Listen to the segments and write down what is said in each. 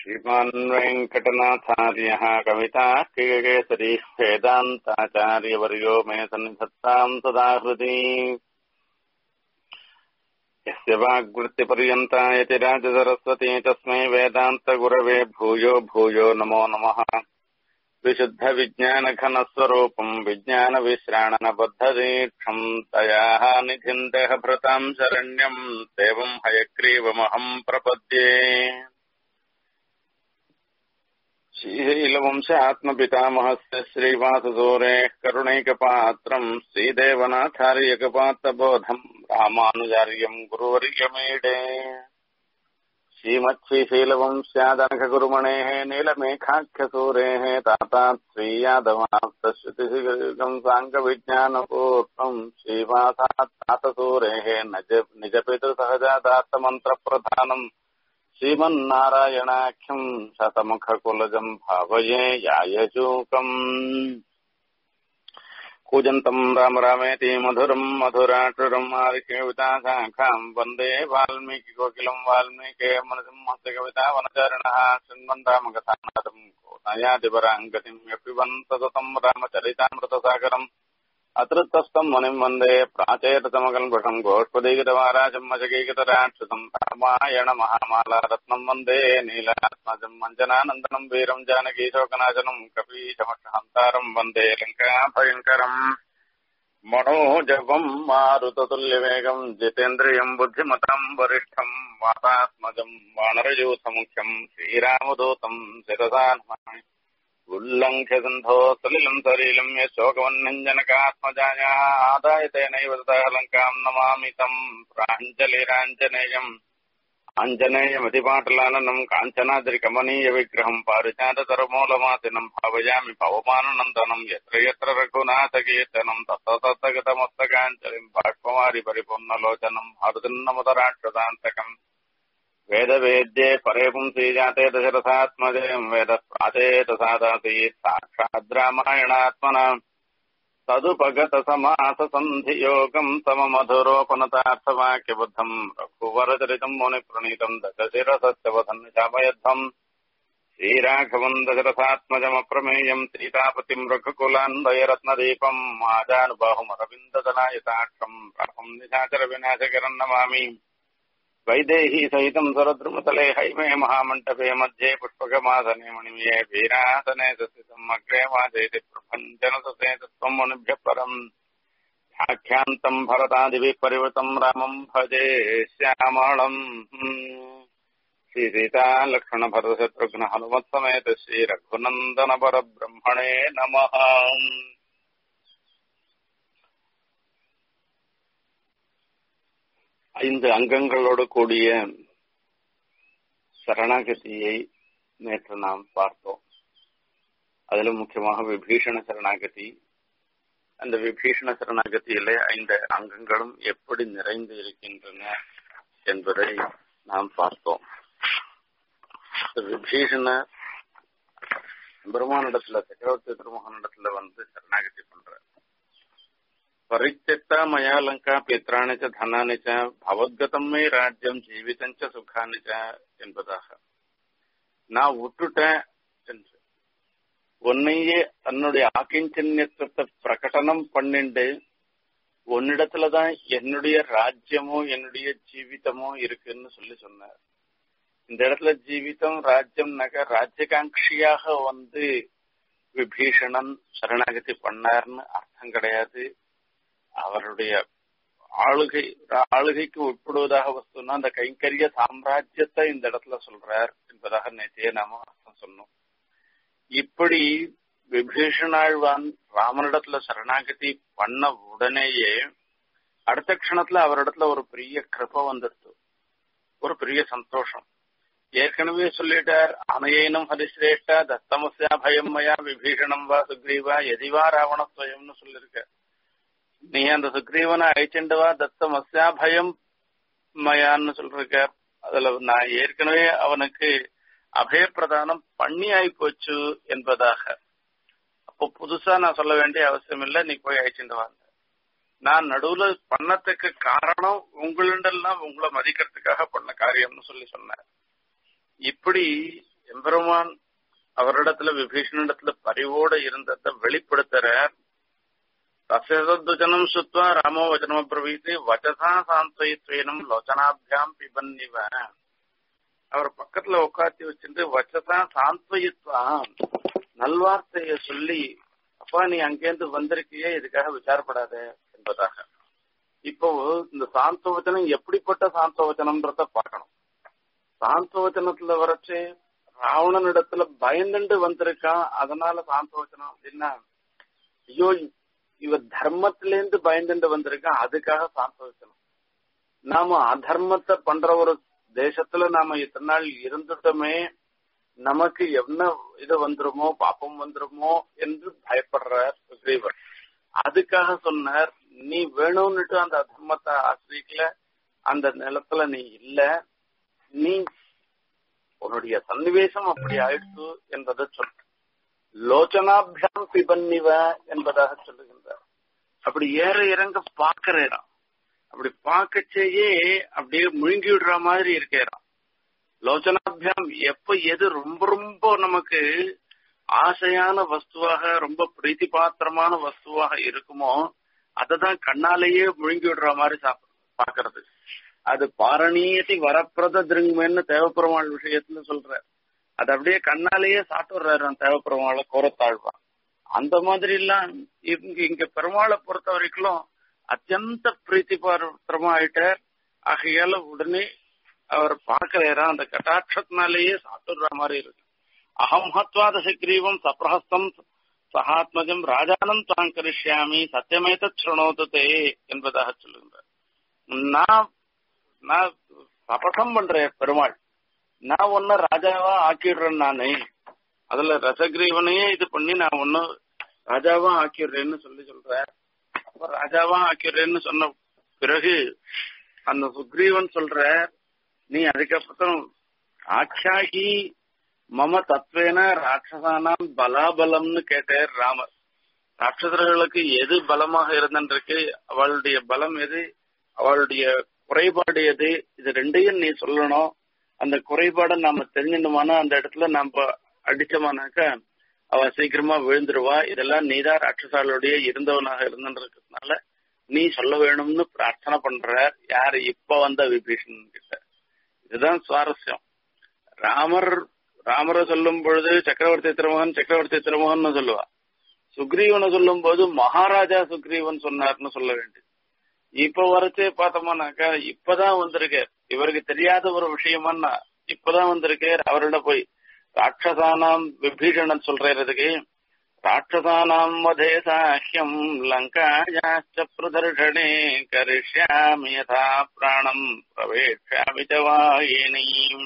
श्रीमान् वेङ्कटनाथार्यः कवितार्किककेसरी वेदान्ताचार्यवर्यो मे सन्निधत्ताम् सदा हृदि यस्य वाग्वृत्तिपर्यन्ता यति राजसरस्वती तस्मै वेदान्तगुरवे भूयो भूयो नमो नमः विशुद्धविज्ञानघनस्वरूपम् विज्ञानविश्राणनबद्धदीक्षम् तयाः निधिम् देहभृताम् शरण्यम् देवम् हयग्रीवमहम् प्रपद्ये श्रीशैलवंशात्मपितामहस्य श्रीवाससूरेः करुणैकपात्रम् श्रीदेवनाथार्यकपात्रबोधम् रामानुजार्यम् गुरुवर्यमीडे श्रीमच्छ्रीशैलवंस्यादनखगुरुमणेः नीलमेघाख्यसूरेः तातात् श्रीयादवाप्तश्रुतिगम् साङ्गविज्ञानपूर्वम् श्रीवासात् तातसूरेः निजपितृसहजादात्तमन्त्रप्रधानम् श्रीमन्नारायणाख्यम् शतमुखकुलजम् भावये यायशूकम् कूजन्तम् राम रामेति मधुरम् मधुराटुरम् आदिकेविताशाखाम् वन्दे वाल्मीकिकोकिलम् वाल्मीके मनसिंहस्य कविता वनचारिणः शृण्वन् रामकथानादम् कोनयादिपराङ्गतिम् यपिबन् सततम् रामचरितामृतसागरम् अतृतस्तम् मुनिम् वन्दे प्राचेतमकल्पषम् गोष्पदीकृतमाराजम् अजगीकृतराक्षसम् रामायण महामालारत्नम् वन्दे नीलात्मजम् मञ्जनानन्दनम् वीरम् जानकीशोकनाशनम् कपीशमक्षहन्तारम् वन्दे लङ्काभयङ्करम् मनोजवम् मारुततुल्यवेगम् जितेन्द्रियम् बुद्धिमताम् वरिष्ठम् वातात्मजम् वानरयूथमुख्यम् श्रीरामदूतम् शिरसा नमामि उल्लङ्घ्य सन्धो सलिलम् सलीलम् यशोकवन्नञ्जनकात्मजाया आदाय तेनैव ततः लङ्काम् नमामि तम् प्राञ्जलिराञ्जनेयम् आञ्जनेयमतिपाटलाननम् काञ्चनाद्रिकमनीयविग्रहम् पारिजाततरमूलमातिनम् भावयामि पवमाननन्दनम् यत्र यत्र रघुनाथकीर्तनम् तत्र तत्र गतमस्तकाञ्जलिम् बाष्पमारि परिपूर्णलोचनम् हरुदिन्नमुदराक्षसान्तकम् वेदवेद्ये परे पुंसीजाते दशरथात्मजयम् वेदप्राचेतसादासीत् साक्षाद्रामायणात्मना तदुपगतसमाससन्धियोगम् सममधुरोपनतार्थवाक्यबुद्धम् रघुवरचरितम् मुनिप्रणीतम् दशशिरसत्यवधन् शापयध्वम् श्रीराघवम् दशरथात्मजमप्रमेयम् सीतापतिम् रघुकुलान्वयरत्नदीपम् आजानुबाहुमरविन्ददलायताक्षम् रामम् निशाचरविनाशकरम् नमामि वैदेही सहितम् सरद्रुमतले हैमे महामण्डपे मध्ये पुष्पकमासने मणिमये वीरासने स्थितम् अग्रे वाचयति प्रपञ्चनससे तत्त्वम् मुनिभ्यः परम् ख्याख्यान्तम् भरतादिभिः परिवृतम् रामम् भजे श्यामळम् श्रीसीता लक्ष्मणभरतशत्रुघ्न हनुमत्समेत श्रीरघुनन्दन परब्रह्मणे नमः ஐந்து அங்கங்களோடு கூடிய சரணாகதியை நேற்று நாம் பார்த்தோம் அதில் முக்கியமாக விபீஷண சரணாகதி அந்த விபீஷண சரணாகதியிலே ஐந்து அங்கங்களும் எப்படி நிறைந்து இருக்கின்றன என்பதை நாம் பார்த்தோம் விபீஷண பெருமானிடத்துல சக்கரவர்த்தி திருமகனிடத்துல வந்து சரணாகதி பண்ற परित्यक्ता मया लङ्का पित्राणि च धनानि च भवद्गतम् मे ராஜ்யம் ஜீவிதம் ச சுகானி ச என்பதாக நான் விட்டுட்டேன் என்று உன்னையே தன்னுடைய ஆக்கிஞ்சன்யத்துவத்தை பிரகடனம் பண்ணிண்டு உன்னிடத்துலதான் என்னுடைய ராஜ்யமோ என்னுடைய ஜீவிதமோ இருக்குன்னு சொல்லி சொன்னார் இந்த இடத்துல ஜீவிதம் ராஜ்யம்னாக்க ராஜ்யகாங்கியாக வந்து விபீஷணன் சரணாகதி பண்ணார்னு அர்த்தம் கிடையாது அவருடைய ஆளுகை ஆளுகைக்கு உட்படுவதாக வஸ்துனா அந்த கைங்கரிய சாம்ராஜ்யத்தை இந்த இடத்துல சொல்றார் என்பதாக நேற்றைய நாம அர்த்தம் சொன்னோம் இப்படி விபீஷணாழ்வான் ராமனிடத்துல சரணாகதி பண்ண உடனேயே அடுத்த க்ஷணத்துல அவரிடத்துல ஒரு பெரிய கிருப்ப வந்துடுது ஒரு பெரிய சந்தோஷம் ஏற்கனவே சொல்லிட்டார் அனையனும் ஹரிசிரேஷ்டா தத்தமஸ்யா பயம் மயா விபீஷணம் வா சுக்ரீவா எதிவா ராவணஸ்வயம்னு சொல்லியிருக்க நீ அந்த சுக்ரீவனை அழைச்சிண்டவா தத்தம் அஸ்யா பயம் மயான்னு சொல்றிருக்க அதுல நான் ஏற்கனவே அவனுக்கு அபயப்பிரதானம் பண்ணி ஆயிப்போச்சு என்பதாக அப்போ புதுசா நான் சொல்ல வேண்டிய அவசியம் இல்லை நீ போய் அழைச்சிட்டு வாங்க நான் நடுவுல பண்ணத்துக்கு காரணம் உங்களிடெல்லாம் உங்களை மதிக்கிறதுக்காக பண்ண காரியம்னு சொல்லி சொன்னேன் இப்படி எம்பெருமான் அவரிடத்துல விபீஷணிடத்துல பரிவோட இருந்ததை வெளிப்படுத்துறார் தசதுஜனம் சுத்வா ராமோ வச்சனம் பிரவீத்து வச்சசா சாந்தயித்வேனம் லோச்சனாபியாம் பிபன்னிவ அவர் பக்கத்துல உட்காத்தி வச்சுட்டு வச்சசா சாந்தயித்வா நல்வார்த்தைய சொல்லி அப்பா நீ அங்கேருந்து வந்திருக்கியே இதுக்காக விசாரப்படாத என்பதாக இப்போ இந்த சாந்தவச்சனம் எப்படிப்பட்ட சாந்தவச்சனம்ன்றத பார்க்கணும் சாந்தவச்சனத்துல வரைச்சு ராவணனிடத்துல பயந்துண்டு வந்திருக்கான் அதனால சாந்தவச்சனம் அப்படின்னா ஐயோ இவ தர்மத்திலேருந்து பயந்துண்டு வந்திருக்கான் அதுக்காக சாந்தவச்சனம் நாம அதர்மத்தை பண்ற ஒரு தேசத்துல நாம இத்தனை நாள் இருந்துட்டோமே நமக்கு என்ன இது வந்துருமோ பாப்பம் வந்துருமோ என்று பயப்படுறார் சுக்ரீவர் அதுக்காக சொன்னார் நீ வேணும்னுட்டு அந்த அதர்மத்தை ஆசிரியக்கல அந்த நிலத்துல நீ இல்ல நீ உன்னுடைய சன்னிவேசம் அப்படி ஆயிடுச்சு என்பதை சொல்ற லோச்சனாபியாம் பிபன்னிவ என்பதாக சொல்லுகின்றார் அப்படி ஏற இறங்க பாக்குறான் அப்படி பார்க்கச்சேயே அப்படியே முழுங்கி விடுற மாதிரி இருக்கிறான் லோச்சனாபியாம் எப்ப எது ரொம்ப ரொம்ப நமக்கு ஆசையான வஸ்துவாக ரொம்ப பிரீத்தி பாத்திரமான வஸ்துவாக இருக்குமோ அததான் கண்ணாலேயே முழுங்கி விடுற மாதிரி சாப்பிடுறது பாக்குறது அது பாரணீயத்தை வரப்பிரத திருங்குமேன்னு தேவப்பெருமாள் விஷயத்துல சொல்ற அது அப்படியே கண்ணாலேயே சாப்பிடுறாரு அந்த தேவப்பெருமாளை கோரத்தாழ்வான் அந்த மாதிரி எல்லாம் இங்க இங்க பெருமாளை பொறுத்த வரைக்கும் அத்தியந்த பிரீத்தி பாத்திரமா ஆயிட்டார் ஆகையால உடனே அவர் பார்க்கிறாரா அந்த கட்டாட்சத்தினாலேயே சாப்பிடுற மாதிரி இருக்கு அகம் ஹத்வாத சக்ரீவம் சப்ரஹஸ்தம் சகாத்மஜம் ராஜானம் தான் கரிஷ்யாமி சத்தியமேத சுணோதே என்பதாக சொல்லுகின்றார் நான் நான் சபதம் பண்றேன் பெருமாள் நான் ஒன்ன ராஜாவா ஆக்கிடுறேன் நானே அதுல ரசகிரீவனையே இது பண்ணி நான் ஒன்னு ராஜாவா ஆக்கிடுறேன்னு சொல்லி சொல்றேன் அப்ப ராஜாவா ஆக்கிடுறேன்னு சொன்ன பிறகு அந்த சுக்ரீவன் சொல்ற நீ அதுக்கப்புறம் ஆட்சியாகி மம தத்வேன ராட்சசானாம் பலாபலம்னு கேட்டார் ராமர் ராட்சசர்களுக்கு எது பலமாக இருந்திருக்கு அவளுடைய பலம் எது அவளுடைய குறைபாடு எது இது ரெண்டையும் நீ சொல்லணும் அந்த குறைபாடை நாம தெரிஞ்சிட்டோமானா அந்த இடத்துல நாம அடிச்சோமானாக்க அவ சீக்கிரமா விழுந்துருவா இதெல்லாம் நீதான் ராட்சசாளுடைய இருந்தவனாக இருந்துன்றதுனால நீ சொல்ல வேணும்னு பிரார்த்தனை பண்ற யாரு இப்ப வந்த விபீஷணன் கிட்ட இதுதான் சுவாரஸ்யம் ராமர் ராமரை சொல்லும் பொழுது சக்கரவர்த்தி திருமகன் சக்கரவர்த்தி திருமகன் சொல்லுவா சுக்ரீவனை சொல்லும் போது மகாராஜா சுக்ரீவன் சொன்னார்னு சொல்ல வேண்டியது இப்ப வரைச்சே பார்த்தோம்னாக்கா இப்பதான் வந்திருக்கார் இவருக்கு தெரியாத ஒரு விஷயமான்னா இப்பதான் வந்திருக்கார் அவரோட போய் ராட்சசானாம் விபீஷணன் சொல்றதுக்கு ராட்சசானாம் வதே சாஹ்யம் லங்காயாச்ச பிரதர்ஷனே கரிஷ்யாமி யதா பிராணம் பிரவேஷ்யாமி வாயினீம்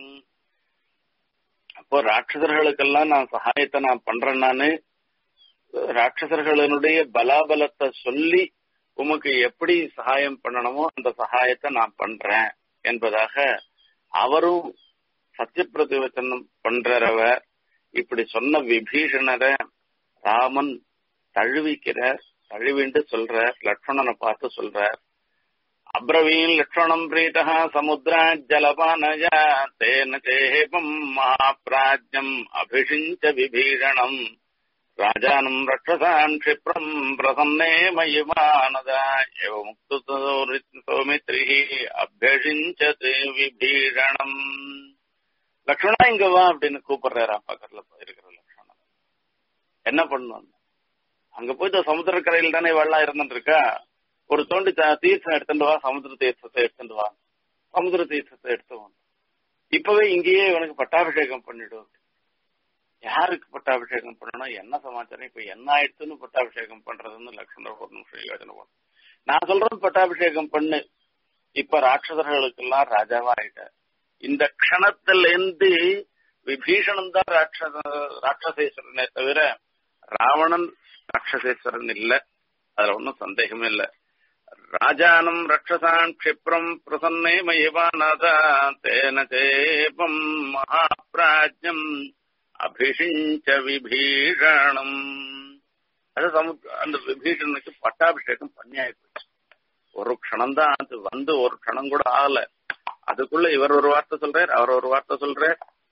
அப்போ ராட்சசர்களுக்கெல்லாம் நான் சகாயத்தை நான் பண்றேன் நானு ராட்சசர்களுடைய பலாபலத்தை சொல்லி உமக்கு எப்படி சகாயம் பண்ணணுமோ அந்த சகாயத்தை நான் பண்றேன் என்பதாக அவரும் சத்திய பிரதிவச்சனம் பண்றவர் இப்படி சொன்ன விபீஷணரை ராமன் தழுவிக்கிறார் தழுவிண்டு சொல்றார் லட்சணனை பார்த்து சொல்றார் அப்ரவீன் லட்சணம் பிரீதா சமுத்திரா ஜலபானயா தேன சேபம் மகாபிராஜ்யம் அபிஷிஞ்ச விபீஷணம் ராஜானம் ரட்சசான் க்ஷிப்ரம் பிரசன்னே மயிமானதா எவ முக்து சௌமித்ரி அபியசிஞ்சது விபீஷணம் லக்ஷ்மணா இங்க வா அப்படின்னு கூப்பிடுறாரா பக்கத்துல இருக்கிற லக்ஷ்மணன் என்ன பண்ணுவாங்க அங்க போய் சமுத்திரக்கரையில் தானே வெள்ளம் இருந்துட்டு இருக்கா ஒரு தோண்டி தீர்த்தம் எடுத்துட்டு வா சமுத்திர தீர்த்தத்தை எடுத்துட்டு வா சமுத்திர தீர்த்தத்தை எடுத்து வந்து இப்பவே இங்கேயே இவனுக்கு பட்டாபிஷேகம் பண்ணிடும் யாருக்கு பட்டாபிஷேகம் பண்ணணும் என்ன சமாச்சாரம் இப்ப என்ன ஆயிடுச்சுன்னு பட்டாபிஷேகம் பண்றதுன்னு லக்ஷ்மணர் ஒரு நிமிஷம் யோசனை பண்ணு நான் சொல்றது பட்டாபிஷேகம் பண்ணு இப்ப ராட்சசர்களுக்கெல்லாம் ராஜாவா ஆயிட்ட இந்த க்ஷணத்திலிருந்து விபீஷணன் தான் ராட்சச ராட்சசேஸ்வரனே தவிர ராவணன் ராட்சசேஸ்வரன் இல்ல அதுல ஒன்னும் சந்தேகமே இல்ல ராஜானம் ரட்சசான் க்ஷிப்ரம் பிரசன்னே மயவானதா தேன சேபம் மகாபிராஜ்யம் அபிஷிஞ்ச விபீஷணம் அது சமுத்திர அந்த விபீஷணனுக்கு பட்டாபிஷேகம் பண்ணியாயி போச்சு ஒரு க்ஷணம் தான் அது வந்து ஒரு க்ஷணம் கூட ஆகல அதுக்குள்ள இவர் ஒரு வார்த்தை சொல்றார் அவர் ஒரு வார்த்தை சொல்றார்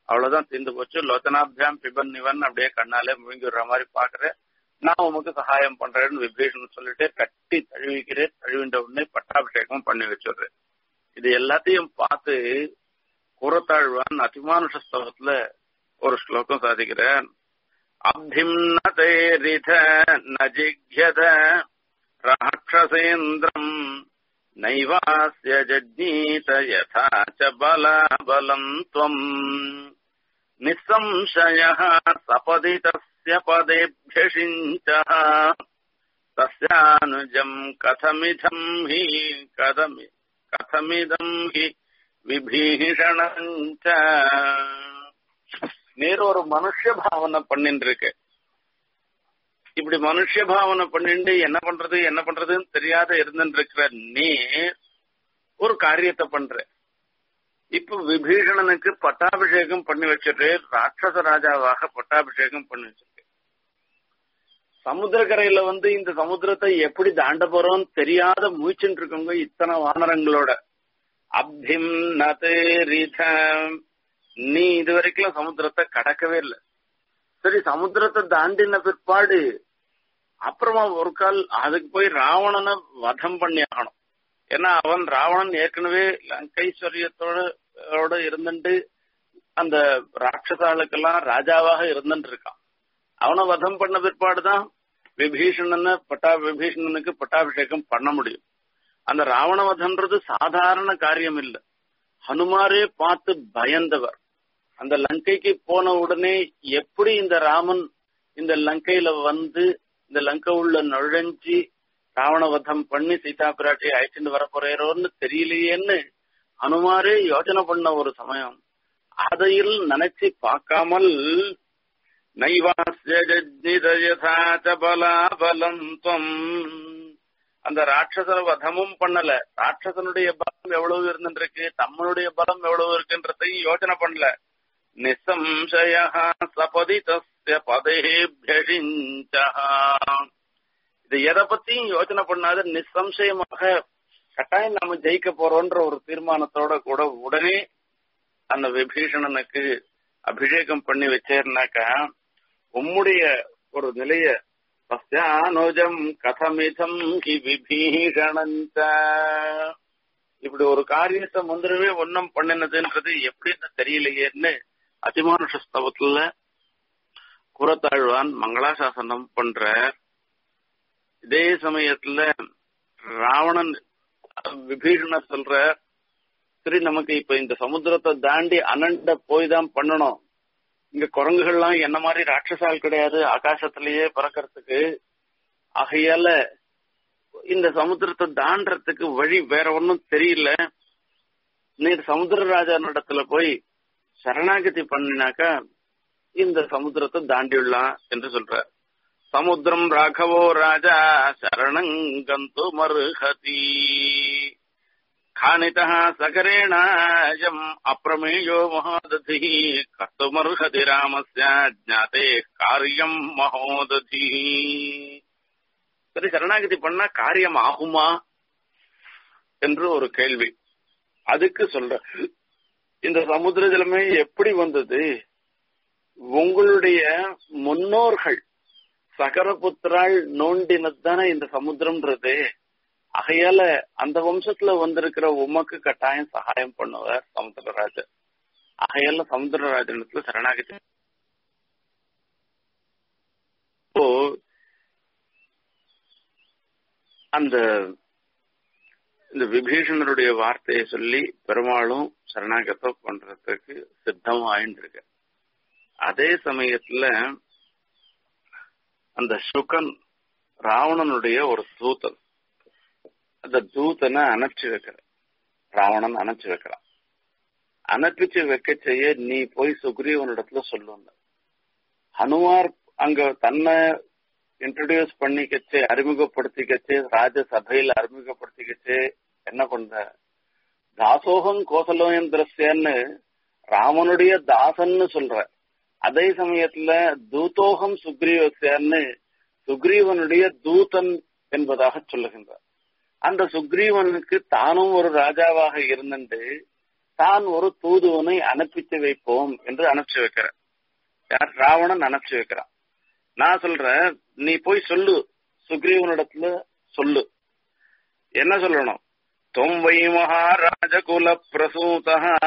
அவ்வளவுதான் தீர்ந்து போச்சு லோச்சனாபியாம் பிபன் நிவன் அப்படியே கண்ணாலே முழுங்கி விடுற மாதிரி பாக்குறேன் நான் உமக்கு சகாயம் பண்றேன்னு விபீஷன் சொல்லிட்டு கட்டி தழுவிக்கிறேன் தழுவின்ற உடனே பட்டாபிஷேகம் பண்ணி வச்சிடுறேன் இது எல்லாத்தையும் பார்த்து கூறத்தாழ்வான் அதிமானுஷ ஸ்தலத்துல ஒரு ஸ்லோகம் சாதிக்கிறேன் அப்திம்னதே ரித நஜிக்யத ராட்சசேந்திரம் நைவாஸ்ய ஜஜ்ஞீத யதா ச பலாபலம் त्वम् निःसंशयः सपदि तस्य पदेभ्यषिञ्चः तस्यानुजम् कथमिदम् हि कथमि कथमिदम् हि விபீஷணஞ்ச நேரு ஒரு மனுஷ பாவனை பண்ணிட்டு இருக்கு இப்படி மனுஷ பாவனை பண்ணிட்டு என்ன பண்றது என்ன பண்றதுன்னு தெரியாத இருந்துட்டு இருக்கிற நீ ஒரு காரியத்தை பண்ற இப்ப விபீஷணனுக்கு பட்டாபிஷேகம் பண்ணி வச்சிட்டு ராட்சச ராஜாவாக பட்டாபிஷேகம் பண்ணி வச்சிருக்கு சமுத்திரக்கரையில வந்து இந்த சமுத்திரத்தை எப்படி தாண்ட போறோம்னு தெரியாத மூச்சுட்டு இருக்கவங்க இத்தனை வானரங்களோட அப்திம் நதேரித நீ இது வரைக்கும் சமுத்திரத்தை கடக்கவே இல்லை சரி சமுத்திரத்தை தாண்டின பிற்பாடு அப்புறமா ஒரு கால் அதுக்கு போய் ராவணனை வதம் பண்ணி ஆகணும் ஏன்னா அவன் ராவணன் ஏற்கனவே லங்கைஸ்வரியத்தோட இருந்துட்டு அந்த ராட்சசாளுக்கெல்லாம் ராஜாவாக இருந்துட்டு இருக்கான் அவனை வதம் பண்ண பிற்பாடுதான் விபீஷணனை பட்டா விபீஷணனுக்கு பட்டாபிஷேகம் பண்ண முடியும் அந்த ராவணவதன்றது சாதாரண காரியம் இல்ல ஹனுமாரே பார்த்து பயந்தவர் அந்த லங்கைக்கு போன உடனே எப்படி இந்த ராமன் இந்த லங்கையில வந்து இந்த லங்கை உள்ள நுழைஞ்சி ராவணவதம் பண்ணி சீதா பிராட்டியை அழைச்சிட்டு வர போறேரோன்னு தெரியலையேன்னு ஹனுமாரே யோசனை பண்ண ஒரு சமயம் அதையில் நினைச்சு பார்க்காமல் நைவாசியஜிதயதாச்சபலாபலம் துவம் அந்த ராட்சச வதமும் பண்ணல ராட்சசனுடைய பலம் எவ்வளவு இருந்துருக்கு தம்மனுடைய பலம் எவ்வளவு இருக்குன்றதையும் யோசனை பண்ணல நிசம்சய சபதி தஸ்ய பதேபியஷிஞ்ச இது எதை பத்தியும் யோசனை பண்ணாத நிசம்சயமாக கட்டாயம் நாம ஜெயிக்க போறோன்ற ஒரு தீர்மானத்தோட கூட உடனே அந்த விபீஷணனுக்கு அபிஷேகம் பண்ணி வச்சேர்னாக்கா உம்முடைய ஒரு நிலைய தஸ்யானுஜம் கதமிதம் ஹி விபீஷணஞ்ச இப்படி ஒரு காரியத்தை முந்திரவே ஒன்னும் பண்ணினதுன்றது எப்படின்னு தெரியலையேன்னு அதிமானுஷ ஸ்தவத்துல குரத்தாழ்வான் மங்களாசாசனம் பண்ற இதே சமயத்துல ராவணன் விபீஷணர் சொல்ற சரி நமக்கு இப்ப இந்த சமுத்திரத்தை தாண்டி அனண்ட போய் தான் பண்ணணும் இங்க குரங்குகள்லாம் என்ன மாதிரி ராட்சசால் கிடையாது ஆகாசத்திலேயே பறக்கிறதுக்கு ஆகையால இந்த சமுத்திரத்தை தாண்டறதுக்கு வழி வேற ஒன்னும் தெரியல நீ சமுத்திரராஜா இடத்துல போய் சரணாகதி பண்ணினாக்கா இந்த சமுத்திரத்தை தாண்டிவிடலாம் என்று சொல்ற சமுத்திரம் ராகவோ ராஜா சரணங்கந்து மருகதி खानितः सकरेणायम् अप्रमेयो महादधिः कर्तुमर्हति रामस्य ज्ञाते காரியம் மகோததி சரி சரணாகதி பண்ணா காரியம் ஆகுமா என்று ஒரு கேள்வி அதுக்கு சொல்ற இந்த சமுத்திர ஜலமே எப்படி வந்தது உங்களுடைய முன்னோர்கள் சகரபுத்திரால் நோண்டினதுதானே இந்த சமுத்திரம்ன்றது ஆகையால அந்த வம்சத்துல வந்திருக்கிற உமக்கு கட்டாயம் சகாயம் பண்ணுவார் சமுத்திரராஜர் ஆகையால சமுத்திரராஜனத்துல சரணாகதி இப்போ அந்த இந்த விபீஷணருடைய வார்த்தையை சொல்லி பெருமாளும் சரணாகத்தை பண்றதுக்கு சித்தம் ஆயிட்டு அதே சமயத்துல அந்த சுகன் ராவணனுடைய ஒரு தூதன் அந்த தூதனை அணைச்சு வைக்கிற ராவணன் அணைச்சு வைக்கிறான் அணைப்பிச்சு வைக்க செய்ய நீ போய் சுக்ரீவனிடத்துல சொல்லுங்க ஹனுமார் அங்க தன்னை இன்ட்ரடியூஸ் பண்ணிக்கச்சு அறிமுகப்படுத்திக்கச்சு ராஜசபையில அறிமுகப்படுத்திக்கச்சு என்ன பண்ற தாசோகம் கோசலோயந்திரஸ்யன்னு ராமனுடைய தாசன்னு சொல்ற அதே சமயத்துல தூதோகம் சுக்ரீவசியான்னு சுக்ரீவனுடைய தூதன் என்பதாக சொல்லுகின்றார் அந்த சுக்ரீவனுக்கு தானும் ஒரு ராஜாவாக இருந்துட்டு தான் ஒரு தூதுவனை அனுப்பிச்சு வைப்போம் என்று அனுப்பிச்சு வைக்கிறார் யார் ராவணன் அனுப்பிச்சு வைக்கிறான் நான் சொல்றேன் நீ போய் சொல்லு சுக்ரீவனிடத்துல சொல்லு என்ன சொல்லணும் தொம் வை மகாராஜ குல பிரசூத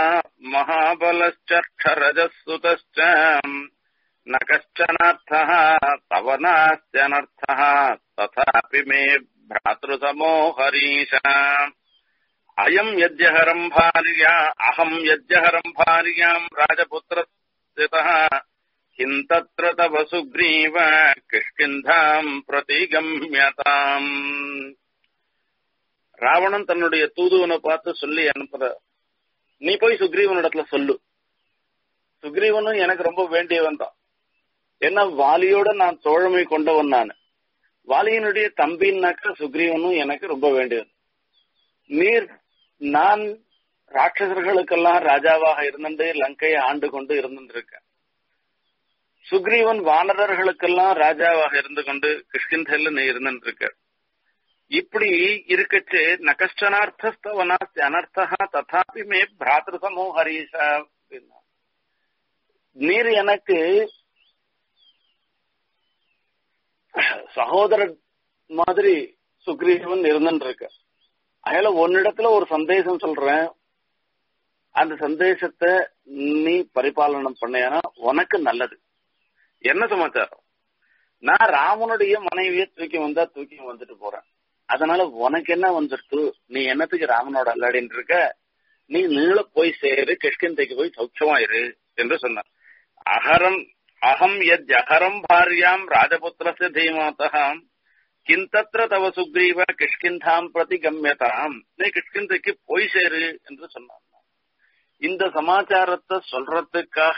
மகாபலச்சரஜசுத ந கஷ்டனர்த்த தவ நாஸ்தியனர்த்த ததாபி மே भ्रातृतमो हरीश अयम् यद्यहरम् भार्या अहम् यद्यहरम् भार्याम् राजपुत्रस्थितः किम् तत्र तव सुग्रीव किष्किन्धाम् प्रतिगम्यताम् ராவணன் தன்னுடைய தூதுவனை பார்த்து சொல்லி அனுப்புற நீ போய் சுக்ரீவனிடத்துல சொல்லு சுக்ரீவனும் எனக்கு ரொம்ப வேண்டியவன் தான் ஏன்னா வாலியோட நான் தோழமை கொண்டவன் நான் வாலியனுடைய தம்பின்னாக்கா சுக்ரீவனும் எனக்கு ரொம்ப வேண்டியது நீர் நான் ராட்சசர்களுக்கெல்லாம் ராஜாவாக இருந்துட்டு லங்கையை ஆண்டு கொண்டு இருந்திருக்கேன் சுக்ரீவன் வானரர்களுக்கெல்லாம் ராஜாவாக இருந்து கொண்டு கிருஷ்கிந்தல்ல நீ இருந்திருக்க இப்படி இருக்கச்சு நகஷ்டனார்த்தஸ்தவனாஸ்தி அனர்த்தா ததாபி மே பிராத்திருசமோ ஹரீஷா அப்படின்னா நீர் எனக்கு சகோதரர் மாதிரி சுக்ரீவன் இருந்துட்டு இருக்க அதனால உன்னிடத்துல ஒரு சந்தேசம் சொல்றேன் அந்த சந்தேசத்தை நீ பரிபாலனம் பண்ணேனா உனக்கு நல்லது என்ன சமாச்சாரம் நான் ராமனுடைய மனைவியை தூக்கி வந்தா தூக்கி வந்துட்டு போறேன் அதனால உனக்கு என்ன வந்துருக்கு நீ என்னத்துக்கு ராமனோட அல்லாடின்னு இருக்க நீ நீள போய் சேரு கிஷ்கிந்தைக்கு போய் சௌட்சமாயிரு என்று சொன்னார் அகரம் அகம் யத் அகரம் பாரியாம் ராஜபுத்திரஸ்ய தீமாத்தः கிந்தத்திர தவ சுக்ரீவ கிஷ்கிந்தாம் பிரதி கம்யதாம் நீ கிஷ்கிந்தைக்கு போய் சேரு என்று சொன்னான் இந்த சமாச்சாரத்தை சொல்றதுக்காக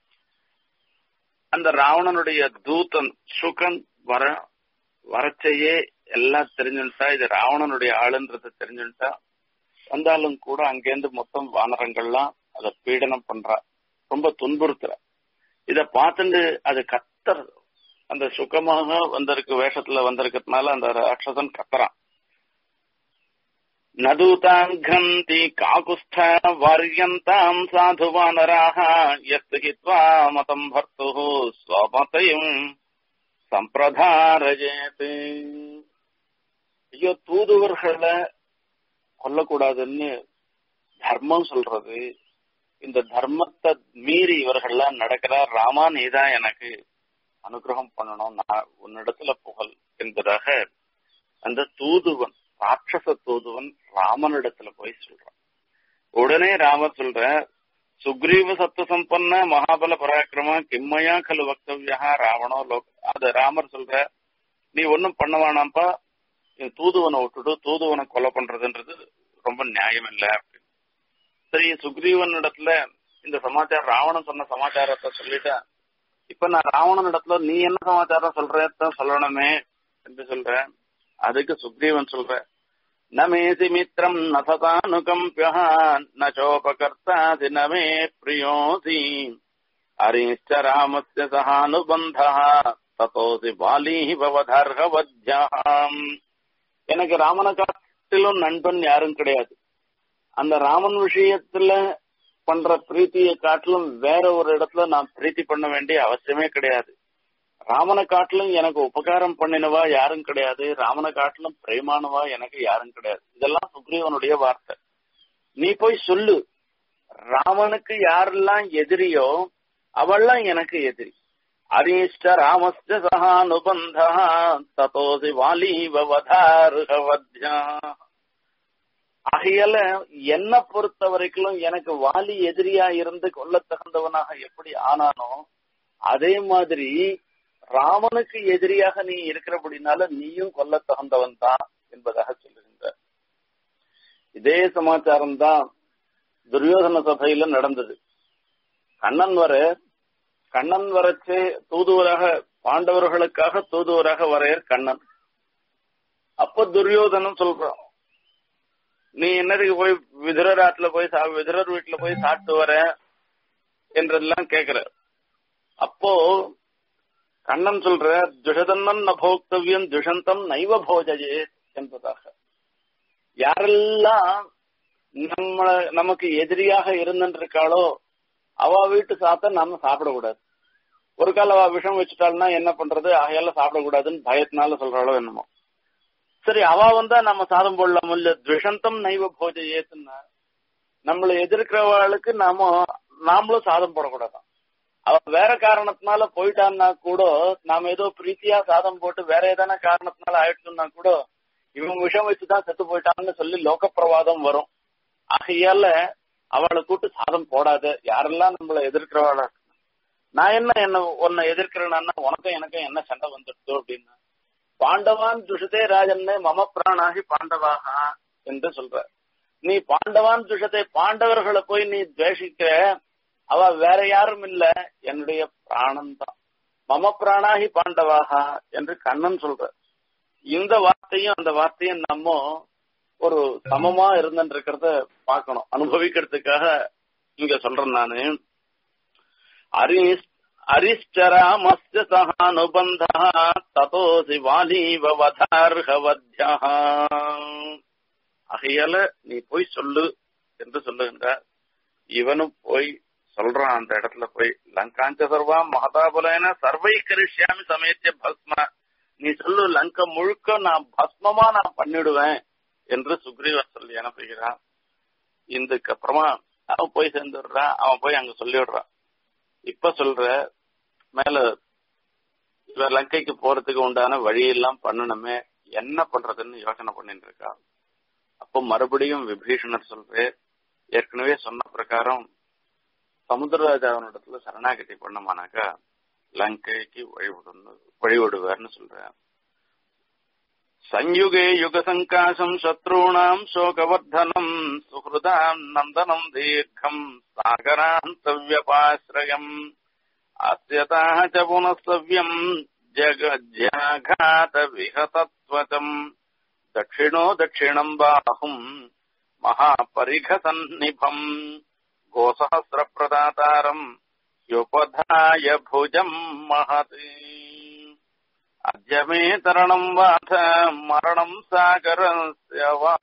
அந்த ராவணனுடைய தூதன் சுகன் வர வரச்சையே எல்லாம் தெரிஞ்சுட்டா இது ராவணனுடைய ஆளுன்றத தெரிஞ்சுட்டா வந்தாலும் கூட அங்கேருந்து மொத்தம் வானரங்கள்லாம் அதை பீடனம் பண்றா ரொம்ப துன்புறுத்துற இத பார்த்துட்டு அது கத்தர் அந்த சுகமாக வந்திருக்கு வேஷத்துல வந்திருக்கிறதுனால அந்த ராட்சசன் கத்துறான் நதூதாங்கந்தி காகுஸ்த வர்யந்தாம் சாது வானராக எஸ்து ஹித்வா மதம் பர்த்து ஸ்வமதையும் சம்பிரதாரஜேத் ஐயோ தூதுவர்களை கொல்லக்கூடாதுன்னு தர்மம் சொல்றது இந்த தர்மத்தை மீறி இவர்கள்லாம் நடக்கிறார் ராமா நீதான் எனக்கு அனுகிரகம் பண்ணணும் நான் உன்னிடத்துல புகழ் என்பதாக அந்த தூதுவன் ராட்சச தூதுவன் ராமனிடத்துல போய் சொல்றான் உடனே ராமர் சொல்ற சுக்ரீவ சத்து சம்பன்ன மகாபல பராக்கிரமா கிம்மையா கலு வக்தவியா ராவணோ லோக அது ராமர் சொல்ற நீ ஒன்னும் பண்ண வேணாம்ப்பா தூதுவனை விட்டுட்டு தூதுவனை கொலை பண்றதுன்றது ரொம்ப நியாயம் இல்ல அப்படின்னு சரி சுக்ரீவன் இடத்துல இந்த சமாச்சாரம் ராவணன் சொன்ன சமாச்சாரத்தை சொல்லிட்டேன் இப்ப நான் ராவணன் இடத்துல நீ என்ன சமாச்சாரம் சொல்றதான் சொல்லணுமே என்று சொல்ற அதுக்கு சுக்ரீவன் சொல்ற நமேசி மித்திரம் நசதானுகம்பியா நோபகர்த்தாசி நமே பிரியோசி அரிஷ்ட ராமஸ்ய சகானுபந்த தத்தோசி வாலி பவதர்கவத்யாம் எனக்கு ராமனை காட்டிலும் நண்பன் யாரும் கிடையாது அந்த ராமன் விஷயத்துல பண்ற பிரீத்தியை காட்டிலும் வேற ஒரு இடத்துல நான் பிரீத்தி பண்ண வேண்டிய அவசியமே கிடையாது ராமனை காட்டிலும் எனக்கு உபகாரம் பண்ணினவா யாரும் கிடையாது ராமனை காட்டிலும் பிரேமானவா எனக்கு யாரும் கிடையாது இதெல்லாம் சுக்ரீவனுடைய வார்த்தை நீ போய் சொல்லு ராமனுக்கு யாரெல்லாம் எதிரியோ அவள்லாம் எனக்கு எதிரி அரிஷ்ட ராமஸ்ட சகானுபந்த ததோசி வாலீவதாருகவத்யா ஆகையால என்ன பொறுத்த வரைக்கும் எனக்கு வாலி எதிரியா இருந்து கொல்ல தகுந்தவனாக எப்படி ஆனானோ அதே மாதிரி ராமனுக்கு எதிரியாக நீ இருக்கிறபடினால நீயும் கொல்ல தகுந்தவன் தான் என்பதாக சொல்லுகின்ற இதே சமாச்சாரம் தான் துரியோதன சபையில நடந்தது கண்ணன் வர கண்ணன் வரச்சு தூதுவராக பாண்டவர்களுக்காக தூதுவராக வரையர் கண்ணன் அப்ப துரியோதனன் சொல்றான் நீ என்னதுக்கு போய் விதுரராத்துல போய் விதுரர் வீட்டுல போய் சாப்பிட்டு வர என்றெல்லாம் கேக்குற அப்போ கண்ணன் சொல்ற துஷதன்னன் நபோக்தவியம் துஷந்தம் நைவ போஜயே என்பதாக யாரெல்லாம் நம்ம நமக்கு எதிரியாக இருந்துருக்காளோ அவ வீட்டு சாத்த நாம சாப்பிடக்கூடாது ஒரு கால அவ விஷம் வச்சுட்டாள்னா என்ன பண்றது ஆகையால சாப்பிடக்கூடாதுன்னு பயத்தினால சொல்றாளோ என்னமோ சரி அவ வந்தா நம்ம சாதம் போடலாம் இல்ல துஷந்தம் நைவ போஜ ஏத்துன்னா நம்மளை எதிர்க்கிறவளுக்கு நாம நாமளும் சாதம் போடக்கூடாதான் அவ வேற காரணத்தினால போயிட்டான்னா கூட நாம ஏதோ பிரீத்தியா சாதம் போட்டு வேற ஏதான காரணத்தினால ஆயிடுச்சுன்னா கூட இவன் விஷம் வச்சுதான் செத்து போயிட்டான்னு சொல்லி லோக பிரவாதம் வரும் ஆகையால அவளை கூட்டு சாதம் போடாத யாரெல்லாம் நம்மளை எதிர்க்கிறவாளா நான் என்ன என்ன உன்னை எதிர்க்கிறேன்னா உனக்கும் எனக்கும் என்ன சண்டை வந்துடுதோ அப்படின்னா பாண்டவான் துஷதே ராஜன்னு மம பிராணாகி பாண்டவாக என்று சொல்ற நீ பாண்டவான் துஷத்தை பாண்டவர்களை போய் நீ துவேஷிக்கிற அவ வேற யாரும் இல்ல என்னுடைய பிராணம் தான் மம பிராணாகி பாண்டவாக என்று கண்ணன் சொல்ற இந்த வார்த்தையும் அந்த வார்த்தையும் நம்ம ஒரு சமமா இருந்துட்டு இருக்கிறத பார்க்கணும் அனுபவிக்கிறதுக்காக இங்க சொல்றேன் நானு அரிஸ் அரிஷ்டராமஸ்ய சகானுபந்த ததோசி வாலீவ வதார்ஹவத்யா ஆகையால நீ போய் சொல்லு என்று சொல்லுகின்றார் இவனும் போய் சொல்றான் அந்த இடத்துல போய் லங்காஞ்ச சர்வா மகதாபுலேன சர்வை கரிஷ்யாமி சமயத்திய பஸ்ம நீ சொல்லு லங்கா முழுக்க நான் பஸ்மமா நான் பண்ணிடுவேன் என்று சுக்ரீவர் சொல்லி அனுப்புகிறான் இதுக்கு அப்புறமா அவன் போய் சேர்ந்துடுறான் அவன் போய் அங்க சொல்லிவிடுறான் இப்ப சொல்ற மேல இவர் லங்கைக்கு போறதுக்கு உண்டான வழியெல்லாம் பண்ணணுமே என்ன பண்றதுன்னு யோசனை பண்ணிட்டு இருக்கா அப்போ மறுபடியும் விபீஷணர் சொல்ற ஏற்கனவே சொன்ன பிரகாரம் சமுத்திரராஜாவனிடத்துல சரணாகதி பண்ணமானாக்கா லங்கைக்கு வழிவிடணும் வழிவிடுவார்னு சொல்றேன் संयुगे युगसङ्काशम् शत्रूणाम् शोकवर्धनम् सुहृदाम् नन्दनम् दीर्घम् सागरान्तव्यपाश्रयम् आस्यताः च पुनः सव्यम् जगज्जाघातविहतत्वचम् दक्षिणो दक्षिणम् बाहुम् महापरिघसन्निभम् गोसहस्रप्रदातारम् ह्युपधाय भुजम् महति अद्य मे तरणम् वाथ मरणम् सागरस्य वा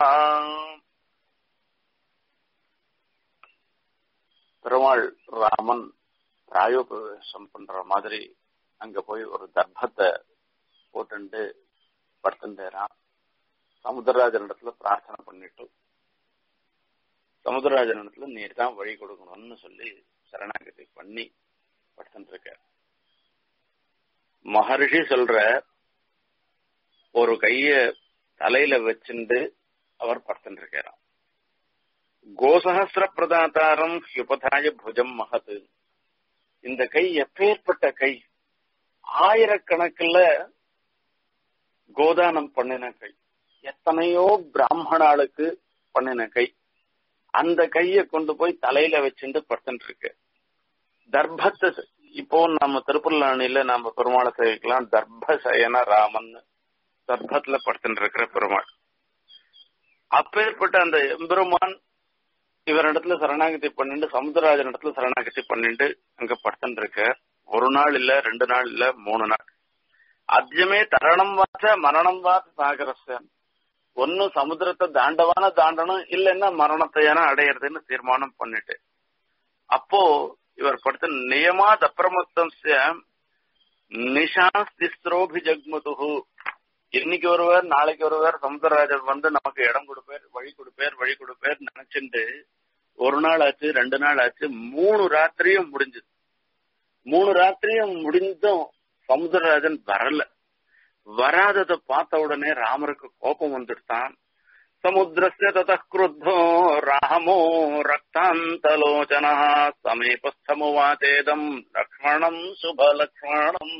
பெருமாள் ராமன் பிராயோபவேசம் பண்ற மாதிரி அங்க போய் ஒரு தர்ப்பத்தை போட்டுண்டு படுத்துட்டேரான் சமுத்திரராஜன் இடத்துல பிரார்த்தனை பண்ணிட்டு சமுத்திரராஜன் இடத்துல நீர் தான் வழி கொடுக்கணும்னு சொல்லி சரணாகதி பண்ணி படுத்துட்டு இருக்க மகர்ஷி சொல்ற ஒரு கைய தலையில வச்சுண்டு அவர் படுத்துட்டு இருக்கிறார் கோசஹசிர பிரதாத்தாரம் ஹியுபதாய புஜம் மகது இந்த கை எப்பேற்பட்ட கை ஆயிரக்கணக்கில் கோதானம் பண்ணின கை எத்தனையோ பிராமணாளுக்கு பண்ணின கை அந்த கைய கொண்டு போய் தலையில வச்சுட்டு படுத்துட்டு இருக்கு தர்ப்பத்தை இப்போ நம்ம திருப்புல்லாணியில நம்ம பெருமாளை சேவிக்கலாம் தர்ப்பசயன ராமன் தர்ப்பத்துல படுத்துட்டு இருக்கிற பெருமாள் அப்பேற்பட்ட அந்த எம்பெருமான் இவரிடத்துல சரணாகதி பண்ணிட்டு சமுத்திரராஜன் இடத்துல சரணாகதி பண்ணிட்டு அங்க படுத்துட்டு இருக்க ஒரு நாள் இல்ல ரெண்டு நாள் இல்ல மூணு நாள் அத்தியமே தரணம் வாச்ச மரணம் வாச்ச சாகரஸ்யன் ஒன்னு சமுத்திரத்தை தாண்டவான தாண்டணும் இல்லைன்னா மரணத்தையான அடையிறதுன்னு தீர்மானம் பண்ணிட்டு அப்போ இவர் படுத்த நியமாத் அப்பிரமத்தம் நிஷாஸ்திஸ்ரோபி ஜக்மதுகு இன்னைக்கு ஒருவர் நாளைக்கு ஒருவர் சமுத்திரராஜர் வந்து நமக்கு இடம் கொடுப்பேர் வழி கொடுப்பேர் வழி கொடுப்பேர் நினைச்சுட்டு ஒரு நாள் ஆச்சு ரெண்டு நாள் ஆச்சு மூணு ராத்திரியும் முடிஞ்சது மூணு ராத்திரியும் முடிந்தும் சமுத்திரராஜன் வரல வராததை பார்த்த உடனே ராமருக்கு கோபம் வந்துட்டான் சமுத்திரஸ்ய தத கிருத்தோ ராமோ ரக்தாந்தலோச்சன சமீபஸ்தமுவாச்சேதம் லக்ஷ்மணம் சுபலக்ஷ்மணம்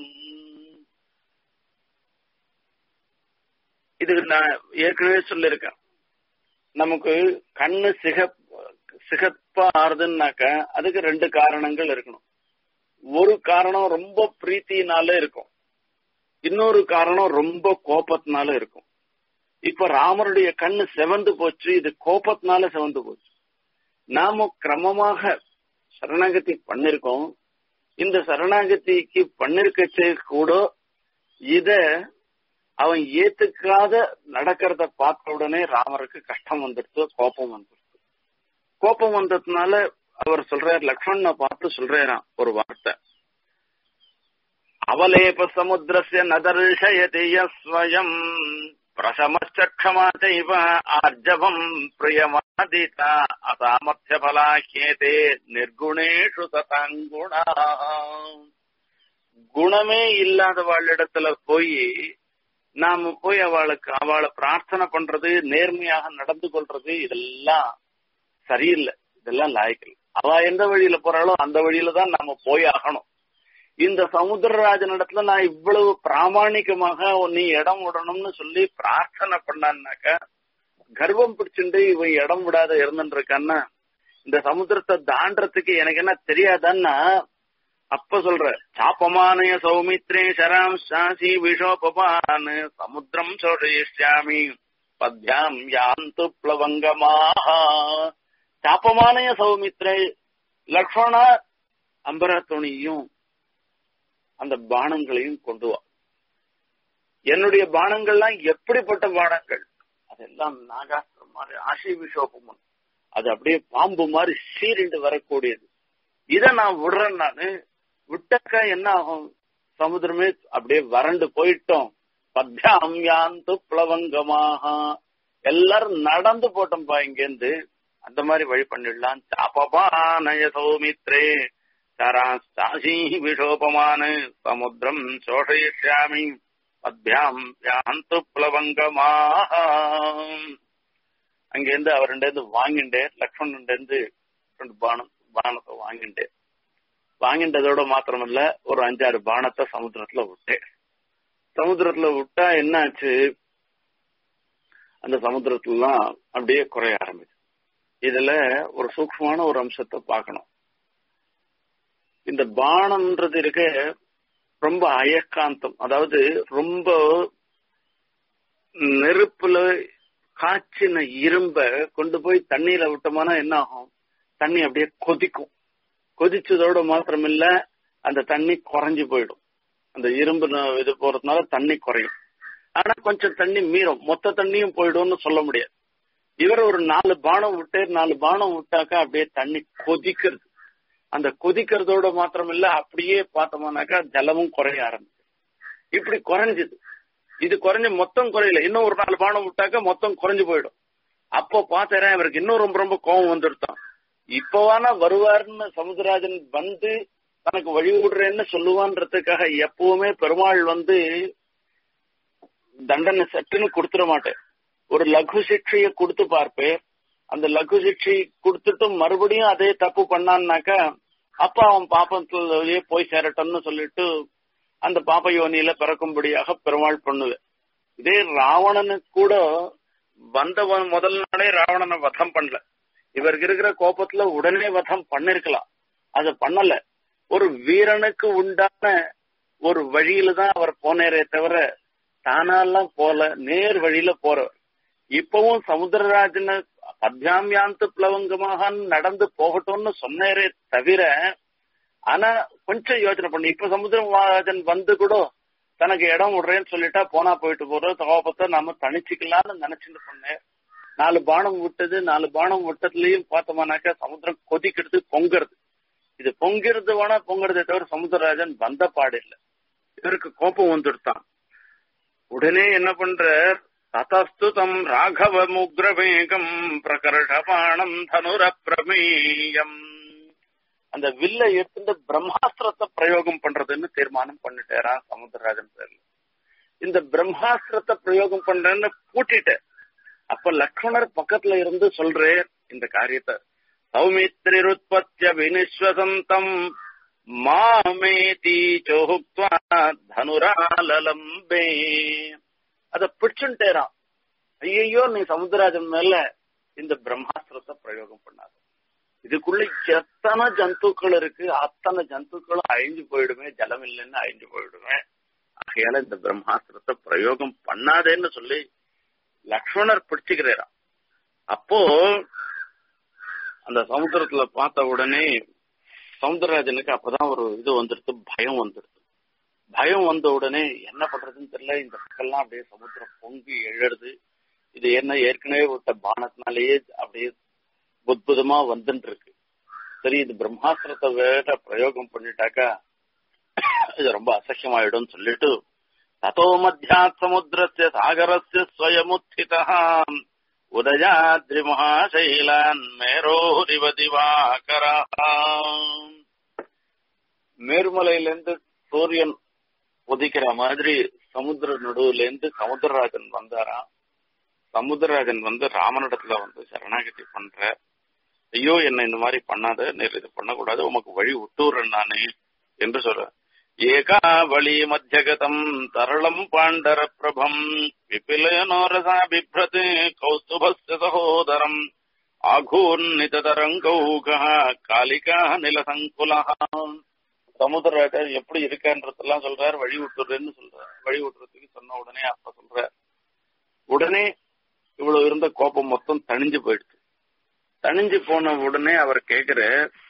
இதுக்கு நான் ஏற்கனவே சொல்லியிருக்கேன் நமக்கு கண்ணு சிக சிகப்பா ஆறுதுன்னாக்க அதுக்கு ரெண்டு காரணங்கள் இருக்கணும் ஒரு காரணம் ரொம்ப பிரீத்தினால இருக்கும் இன்னொரு காரணம் ரொம்ப கோபத்தினால இருக்கும் இப்ப ராமருடைய கண்ணு செவந்து போச்சு இது கோபத்தினால செவந்து போச்சு நாம கிரமமாக சரணாகதி பண்ணிருக்கோம் இந்த சரணாகதிக்கு பண்ணிருக்கச்சே கூட இத அவன் ஏத்துக்காத நடக்கிறத பார்த்த உடனே ராமருக்கு கஷ்டம் வந்துடுச்சு கோபம் வந்துடுச்சு கோபம் வந்ததுனால அவர் சொல்றார் லக்ஷ்மணனை பார்த்து சொல்றாராம் ஒரு வார்த்தை அவலேப சமுத்திரஸ்ய நதர்ஷயதி ஸ்வயம் பிரசமச்சமா செய்வ ஆர்ஜவம் பிரியமாதிதா அசாமர்த்திய பலாஹ்யேதே நிர்குணேஷு ததங்குணா குணமே இல்லாதவாளிடத்துல போய் நாம போய் அவளுக்கு அவளை பிரார்த்தனை பண்றது நேர்மையாக நடந்து கொள்றது இதெல்லாம் சரியில்லை இதெல்லாம் லாய்க்கல் அவ எந்த வழியில போறாளோ அந்த வழியில தான் நாம போய் ஆகணும் இந்த சமுத்திரராஜன் இடத்துல நான் இவ்வளவு பிராமணிகமாக நீ இடம் விடணும்னு சொல்லி பிரார்த்தனை பண்ணான்னாக்க கர்வம் பிடிச்சுட்டு இவன் இடம் விடாத இருந்துருக்கான்னா இந்த சமுத்திரத்தை தாண்டறதுக்கு எனக்கு என்ன தெரியாதான்னா அப்ப சொல்ற சாப்பமானய சௌமித்ரே சராம் சாசி விஷோபமான் சமுத்திரம் சோழயிஷ்யாமி பத்யாம் யாந்து பிளவங்கமாக சாப்பமானய சௌமித்ரே லக்ஷ்மணா அம்பரத்துணியும் அந்த பானங்களையும் கொண்டு வா என்னுடைய பானங்கள்லாம் எப்படிப்பட்ட பானங்கள் அதெல்லாம் நாகாஸ்திரம் மாதிரி ஆசி விஷோபமன் அது அப்படியே பாம்பு மாதிரி சீரிண்டு வரக்கூடியது இத நான் விடுறேன் நானு விட்டக்கா என்ன ஆகும் சமுத்திரமே அப்படியே வறண்டு போயிட்டோம் பத்யாம் யாந்து பிளவங்கமாக எல்லாரும் நடந்து போட்டோம்பா இங்கேருந்து அந்த மாதிரி வழி பண்ணிடலாம் சாப்பபானய சௌமித்ரே சராஸ்தாசி விஷோபமான சமுத்திரம் சோஷயிஷ்யாமி பத்யாம் யாந்து பிளவங்கமாக அங்கேருந்து அவருண்டேருந்து வாங்கிண்டேன் லக்ஷ்மணன்டேருந்து ரெண்டு பானம் பானத்தை வாங்கிண்டேன் வாங்கின்றதோட மாத்திரமல்ல ஒரு அஞ்சாறு பானத்தை சமுத்திரத்துல விட்டேன் சமுத்திரத்துல விட்டா என்ன ஆச்சு அந்த சமுத்திரத்துலாம் அப்படியே குறைய ஆரம்பிச்சு இதுல ஒரு சூக்மமான ஒரு அம்சத்தை பார்க்கணும் இந்த பானம்ன்றது இருக்க ரொம்ப அயக்காந்தம் அதாவது ரொம்ப நெருப்புல காய்ச்சின இரும்ப கொண்டு போய் தண்ணியில விட்டோம்னா என்ன ஆகும் தண்ணி அப்படியே கொதிக்கும் கொதிச்சதோட மாத்திரம் இல்ல அந்த தண்ணி குறைஞ்சு போயிடும் அந்த இரும்பு இது போறதுனால தண்ணி குறையும் ஆனா கொஞ்சம் தண்ணி மீறும் மொத்த தண்ணியும் போயிடும்னு சொல்ல முடியாது இவர் ஒரு நாலு பானம் விட்டு நாலு பானம் விட்டாக்கா அப்படியே தண்ணி கொதிக்கிறது அந்த கொதிக்கிறதோட மாத்திரம் இல்ல அப்படியே பார்த்தோம்னாக்கா ஜலமும் குறைய ஆரம்பிச்சு இப்படி குறைஞ்சது இது குறைஞ்ச மொத்தம் குறையல இன்னும் ஒரு நாலு பானம் விட்டாக்கா மொத்தம் குறைஞ்சு போயிடும் அப்போ பார்த்தேன் இவருக்கு இன்னும் ரொம்ப ரொம்ப கோபம் வந்துருத்தான் இப்பவானா வருவார்னு சமுதிரராஜன் வந்து தனக்கு வழி விடுறேன்னு சொல்லுவான்றதுக்காக எப்பவுமே பெருமாள் வந்து தண்டனை சட்டுன்னு கொடுத்துட மாட்டேன் ஒரு லகு சிக்ஷைய கொடுத்து பார்ப்பேன் அந்த லகு சிக்ஷை கொடுத்துட்டு மறுபடியும் அதே தப்பு பண்ணான்னாக்கா அப்ப அவன் பாப்பத்திலேயே போய் சேரட்டும்னு சொல்லிட்டு அந்த பாப்ப யோனியில பிறக்கும்படியாக பெருமாள் பண்ணுவேன் இதே ராவணனுக்கு கூட வந்தவன் முதல் நாளே ராவணனை வதம் பண்ணல இவருக்கு இருக்கிற கோபத்துல உடனே வதம் பண்ணிருக்கலாம் அதை பண்ணல ஒரு வீரனுக்கு உண்டான ஒரு வழியில தான் அவர் போனேரே தவிர தானாலாம் போல நேர் வழியில போறவர் இப்பவும் சமுத்திரராஜன பத்யாமியாந்து பிளவங்கமாக நடந்து போகட்டும்னு சொன்னேரே தவிர ஆனா கொஞ்சம் யோசனை பண்ணு இப்ப சமுத்திரராஜன் வந்து கூட தனக்கு இடம் விடுறேன்னு சொல்லிட்டா போனா போயிட்டு போறோம் கோபத்தை நாம தனிச்சுக்கலாம்னு நினைச்சுட்டு சொன்னேன் நாலு பானம் விட்டது நாலு பானம் விட்டதுலயும் பார்த்தோம்னாக்கா சமுத்திரம் கொதிக்கிறது பொங்குறது இது பொங்கிறது வேணா பொங்குறதே தவிர சமுத்திரராஜன் வந்த பாடு இல்லை இவருக்கு கோபம் வந்துடுத்தான் உடனே என்ன பண்ற ததஸ்து தம் ராகவ முக்ரவேகம் பிரகர்ஷபாணம் தனுர பிரமேயம் அந்த வில்லை எடுத்துட்டு பிரம்மாஸ்திரத்தை பிரயோகம் பண்றதுன்னு தீர்மானம் பண்ணிட்டேரா சமுத்திரராஜன் பேர்ல இந்த பிரம்மாஸ்திரத்தை பிரயோகம் பண்றேன்னு கூட்டிட்டேன் அப்ப லக்ஷ்மணர் பக்கத்துல இருந்து சொல்றேன் இந்த காரியத்தை சௌமித்ரிருத்பத்திய வினிஸ்வசந்தம் மாமேதி சோஹுக்வா தனுராலம்பே அத பிடிச்சுட்டேரான் ஐயோ நீ சமுத்திரராஜன் மேல இந்த பிரம்மாஸ்திரத்தை பிரயோகம் பண்ணாத இதுக்குள்ள எத்தனை ஜந்துக்கள் இருக்கு அத்தனை ஜந்துக்களும் அழிஞ்சு போயிடுமே ஜலம் இல்லைன்னு அழிஞ்சு போயிடுமே ஆகையால இந்த பிரம்மாஸ்திரத்தை பிரயோகம் பண்ணாதேன்னு சொல்லி லக்ஷ்மணர் பிடிச்சுக்கிறாராம் அப்போ அந்த சமுத்திரத்துல பார்த்த உடனே சமுத்திரராஜனுக்கு அப்பதான் ஒரு இது வந்துடுது பயம் வந்துடுது பயம் வந்த உடனே என்ன பண்றதுன்னு தெரியல இந்த பக்கம்லாம் அப்படியே சமுத்திரம் பொங்கி எழுறது இது என்ன ஏற்கனவே விட்ட பானத்தினாலேயே அப்படியே புத்புதமா வந்துட்டு இருக்கு சரி இது பிரம்மாஸ்திரத்தை வேற பிரயோகம் பண்ணிட்டாக்கா இது ரொம்ப அசக்கியமாயிடும் சொல்லிட்டு ததோ மத்தியாத் சமுத்திரஸ்ய சாகரஸ்ய ஸ்வயமுத்திதா உதயாத்ரி மகாசைலான் மேரோரிவ திவாகரா மேருமலையிலிருந்து சூரியன் உதிக்கிற மாதிரி சமுத்திர நடுவுல இருந்து சமுத்திரராஜன் வந்தாராம் சமுத்திரராஜன் வந்து ராமனிடத்துல வந்து சரணாகதி பண்ற ஐயோ என்ன இந்த மாதிரி பண்ணாத நேர் இது பண்ணக்கூடாது உமக்கு வழி விட்டுறேன் நானு என்று சொல்ற ஏகாவளி மத்தியகதம் தரளம் பாண்டர பிரபம் விபிலயனோரசா பிப்ரத் கௌஸ்துபஸ்ய சகோதரம் ஆகூர்ணிதரங்கௌக காலிகா நிலசங்குலா சமுத்திரராஜர் எப்படி இருக்கன்றதெல்லாம் சொல்றாரு வழி விட்டுறேன்னு சொல்றாரு வழி விட்டுறதுக்கு சொன்ன உடனே அப்ப சொல்ற உடனே இவ்வளவு இருந்த கோபம் மொத்தம் தணிஞ்சு போயிடுச்சு தணிஞ்சு போன உடனே அவர் கேக்குற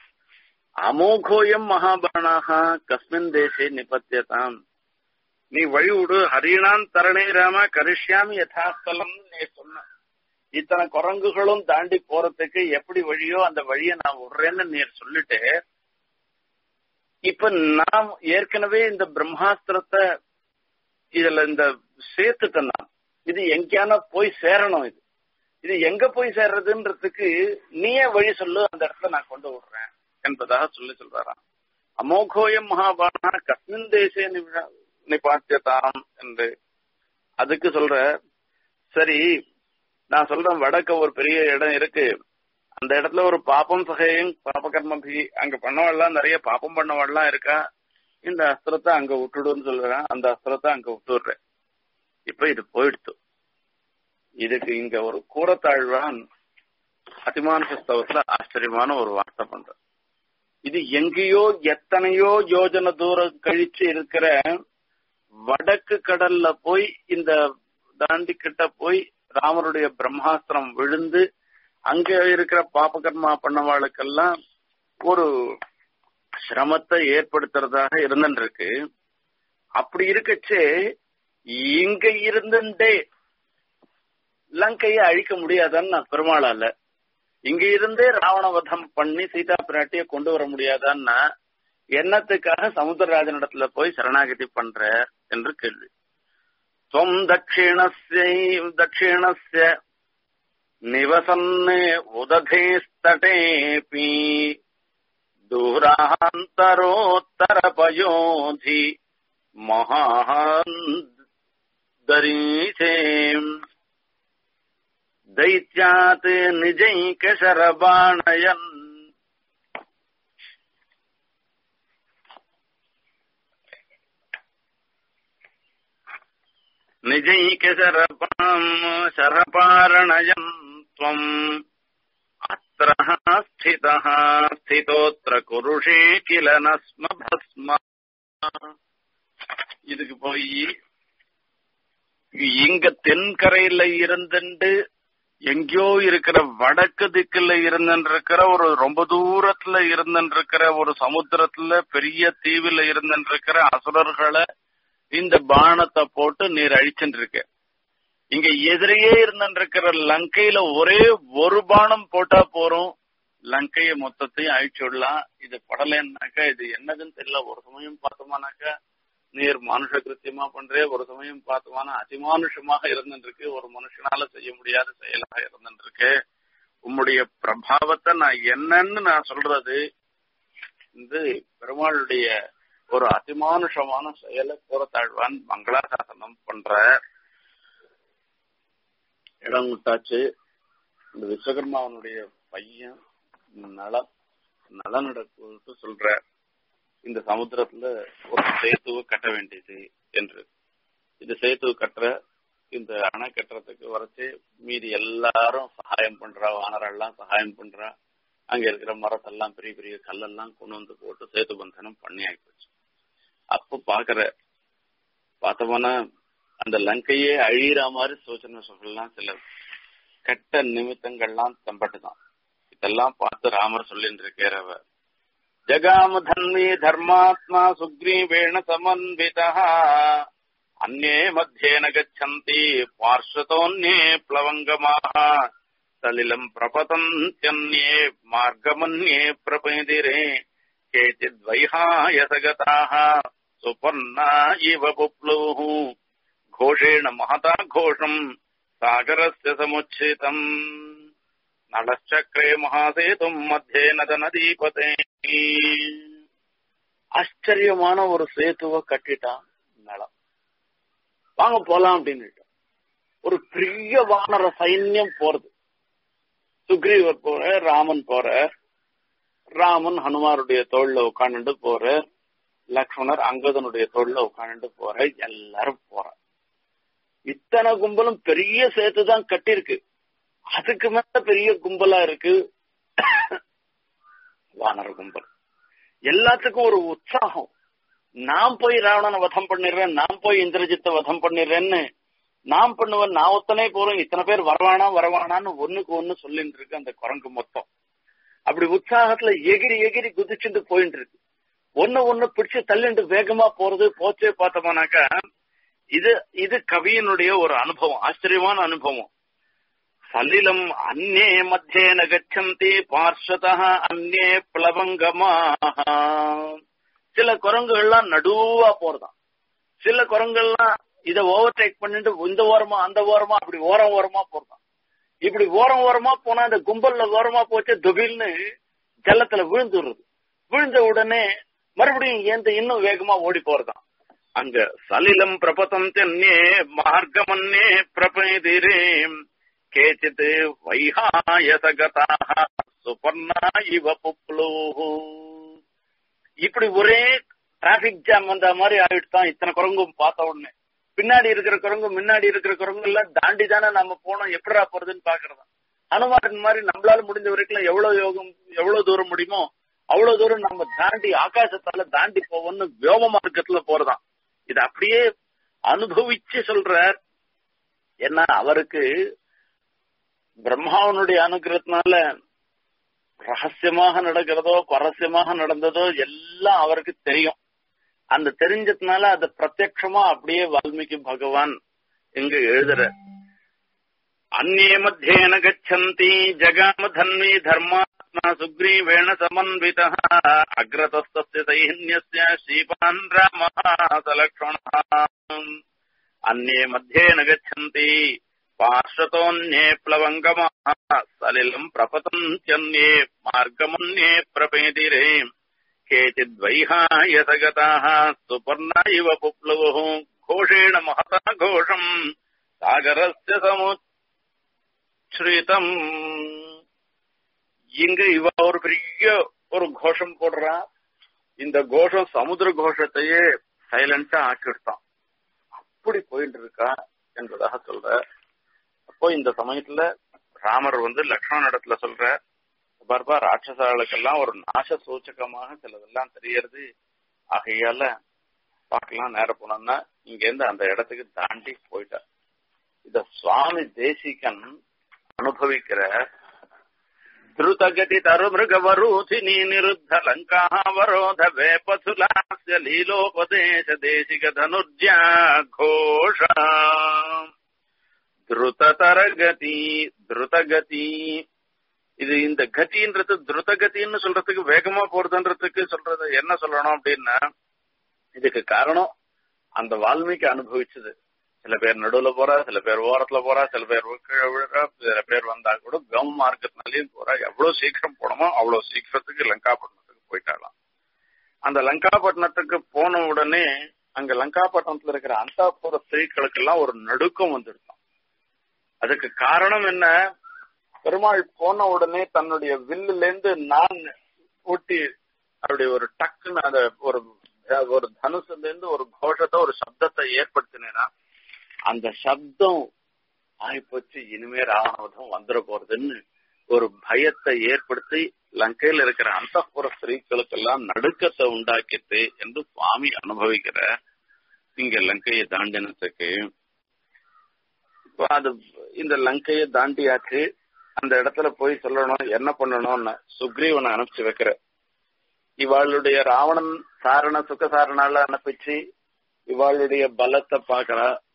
அமோகோயம் மகாபானாக கஸ்மின் தேசே நிபத்தியதாம் நீ வழி விடு ஹரிணான் தரணே ராம கரிஷ்யாமி யதாஸ்தலம் நீ சொன்ன இத்தனை குரங்குகளும் தாண்டி போறதுக்கு எப்படி வழியோ அந்த வழியை நான் விடுறேன்னு நீ சொல்லிட்டு இப்ப நாம் ஏற்கனவே இந்த பிரம்மாஸ்திரத்தை இதுல இந்த சேர்த்துட்டேன் நான் இது எங்கேயான போய் சேரணும் இது இது எங்க போய் சேர்றதுன்றதுக்கு நீயே வழி சொல்லு அந்த இடத்துல நான் கொண்டு விடுறேன் என்பதாக சொல்லி சொல்றாராம் அமோகோயம் மகாபானா கஸ்மின் தேசே நிபாத்தியதாம் என்று அதுக்கு சொல்ற சரி நான் சொல்றேன் வடக்க ஒரு பெரிய இடம் இருக்கு அந்த இடத்துல ஒரு பாப்பம் சகையும் பாபகர்மபி அங்க பண்ணவாள்லாம் நிறைய பாப்பம் பண்ணவாள்லாம் இருக்கா இந்த அஸ்திரத்தை அங்க விட்டுடுன்னு சொல்றேன் அந்த அஸ்திரத்தை அங்க விட்டுடுறேன் இப்ப இது போயிடுத்து இதுக்கு இங்க ஒரு கூறத்தாழ்வான் அதிமான புஸ்தகத்துல ஆச்சரியமான ஒரு வார்த்தை பண்ற இது எங்கேயோ எத்தனையோ யோஜனை தூரம் கழிச்சு இருக்கிற வடக்கு கடல்ல போய் இந்த தாண்டி கிட்ட போய் ராமருடைய பிரம்மாஸ்திரம் விழுந்து அங்க இருக்கிற பாபகர்மா பண்ணவாளுக்கெல்லாம் ஒரு சிரமத்தை ஏற்படுத்துறதாக இருந்துருக்கு அப்படி இருக்கச்சே இங்க இருந்துட்டே லங்கையை அழிக்க முடியாதான்னு பெருமாளால இங்க இருந்தே ராவணவதம் பண்ணி சீதா பிராட்டிய கொண்டு வர முடியாதான்னா என்னத்துக்காக சமுத்திரராஜனிடத்துல போய் சரணாகதி பண்ற என்று கேள்வி துவம் தட்சிணஸ்ய தட்சிணஸ்ய நிவசன்னே உததேஸ்தடேபி दूरान्तरोत्तरपयोधि महान्दरीचे दैत्यात् निजैकशरबाणयन् निजैकशरपाम् शरपारणयन् त्वम् अत्र स्थितः स्थितोऽत्र कुरुषे किल न स्म भस्म இதுக்கு போய் இங்க தென்கரையில இருந்துட்டு எங்கேயோ இருக்கிற வடக்கு திக்குல இருந்துருக்கிற ஒரு ரொம்ப தூரத்துல இருந்துருக்கிற ஒரு சமுத்திரத்துல பெரிய தீவுல இருந்துருக்கிற அசுரர்களை இந்த பானத்தை போட்டு நீர் அழிச்சுட்டு இருக்க இங்க எதிரையே இருந்துருக்கிற லங்கையில ஒரே ஒரு பானம் போட்டா போறோம் லங்கைய மொத்தத்தையும் அழிச்சு விடலாம் இது படலைன்னாக்கா இது என்னதுன்னு தெரியல ஒரு சமயம் பார்த்தோமானாக்கா நீர் மனுஷ கிருத்தியமா பண்றே ஒரு சமயம் பார்த்தோமான அதிமானுஷமாக இருந்துருக்கு ஒரு மனுஷனால செய்ய முடியாத செயலாக இருந்துருக்கு உம்முடைய பிரபாவத்தை நான் என்னன்னு நான் சொல்றது இது பெருமாளுடைய ஒரு அதிமானுஷமான செயலை கூறத்தாழ்வான் மங்களாசாசனம் பண்ற இடம் விட்டாச்சு இந்த விஸ்வகர்மாவனுடைய பையன் நலம் நலனடக்கு சொல்ற இந்த சமுத்திரத்துல ஒரு சேத்துவை கட்ட வேண்டியது என்று இந்த சேத்துவை கட்டுற இந்த அணை கட்டுறதுக்கு வரைச்சு மீதி எல்லாரும் சகாயம் பண்றா வானரெல்லாம் சகாயம் பண்றா அங்க இருக்கிற மரத்தெல்லாம் பெரிய பெரிய கல்லெல்லாம் கொண்டு வந்து போட்டு சேத்து பந்தனம் பண்ணி ஆயிப்போச்சு அப்ப பாக்குற பார்த்தோம்னா அந்த லங்கையே அழியிற மாதிரி சோச்சனை சொல்லலாம் சில கெட்ட நிமித்தங்கள்லாம் தம்பட்டுதான் இதெல்லாம் பார்த்து ராமர் சொல்லிட்டு இருக்கார் அவர் ஜகாம தன்வி தர்மாத்மா சுக்ரீவேண சமன்விதா அந்நே மத்தியேன கச்சந்தி பார்ஷதோன்னே பிளவங்கமாக सलिलम् प्रपतन्त्यन्ये मार्गमन्ये प्रपेदिरे केचिद्वैहायसगताः सुपर्णा इव पुप्लुः घोषेण महता घोषम् सागरस्य समुच्छितम् नलश्चक्रे महासेतुम् मध्ये नदनदीपते ஆச்சரியமான ஒரு சேத்துவை கட்டிட்டான் நலம் வாங்க போலாம் அப்படின்னு ஒரு பெரிய வானர சைன்யம் போறது சுக்ரீவர் போற ராமன் போற ராமன் ஹனுமாருடைய தோல்ல உட்காந்துட்டு போற லக்ஷ்மணர் அங்கதனுடைய தோல்ல உட்காந்துட்டு போற எல்லாரும் போற இத்தனை கும்பலும் பெரிய சேத்து தான் கட்டிருக்கு அதுக்கு மேல பெரிய கும்பலா இருக்கு வானர கும்பல் எல்லாத்துக்கும் ஒரு உற்சாகம் நான் போய் ராவணனை வதம் பண்ணிடுறேன் நான் போய் இந்திரஜித்தை வதம் பண்ணிடுறேன்னு நான் பண்ணுவேன் நான் ஒத்தனை போறோம் இத்தனை பேர் வரவானா வரவானான்னு ஒண்ணுக்கு ஒண்ணு சொல்லிட்டு இருக்கு அந்த குரங்கு மொத்தம் அப்படி உற்சாகத்துல எகிரி எகிரி குதிச்சுட்டு போயிட்டு இருக்கு ஒண்ணு ஒண்ணு பிடிச்சு தள்ளிட்டு வேகமா போறது போச்சே பார்த்தோம்னாக்கா இது இது கவியினுடைய ஒரு அனுபவம் ஆச்சரியமான அனுபவம் சலிலம் அந்நே மத்தியேன கச்சந்தி பார்ஷதா அந்நே பிளவங்கமாக சில குரங்குகள்லாம் நடுவா போறதாம் சில குரங்குகள்லாம் இத ஓவர்டேக் பண்ணிட்டு இந்த ஓரமா அந்த ஓரமா அப்படி ஓரம் ஓரமா போறதாம் இப்படி ஓரம் ஓரமா போனா அந்த கும்பல்ல ஓரமா போச்சு துபில்னு ஜலத்துல விழுந்துடுறது விழுந்த உடனே மறுபடியும் ஏந்த இன்னும் வேகமா ஓடி போறதாம் அங்க சலிலம் பிரபதம் தென்னே மார்க்கமன்னே பிரபேதிரே கேச்சித் வைகாயசகதாக சுபர்ணா இவ புப்ளூஹு இப்படி ஒரே டிராபிக் ஜாம் வந்த மாதிரி ஆயிட்டு தான் இத்தனை குரங்கும் பார்த்த உடனே பின்னாடி இருக்கிற குரங்கு முன்னாடி இருக்கிற குரங்கு எல்லாம் தாண்டி தானே நம்ம போனோம் எப்படா போறதுன்னு பாக்குறதா அனுமான் மாதிரி நம்மளால முடிஞ்ச வரைக்கும் எவ்வளவு யோகம் எவ்வளவு தூரம் முடியுமோ அவ்வளவு தூரம் நம்ம தாண்டி ஆகாசத்தால தாண்டி போவோம்னு வியோம மார்க்கத்துல போறதாம் இது அப்படியே அனுபவிச்சு சொல்றார் ஏன்னா அவருக்கு பிரம்மாவனுடைய அனுகிரகத்தினால ரகசியமாக நடக்கிறதோ பரஸ்யமாக நடந்ததோ எல்லாம் அவருக்கு தெரியும் அந்த தெரிஞ்சதுனால அது பிரத்யட்சமா அப்படியே வால்மீகி பகவான் இங்க எழுதுற அந்நே மத்தியேன கச்சந்தி ஜகாம தன்வி தர்மாத்மா சுக்ரீவேண சமன்வித அக்ரதஸ்தஸ்ய சைன்யஸ்ய ஸ்ரீபான் ராமः சலக்ஷ்மணः அந்நே மத்தியேன கச்சந்தி पार्श्वतोऽन्ये प्लवङ्गमाः सलिलम् प्रपतन्त्यन्ये मार्गमन्ये प्रपेदिरे केचिद्वैहायसगताः सुपर्णा इव पुप्लुवुः घोषेण महता घोषम् सागरस्य समुच्छ्रितम् இங்க இவ ஒரு பெரிய ஒரு கோஷம் போடுறா இந்த கோஷம் சமுத்திர கோஷத்தையே சைலண்டா ஆக்கிடுத்தான் அப்படி போயிட்டு இருக்கா என்பதாக சொல்ற அப்போ இந்த சமயத்துல ராமர் வந்து லக்ஷ்மண இடத்துல சொல்ற பார்ப்பா ராட்சசாளுக்கெல்லாம் ஒரு நாச சூச்சகமாக சிலதெல்லாம் தெரியறது ஆகையால பார்க்கலாம் நேரம் போனோம்னா இங்க இருந்து அந்த இடத்துக்கு தாண்டி போயிட்டார் இத சுவாமி தேசிகன் அனுபவிக்கிற திருதகதி தருமிருகவரூதினி நிருத்த லங்காவரோத வேபசுலாஸ்ய லீலோபதேச தேசிக தனுர்ஜா கோஷ திருதரகதி திருதகதி இது இந்த கதின்றது திருதகத்தின்னு சொல்றதுக்கு வேகமா போறதுன்றதுக்கு சொல்றது என்ன சொல்லணும் அப்படின்னா இதுக்கு காரணம் அந்த வால்மீகி அனுபவிச்சது சில பேர் நடுவுல போறா சில பேர் ஓரத்துல போறா சில பேர் கீழே விழுறா சில பேர் வந்தா கூட கவ மார்க்கத்தினாலையும் போறா எவ்வளவு சீக்கிரம் போனோமோ அவ்வளவு சீக்கிரத்துக்கு லங்காபட்டினத்துக்கு போயிட்டாலாம் அந்த லங்காபட்டினத்துக்கு போன உடனே அங்க லங்காபட்டினத்துல இருக்கிற அந்தாபுர ஸ்திரீக்களுக்கு எல்லாம் ஒரு நடுக்கம் வந்துருக்கும் அதுக்கு காரணம் என்ன பெருமாள் போன உடனே தன்னுடைய வில்லுல இருந்து நான் ஊட்டி அப்படி ஒரு டக்குன்னு அந்த ஒரு ஒரு தனுசுல இருந்து ஒரு கோஷத்தை ஒரு சப்தத்தை ஏற்படுத்தினேன்னா அந்த சப்தம் ஆயிப்போச்சு இனிமே ராவணவதம் வந்துட போறதுன்னு ஒரு பயத்தை ஏற்படுத்தி லங்கையில் இருக்கிற அந்தப்புற ஸ்திரீக்களுக்கு எல்லாம் நடுக்கத்தை உண்டாக்கிட்டு என்று சுவாமி அனுபவிக்கிற இங்க லங்கையை தாண்டினத்துக்கு இப்போ அது இந்த லங்கையை தாண்டியாச்சு அந்த இடத்துல போய் சொல்லணும் என்ன பண்ணணும்னு சுக்ரீவனை அனுப்பிச்சு வைக்கிற இவாளுடைய ராவணன் சாரண சுகசாரணால அனுப்பிச்சு இவாளுடைய பலத்தை பாக்குறா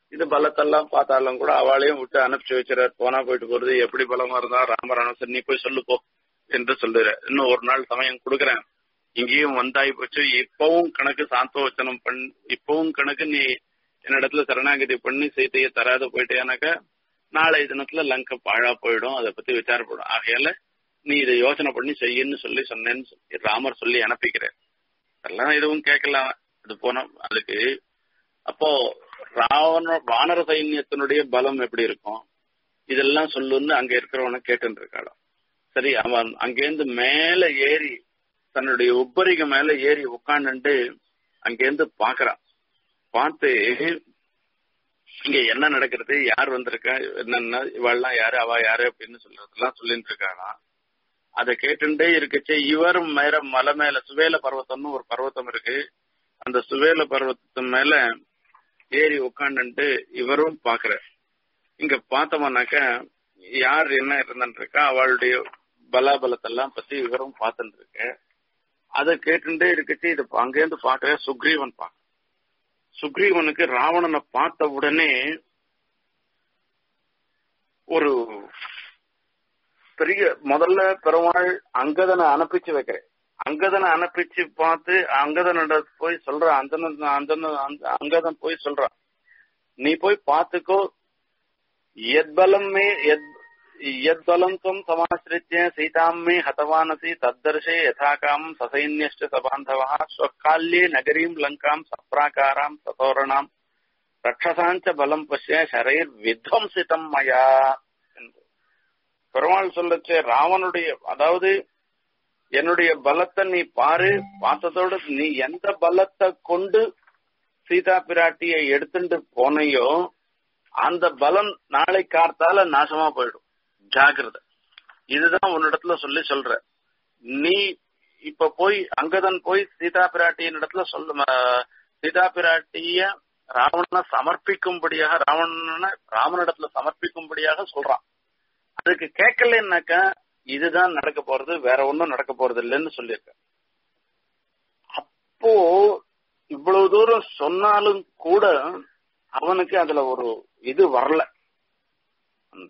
இது பலத்தெல்லாம் பார்த்தாலும் கூட அவளையும் விட்டு அனுப்பிச்சு வச்சுறாரு போனா போயிட்டு போறது எப்படி பலமா இருந்தா ராமராணம் சரி நீ போய் சொல்லு போ என்று சொல்லுற இன்னும் ஒரு நாள் சமயம் கொடுக்குறேன் இங்கேயும் வந்தாய் போச்சு இப்பவும் கணக்கு சாந்தோச்சனம் பண் இப்பவும் கணக்கு நீ என்னிடத்துல சரணாகதி பண்ணி சீத்தையை தராத போயிட்டேனாக்கா நாளை தினத்துல லங்கை பாழா போயிடும் அதை பத்தி விசாரப்படும் ஆகையால நீ இதை யோசனை பண்ணி செய்யுன்னு சொல்லி சொன்னேன்னு சொல்லி ராமர் சொல்லி அனுப்பிக்கிறேன் அதெல்லாம் எதுவும் கேட்கலாம் அது போன அதுக்கு அப்போ ராவண வானர சைன்யத்தினுடைய பலம் எப்படி இருக்கும் இதெல்லாம் சொல்லுன்னு அங்க இருக்கிறவன கேட்டு இருக்காளாம் சரி அவன் அங்கேருந்து மேல ஏறி தன்னுடைய உப்பரிக்கு மேல ஏறி உட்காந்துட்டு அங்கேருந்து பாக்குறான் பார்த்து இங்க என்ன நடக்கிறது யார் வந்திருக்கா என்னன்னா இவாள்லாம் யாரு அவ யாரு அப்படின்னு சொல்றதெல்லாம் சொல்லிட்டு இருக்கானா அதை கேட்டுட்டே இருக்குச்சு இவரும் மேல மலை மேல சுவேல பர்வத்தம்னு ஒரு பர்வத்தம் இருக்கு அந்த சுவேல பர்வத்தத்து மேல ஏறி உட்காந்துட்டு இவரும் பாக்குற இங்க பார்த்தோம்னாக்க யார் என்ன இருந்துட்டு இருக்கா அவளுடைய பலாபலத்தெல்லாம் பத்தி இவரும் பார்த்துட்டு இருக்கு அதை கேட்டுட்டே இருக்குச்சு இது அங்கேருந்து பாக்குற சுக்ரீவன் பாக்க சுக்ரீவனுக்கு ராவணனை பார்த்த உடனே ஒரு பெரிய முதல்ல பெருமாள் அங்கதனை அனுப்பிச்சு வைக்கிறேன் அங்கதனை அனுப்பிச்சு பார்த்து அங்கதனோட போய் சொல்றான் அந்தன அந்தன அங்கதன் போய் சொல்றான் நீ போய் பார்த்துக்கோ எத்பலம் மே எத் यद्बलं त्वं समाश्रित्य सीतां मे हतवानसि तद्दर्शे यथाकाम् ससैन्यश्च सबान्धवः स्वकाल्ये नगरीं लङ्काम् सप्राकाराम् सतोरणाम् ரட்சசாஞ்ச பலம் பசிய ஷரைர் வித்வம்சிதம் மயா பெருமாள் சொல்லச்சு ராவனுடைய அதாவது என்னுடைய பலத்தை நீ பாரு பார்த்ததோடு நீ எந்த பலத்தை கொண்டு சீதா பிராட்டியை எடுத்துட்டு போனையோ அந்த பலம் நாளை காத்தால நாசமா போயிடும் ஜாகிரத இதுதான் உன்னிடத்துல சொல்லி சொல்ற நீ இப்ப போய் அங்கதன் போய் சீதா பிராட்டியின் இடத்துல சொல்ல சீதா பிராட்டிய ராவணனை சமர்ப்பிக்கும்படியாக ராவணனை ராமனிடத்துல சமர்ப்பிக்கும்படியாக சொல்றான் அதுக்கு கேட்கலன்னாக்கா இதுதான் நடக்க போறது வேற ஒன்றும் நடக்க போறது இல்லைன்னு சொல்லியிருக்க அப்போ இவ்வளவு தூரம் சொன்னாலும் கூட அவனுக்கு அதுல ஒரு இது வரல அந்த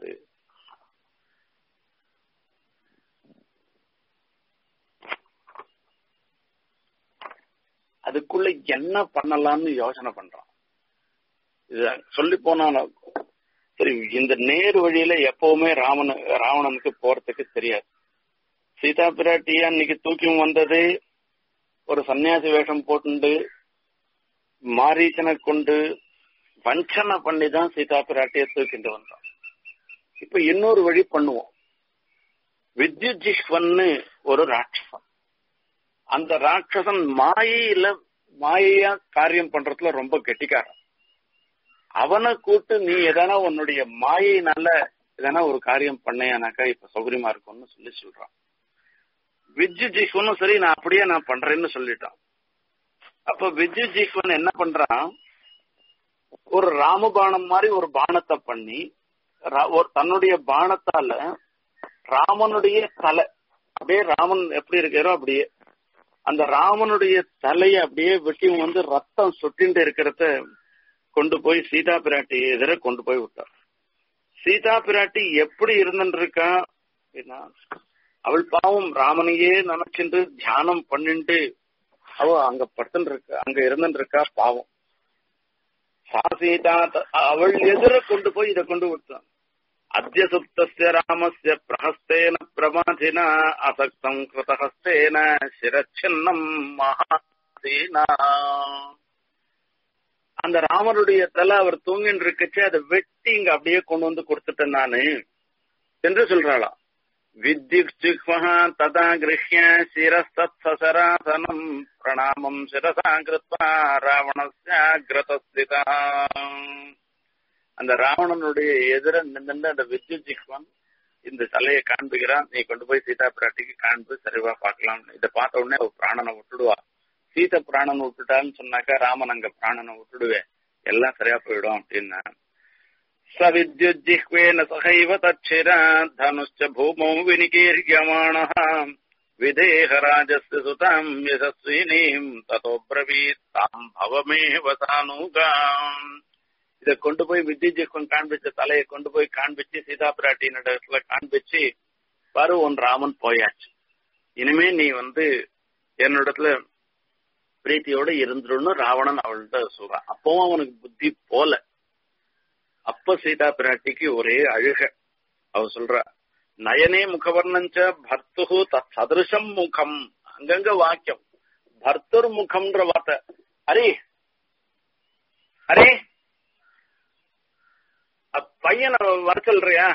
அதுக்குள்ள என்ன பண்ணலாம்னு யோசனை பண்றான் இது சொல்லி போனாலும் சரி இந்த நேர் வழியில எப்பவுமே ராமன் ராவணனுக்கு போறதுக்கு தெரியாது சீதா பிராட்டியா இன்னைக்கு தூக்கி வந்தது ஒரு சன்னியாசி வேஷம் போட்டு மாரீச்சனை கொண்டு வஞ்சனை பண்ணி தான் சீதா பிராட்டிய தூக்கிட்டு வந்தான் இப்ப இன்னொரு வழி பண்ணுவோம் வித்யுஜிஷ்வன்னு ஒரு ராட்சசன் அந்த ராட்சசன் மாயையில மாயையா காரியம் பண்றதுல ரொம்ப கெட்டிக்காரன் அவனை கூட்டு நீ எதனா உன்னுடைய மாயினால எதனா ஒரு காரியம் பண்ணையானாக்கா இப்ப சௌகரியமா இருக்கும்னு சொல்லி சொல்றான் விஜு ஜீஸ்வனும் சரி நான் அப்படியே நான் பண்றேன்னு சொல்லிட்டான் அப்ப விஜு ஜீஸ்வன் என்ன பண்றான் ஒரு ராமபாணம் மாதிரி ஒரு பானத்தை பண்ணி ஒரு தன்னுடைய பானத்தால ராமனுடைய தலை அப்படியே ராமன் எப்படி இருக்காரோ அப்படியே அந்த ராமனுடைய தலையை அப்படியே வெட்டி வந்து ரத்தம் சொட்டிண்டு இருக்கிறத கொண்டு போய் சீதா பிராட்டி எதிர கொண்டு போய் விட்டார் சீதா பிராட்டி எப்படி இருந்துருக்கா அப்படின்னா அவள் பாவம் ராமனையே நினைச்சிட்டு தியானம் பண்ணிட்டு அவ அங்க படுத்துட்டு இருக்க அங்க இருந்துட்டு இருக்கா பாவம் சா சீதா அவள் எதிர கொண்டு போய் இதை கொண்டு விட்டான் அத்திய சுப்தஸ்ய ராமஸ்ய பிரஹஸ்தேன பிரமாதினா அசக்தம் கிருதஹஸ்தேன சிரச்சின்னம் மகாசீனா அந்த ராமருடைய தலை அவர் தூங்கின்னு இருக்குச்சு அதை வெட்டி இங்க அப்படியே கொண்டு வந்து கொடுத்துட்டேன் நானு என்று சொல்றாளாம் வித்யுக்ஜிஹ்மஹா ததா கிருஹ்ய சிரஸ்தத் சசராசனம் பிரணாமம் சிரசா கிருத்வா ராவணஸ்யாகிரதஸ்திதா அந்த ராவணனுடைய எதிர நின்று அந்த வித்யுஜிஹ்வன் இந்த தலையை காண்பிக்கிறான் நீ கொண்டு போய் சீதா பிராட்டிக்கு காண்பு சரிவா பார்க்கலாம் இதை பார்த்த உடனே அவ பிராணனை விட்டுடுவா சீத பிராணன் விட்டுட்டான்னு சொன்னாக்கா ராமன் அங்க பிராணனை விட்டுடுவேன் எல்லாம் சரியா போயிடும் அப்படின்னா ச வித்யுஜிஹ்வேன சகைவ தச்சிரா தனுஷ்ச பூமௌ வினிகீர்யமாண விதேகராஜஸ்ய சுதாம் யசஸ்வினீம் ததோ பிரவீத் தாம் பவமேவ சானுகாம் இத கொண்டு போய் வித்யுஜிக்கும் காண்பிச்ச தலையை கொண்டு போய் காண்பிச்சு சீதா பிராட்டியின் இடத்துல காண்பிச்சு பாரு உன் ராமன் போயாச்சு இனிமே நீ வந்து என்னிடத்துல பிரீத்தியோட இருந்துருன்னு ராவணன் அவள்கிட்ட சொல்றான் அப்பவும் அவனுக்கு புத்தி போல அப்ப சீதா பிராட்டிக்கு ஒரே அழுக அவ சொல்ற நயனே முகவர்ணஞ்ச பர்த்து தத் சதிருஷம் முகம் அங்கங்க வாக்கியம் பர்த்தர் முகம்ன்ற வார்த்தை அரே அரே பையனை வர சொல்றியா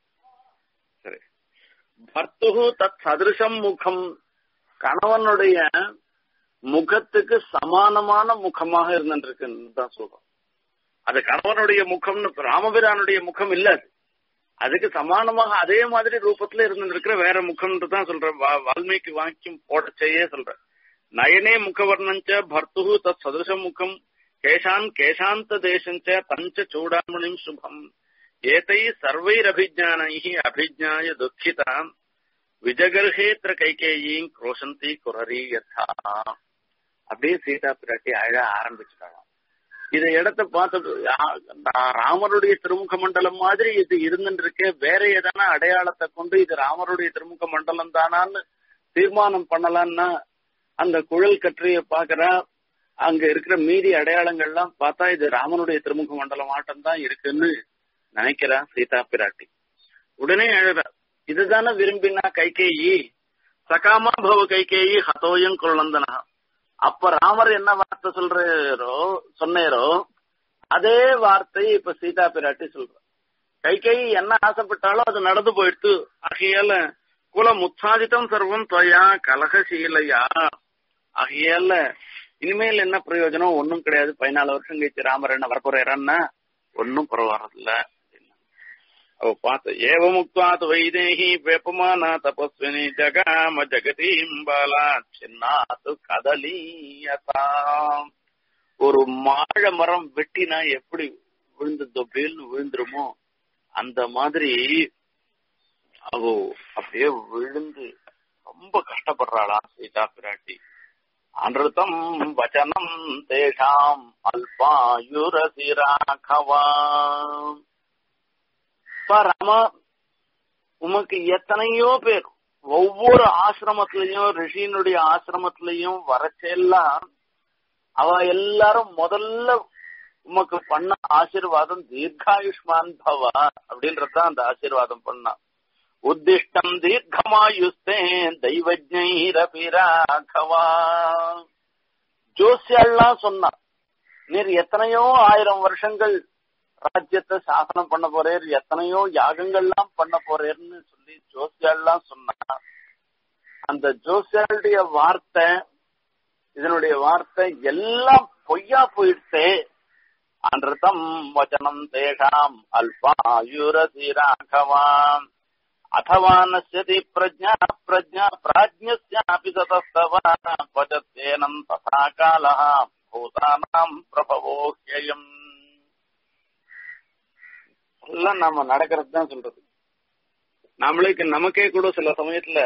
சரி பர்த்து தத் சதிருஷம் முகம் கணவனுடைய முகத்துக்கு சமானமான முகமாக இருந்துருக்குன்னு தான் சொல்றோம் அது கணவனுடைய முகம்னு ராமபிரானுடைய முகம் இல்ல அது அதுக்கு சமானமாக அதே மாதிரி ரூபத்துல இருந்துருக்கிற வேற முகம்னு தான் சொல்றேன் வால்மீகி வாக்கியம் போடச்சேயே சொல்றேன் நயனே முகவர்ணஞ்ச பர்த்து தத் சதுருஷ முகம் கேஷான் கேஷாந்த தேசஞ்ச பஞ்ச சூடாமணிம் சுபம் ஏதை சர்வைரபிஜானை அபிஜாய துக்கிதாம் விஜகர்ஹேத்திர கைகேயின் குரோசந்தி குரரி யதா அப்படியே சீதா பிராட்டி அழ ஆரம்பிச்சுட்டாங்க இத இடத்த பார்த்து ராமருடைய திருமுக மண்டலம் மாதிரி இது இருந்துருக்கு வேற ஏதான அடையாளத்தை கொண்டு இது ராமருடைய திருமுக மண்டலம் தானான்னு தீர்மானம் பண்ணலாம்னா அந்த குழல் கற்றைய பாக்குறா அங்க இருக்கிற மீதி அடையாளங்கள்லாம் பார்த்தா இது ராமனுடைய திருமுக மண்டலம் ஆட்டம் தான் இருக்குன்னு நினைக்கிறா சீதா பிராட்டி உடனே அழுற இதுதானே விரும்பினா கைகேயி சகாமா பவ கைகேயி ஹதோயம் கொள்ளந்தனா அப்ப ராமர் என்ன வார்த்தை சொல்றாரோ சொன்னேரோ அதே வார்த்தை இப்ப சீதா பிராட்டி சொல்ற கைகை என்ன ஆசைப்பட்டாலோ அது நடந்து போயிடுத்து ஆகையால குல முத்தாதித்தம் சர்வம் தொயா கலகசீலையா ஆகையால இனிமேல் என்ன பிரயோஜனம் ஒன்னும் கிடையாது பதினாலு வருஷம் கழிச்சு ராமர் என்ன வரப்போறாருன்னா ஒன்னும் பரவாயில்ல அவ பார்த்த ஏவமுக்தாத் வைதேகி வேப்பமானா தபஸ்வினி ஜகாம ஜெகதீம் பாலா சின்னாத்து கதலீயதாம் ஒரு மாழ மரம் வெட்டினா எப்படி விழுந்ததோ வேல்னு விழுந்துருமோ அந்த மாதிரி அவ அப்படியே விழுந்து ரொம்ப கஷ்டப்படுறாளா சீதா பிராட்டி அனிருத்தம் வச்சனம் தேஷாம் அல்பாயுரசி ராகவா ராமா உமக்கு எத்தனையோ பேர் ஒவ்வொரு ஆசிரமத்திலையும் ரிஷியினுடைய ஆசிரமத்திலையும் வரச்செல்லாம் அவ எல்லாரும் முதல்ல உமக்கு பண்ண ஆசிர்வாதம் தீர்காயுஷ்மான் பவ அப்படின்றதான் அந்த ஆசிர்வாதம் பண்ணா உத்திஷ்டம் தீர்க்கமாயுஸ்தே தெய்வஜைரபி ராகவா ஜோசியெல்லாம் சொன்னா நீர் எத்தனையோ ஆயிரம் வருஷங்கள் ராஜ்யத்தை சாசனம் பண்ண போறேர் எத்தனையோ யாகங்கள்லாம் பண்ண போறேர்னு சொல்லி ஜோசியெல்லாம் சொன்னா அந்த ஜோசியருடைய வார்த்தை இதனுடைய வார்த்தை எல்லாம் பொய்யா போயிடுச்சே அன்றுதம் வச்சனம் தேஷாம் அல்பாயுரசி ராகவாம் अथवा नश्यति प्रज्ञा प्रज्ञा प्राज्ञस्यापि सतस्तव क्वचित्तेनम् तथा कालः भूतानाम् प्रभवो ह्ययम् எல்லாம் நாம நடக்கிறது தான் சொல்றது நம்மளுக்கு நமக்கே கூட சில சமயத்துல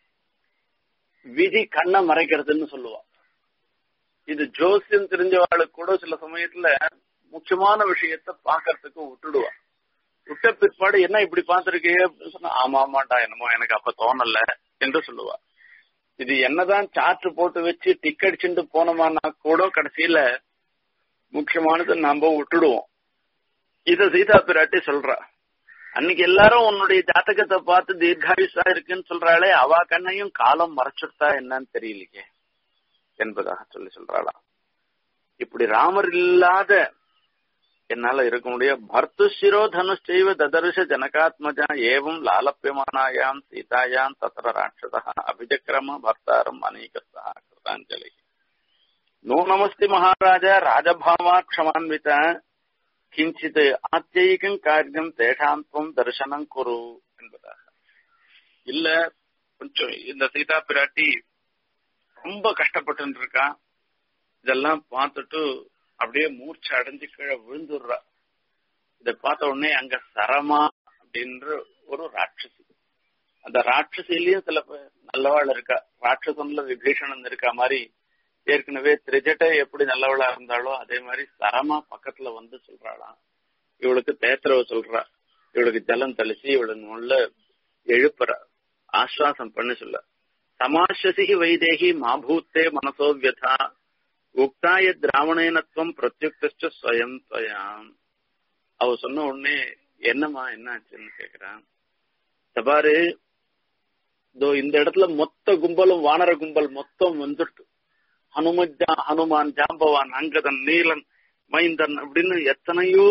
விதி கண்ணை மறைக்கிறதுன்னு சொல்லுவா இது ஜோசியம் தெரிஞ்சவாளுக்கு கூட சில சமயத்துல முக்கியமான விஷயத்த பாக்கறதுக்கு விட்டுடுவா விட்ட பிற்பாடு என்ன இப்படி பார்த்திருக்கீங்க அப்படின்னு சொன்னா ஆமா ஆமாண்டா என்னமோ எனக்கு அப்ப தோணல என்று சொல்லுவா இது என்னதான் சாற்று போட்டு வச்சு டிக்கெட் போனோமானா கூட கடைசியில முக்கியமானது நாம விட்டுடுவோம் இத சீதா பிராட்டி சொல்றா அன்னைக்கு எல்லாரும் உன்னுடைய ஜாத்தகத்தை பார்த்து தீர்காயுஷா இருக்குன்னு சொல்றாளே அவ கண்ணையும் காலம் மறைச்சுட்டா என்னன்னு தெரியலையே என்பதாக சொல்லி சொல்றாளா இப்படி ராமர் இல்லாத என்னால இருக்க முடியும் பர்த்து சிரோ தனுஷ்சைவ ததர்ஷ ஜனகாத்மஜா ஏவம் லாலப்பியமானாயாம் சீதாயாம் தத்திர ராட்சதா அபிஜக்கிரம பர்த்தாரம் அநேகஸ்தா கிருதாஞ்சலி நோ நமஸ்தி மகாராஜா ராஜபாவா க்ஷமான்வித கிஞ்சித் ஆத்தியைக்கும் காரியம் தேஷாந்தம் தரிசனம் குரு என்பதாக இல்ல கொஞ்சம் இந்த சீதா பிராட்டி ரொம்ப கஷ்டப்பட்டு இருக்கா இதெல்லாம் பார்த்துட்டு அப்படியே மூர்ச்சை அடைஞ்சு கீழே விழுந்துடுறா இதை பார்த்த உடனே அங்க சரமா அப்படின்ற ஒரு ராட்சசி அந்த ராட்சசிலையும் சில நல்லவாள் இருக்கா ராட்சசன்ல விபீஷணன் இருக்கா மாதிரி ஏற்கனவே திரிஜட்டை எப்படி நல்லவளா இருந்தாலோ அதே மாதிரி சரமா பக்கத்துல வந்து சொல்றாளாம் இவளுக்கு தேத்திரவ சொல்றா இவளுக்கு ஜலம் தெளிச்சு இவளுக்கு உள்ள எழுப்புற ஆஸ்வாசம் பண்ணி சொல்ல சமாசசி வைதேகி மாபூத்தே மனசோ வியதா உக்தாய திராவணேனத்துவம் பிரத்யுக்த ஸ்வயம் துவயாம் அவ சொன்ன உடனே என்னம்மா என்ன ஆச்சுன்னு கேக்குறான் தபாரு இதோ இந்த இடத்துல மொத்த கும்பலும் வானர கும்பல் மொத்தம் வந்துடுது ஹனுமஜா ஹனுமான் ஜாம்பவான் அங்கதன் நீலன் மைந்தன் அப்படின்னு எத்தனையோ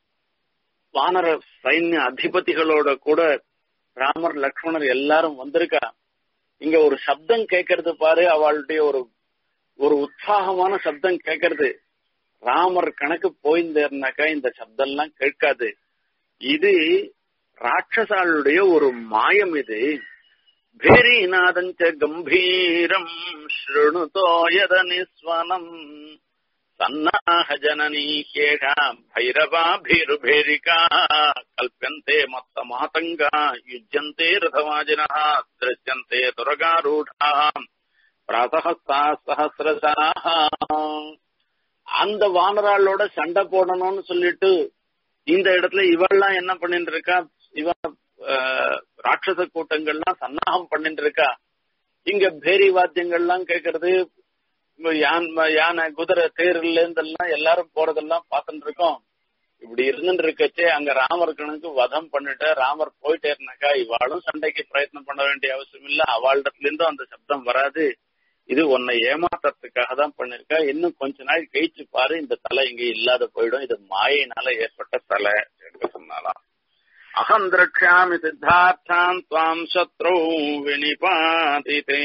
வானர சைன்ய அதிபதிகளோட கூட ராமர் லக்ஷ்மணர் எல்லாரும் வந்திருக்கா இங்க ஒரு சப்தம் கேட்கறது பாரு அவளுடைய ஒரு ஒரு உற்சாகமான சப்தம் கேட்கறது ராமர் கணக்கு போயிருந்தேர்னாக்கா இந்த சப்தம் எல்லாம் கேட்காது இது ராட்சசாளுடைய ஒரு மாயம் இது பேரீநாதஞ்ச கம்பீரம் ஸ்ருணுதோ யத நிஸ்வனம் சன்னாஹ ஜனனீ கேஷா பைரவாபிருபேரிகா கல்பந்தே மத்த மாதங்கா யுஜ்யந்தே ரதவாஜினா திருஷ்யந்தே துரகாரூடா பிராதஹஸ்தா சஹசிரசாக அந்த வானராளோட சண்டை போடணும்னு சொல்லிட்டு இந்த இடத்துல இவெல்லாம் என்ன பண்ணிட்டு இருக்கா இவ ராட்சச கூட்டங்கள்லாம் சன்னாகம் பண்ணிட்டு இருக்கா இங்க பேரி வாத்தியங்கள்லாம் கேட்கறது யானை குதிரை தேர்ல இருந்தெல்லாம் எல்லாரும் போறதெல்லாம் பார்த்துட்டு இருக்கோம் இப்படி இருந்துட்டு இருக்கச்சே அங்க ராமர் கணக்கு வதம் பண்ணிட்டு ராமர் போயிட்டே இருந்தாக்கா இவாளும் சண்டைக்கு பிரயத்னம் பண்ண வேண்டிய அவசியம் இல்ல அவளிடத்துல இருந்தும் அந்த சப்தம் வராது இது உன்னை ஏமாத்துறதுக்காக தான் பண்ணிருக்கா இன்னும் கொஞ்ச நாள் கழிச்சு பாரு இந்த தலை இங்க இல்லாத போயிடும் இது மாயினால ஏற்பட்ட தலை என்று சொன்னாலாம் அகம் திரட்சாமி சித்தார்த்தான் துவாம் சத்ரு வினிபாதிதே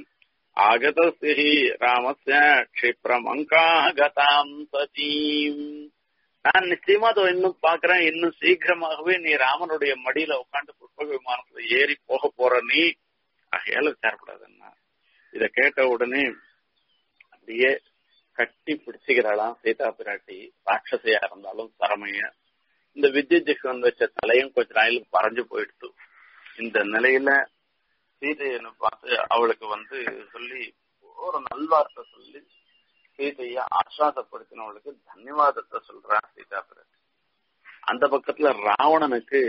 ஆகதஸ்தி ராமஸ்ய க்ஷிப்ரமங்காகதாம் சதீம் நான் நிச்சயமா அதை இன்னும் பாக்குறேன் இன்னும் சீக்கிரமாகவே நீ ராமனுடைய மடியில உட்காந்து புஷ்ப விமானத்துல ஏறி போக போற நீ ஆகையால விசாரப்படாதுன்னா இத கேட்ட உடனே அப்படியே கட்டி பிடிச்சுக்கிறாளாம் சீதா பிராட்டி ராட்சசையா இருந்தாலும் சரமைய இந்த வித்யுஜன் வச்ச தலையும் கொஞ்ச நாயிலும் பறஞ்சு போயிடுத்து இந்த நிலையில சீதையனை பார்த்து அவளுக்கு வந்து சொல்லி ஒரு நல்வார்த்தை சொல்லி சீதைய ஆஸ்வாசப்படுத்தினவளுக்கு தன்யவாதத்தை சொல்றான் சீதா பிராட்டி அந்த பக்கத்துல ராவணனுக்கு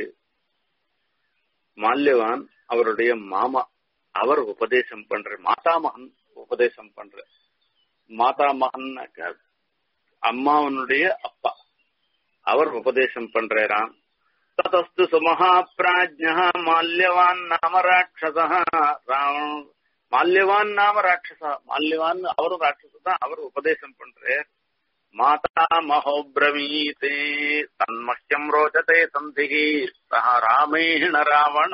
மால்யவான் அவருடைய மாமா அவர் உபதேசம் பண்ற மாதாமகன் உபதேசம் பண்ற மாதாமகன் அம்மாவனுடைய அப்பா அவர் உபதேசம் பண்றாராம் ததஸ்து சுமஹா பிராஜ்யா மால்யவான் நாம ராட்சச மால்யவான் நாம ராட்சசா மால்யவான் அவரும் ராட்சச தான் அவர் உபதேசம் பண்றார் மாதா மகோபிரமீதே தன்மஹ்யம் ரோச்சதே சந்திகி சஹ ராமேண ராவண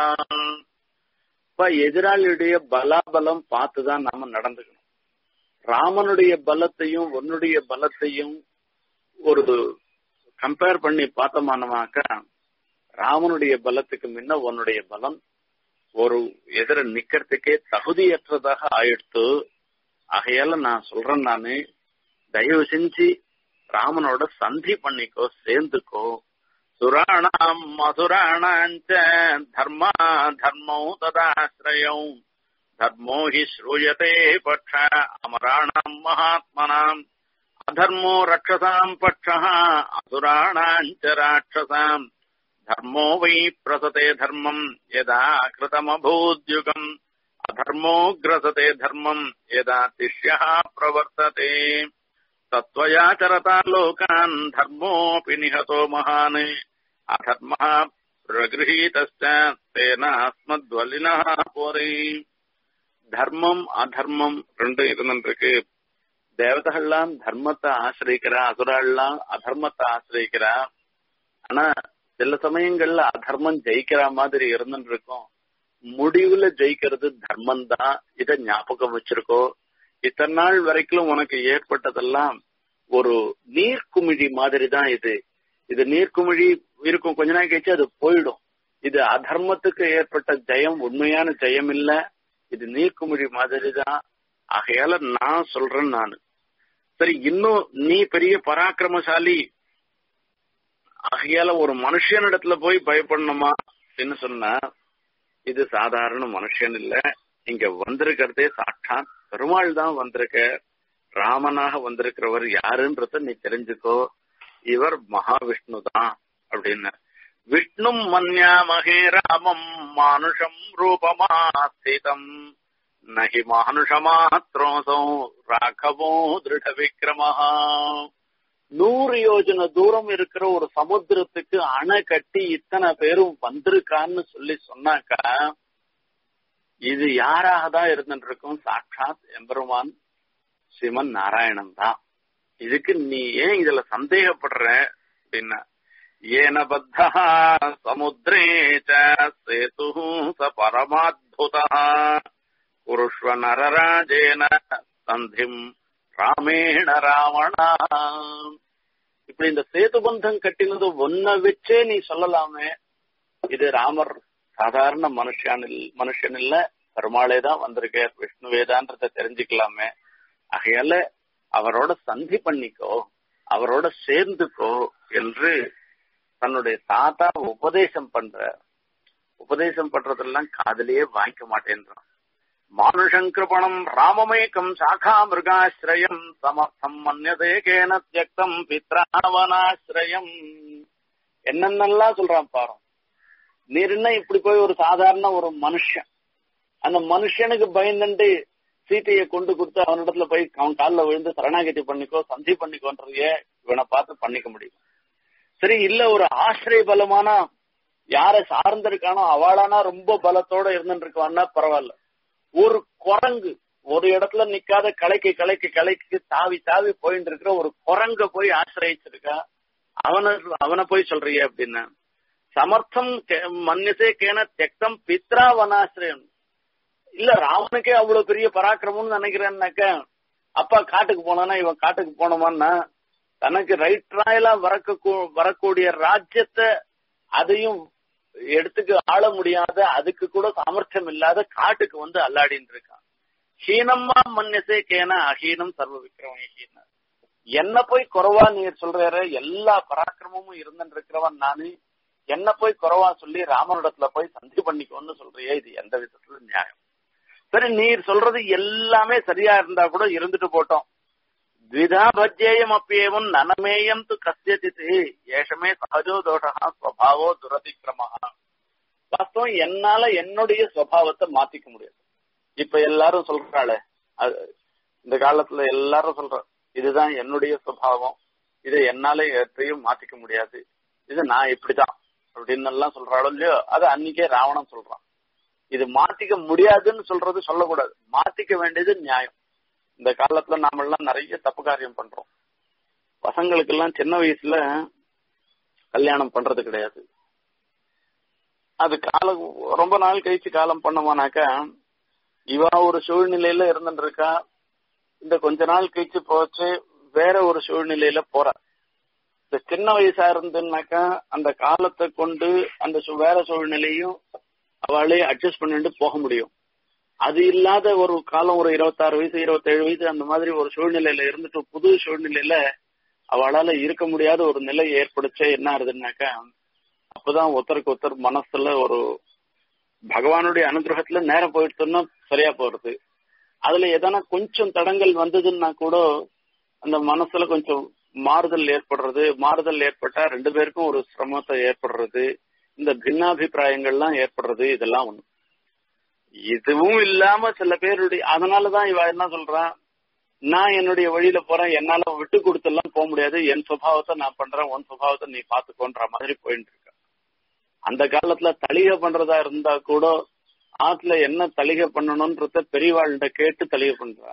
இப்ப எதிராளியுடைய பலாபலம் பார்த்துதான் நாம நடந்துக்கணும் ராமனுடைய பலத்தையும் உன்னுடைய பலத்தையும் ஒரு கம்பேர் பண்ணி பார்த்தோமானமாக்க ராமனுடைய பலத்துக்கு முன்ன உன்னுடைய பலம் ஒரு எதிர நிக்கிறதுக்கே தகுதியற்றதாக ஆயிடுத்து ஆகையால நான் சொல்றேன் நானு தயவு செஞ்சு ராமனோட சந்தி பண்ணிக்கோ சேர்ந்துக்கோ சுராணாம் மதுராணாஞ்ச தர்மா தர்மோ ததாசிரயம் தர்மோ ஹி ஸ்ரூயதே பட்ச அமராணாம் மகாத்மனாம் அதர்மோ ரக்ஷசாம் பட்ச அசுராணாஞ்ச ராட்சசாம் தர்மோ வை பிரசதே தர்மம் யதா கிருதமபூத்யுகம் அதர்மோ கிரசதே தர்மம் யதா திஷ்யா பிரவர்த்ததே तत्त्वयाचरता लोकान् धर्मोऽपि निहतो महान् अधर्मः प्रगृहीतश्च तेन अस्मद्वलिनः போரே தர்மம் அதர்மம் ரெண்டும் இருந்துருக்கு தேவதைகள்லாம் தர்மத்தை ஆசிரிக்கிறா அசுராள்லாம் அதர்மத்தை ஆசிரிக்கிறா ஆனா சில சமயங்கள்ல அதர்மம் ஜெயிக்கிற மாதிரி இருந்துட்டு இருக்கும் முடிவுல ஜெயிக்கிறது தர்மம் தான் இத ஞாபகம் வச்சிருக்கோ இத்தனை நாள் வரைக்கும் உனக்கு ஏற்பட்டதெல்லாம் ஒரு நீர்க்குமிழி மாதிரி தான் இது இது நீர்க்குமிழி இருக்கும் கொஞ்ச நாள் கழிச்சு அது போயிடும் இது அதர்மத்துக்கு ஏற்பட்ட ஜெயம் உண்மையான ஜெயம் இல்ல இது நீர்க்குமிழி மாதிரி தான் ஆகையால நான் சொல்றேன் நானு சரி இன்னும் நீ பெரிய பராக்கிரமசாலி ஆகையால ஒரு மனுஷனிடத்துல போய் பயப்படணுமா அப்படின்னு சொன்னா இது சாதாரண மனுஷன் இல்ல இங்க வந்திருக்கிறதே சாட்சாத் பெருமாள் தான் வந்திருக்க ராமனாக வந்திருக்கிறவர் யாருன்றத நீ தெரிஞ்சுக்கோ இவர் மகாவிஷ்ணு தான் அப்படின்னு விஷ்ணும் மன்யாமகே ராமம் மானுஷம் ரூபமாஸ்திதம் நகி மானுஷமாத்ரோசோ ராகவோ திருட விக்ரமஹா நூறு யோஜன தூரம் இருக்கிற ஒரு சமுத்திரத்துக்கு அணை கட்டி இத்தனை பேரும் வந்திருக்கான்னு சொல்லி சொன்னாக்கா இது யாராக தான் இருந்துட்டு இருக்கும் சாட்சாத் எம்பெருமான் சிவன் நாராயணன் தான் இதுக்கு நீ ஏன் இதுல சந்தேகப்படுற அப்படின்னா ஏன பத்தா சமுத்திரே சேது ச பரமாத்புத குருஷ்வ நரராஜேன சந்திம் ராமேண ராவணா இப்படி இந்த சேது பந்தம் கட்டினது ஒன்ன வச்சே நீ சொல்லலாமே இது ராமர் சாதாரண மனுஷன் மனுஷன் இல்ல பெருமாளே தான் வந்திருக்கார் விஷ்ணுவேதான்றத தெரிஞ்சுக்கலாமே ஆகையால அவரோட சந்தி பண்ணிக்கோ அவரோட சேர்ந்துக்கோ என்று தன்னுடைய தாத்தா உபதேசம் பண்ற உபதேசம் பண்றதெல்லாம் காதலியே வாங்கிக்க மாட்டேன்றான் மானுஷங்கிருபணம் ராமமேக்கம் சாகா மிருகாசிரயம் சமர்த்தம் மன்யதே கேன தியக்தம் பித்ராவனாசிரயம் என்னென்னலாம் சொல்றான் பாரு நீர் என்ன இப்படி போய் ஒரு சாதாரண ஒரு மனுஷன் அந்த மனுஷனுக்கு பயந்துட்டு சீத்தையை கொண்டு கொடுத்து அவனிடத்துல போய் அவன் காலில் விழுந்து சரணாகதி பண்ணிக்கோ சந்தி பண்ணிக்கோன்றதையே இவனை பார்த்து பண்ணிக்க முடியும் சரி இல்ல ஒரு ஆசிரிய பலமான யார சார்ந்திருக்கானோ அவளானா ரொம்ப பலத்தோட இருந்துட்டு இருக்கான்னா பரவாயில்ல ஒரு குரங்கு ஒரு இடத்துல நிக்காத கலைக்கு கலைக்கு கலைக்கு தாவி தாவி போயிட்டு இருக்கிற ஒரு குரங்க போய் ஆசிரியச்சிருக்கா அவனை அவனை போய் சொல்றிய அப்படின்னா சமர்த்தம் மன்னிசே கேன தெக்தம் பித்ரா வனாசிரியம் இல்ல ராவனுக்கே அவ்வளவு பெரிய பராக்கிரமம்னு நினைக்கிறேன்னாக்க அப்பா காட்டுக்கு போனானா இவன் காட்டுக்கு போனோமான்னா தனக்கு ரைட் ராயலா வரக்க வரக்கூடிய ராஜ்யத்தை அதையும் எடுத்துக்கு ஆள முடியாத அதுக்கு கூட சாமர்த்தியம் இல்லாத காட்டுக்கு வந்து அல்லாடின்னு இருக்கான் ஹீனம்மா மன்னிசே கேன அஹீனம் சர்வ விக்ரம என்ன போய் குறவா நீர் சொல்றாரு எல்லா பராக்கிரமும் இருந்துட்டு இருக்கிறவன் நானு என்ன போய் குறவா சொல்லி ராமனிடத்துல போய் சந்தி பண்ணிக்கோன்னு சொல்றியே இது எந்த விதத்துல நியாயம் சரி நீர் சொல்றது எல்லாமே சரியா இருந்தா கூட இருந்துட்டு போட்டோம் த்விதா பஜ்யேயம் அப்பியேவம் நனமேயம் து கசியதித்து ஏஷமே சகஜோ தோஷா ஸ்வபாவோ துரதிக்கிரமா வாஸ்தவம் என்னால என்னுடைய சுவாவத்தை மாத்திக்க முடியாது இப்ப எல்லாரும் சொல்றாளே அது இந்த காலத்துல எல்லாரும் சொல்ற இதுதான் என்னுடைய சுவாவம் இதை என்னால எத்தையும் மாத்திக்க முடியாது இது நான் இப்படிதான் அப்படின்னு எல்லாம் சொல்றாளோ இல்லையோ அது அன்னைக்கே ராவணன் சொல்றான் இது மாத்திக்க முடியாதுன்னு சொல்றது சொல்லக்கூடாது மாத்திக்க வேண்டியது நியாயம் இந்த காலத்துல நாம எல்லாம் நிறைய தப்பு காரியம் பண்றோம் பசங்களுக்கு எல்லாம் சின்ன வயசுல கல்யாணம் பண்றது கிடையாது அது காலம் ரொம்ப நாள் கழிச்சு காலம் பண்ணோமானாக்கா இவ ஒரு சூழ்நிலையில இருந்துட்டு இருக்கா இந்த கொஞ்ச நாள் கழிச்சு போச்சு வேற ஒரு சூழ்நிலையில போறா இந்த சின்ன வயசா இருந்துன்னாக்கா அந்த காலத்தை கொண்டு அந்த வேற சூழ்நிலையும் அவளே அட்ஜஸ்ட் பண்ணிட்டு போக முடியும் அது இல்லாத ஒரு காலம் ஒரு இருபத்தாறு வயசு இருபத்தேழு வயசு அந்த மாதிரி ஒரு சூழ்நிலையில இருந்துட்டு புது சூழ்நிலையில அவளால இருக்க முடியாத ஒரு நிலை ஏற்படுச்சே என்ன ஆகுதுன்னாக்கா அப்பதான் ஒருத்தருக்கு ஒருத்தர் மனசுல ஒரு பகவானுடைய அனுகிரகத்துல நேரம் போயிடுச்சுன்னா சரியா போறது அதுல எதனா கொஞ்சம் தடங்கள் வந்ததுன்னா கூட அந்த மனசுல கொஞ்சம் மாறுதல் ஏற்படுறது மாறுதல் ஏற்பட்டா ரெண்டு பேருக்கும் ஒரு சிரமத்தை ஏற்படுறது இந்த பின்னாபிப்பிராயங்கள்லாம் ஏற்படுறது இதெல்லாம் ஒண்ணு இதுவும் இல்லாம சில பேருடைய அதனாலதான் இவ என்ன சொல்றான் நான் என்னுடைய வழியில போறேன் என்னால விட்டு கொடுத்தெல்லாம் போக முடியாது என் சுபாவத்தை நான் பண்றேன் உன் சுபாவத்தை நீ பாத்துக்கோன்ற மாதிரி போயிட்டு இருக்க அந்த காலத்துல தளிகை பண்றதா இருந்தா கூட ஆத்துல என்ன தளிகை பண்ணணும்ன்றத பெரியவாள்கிட்ட கேட்டு தளிகை பண்றா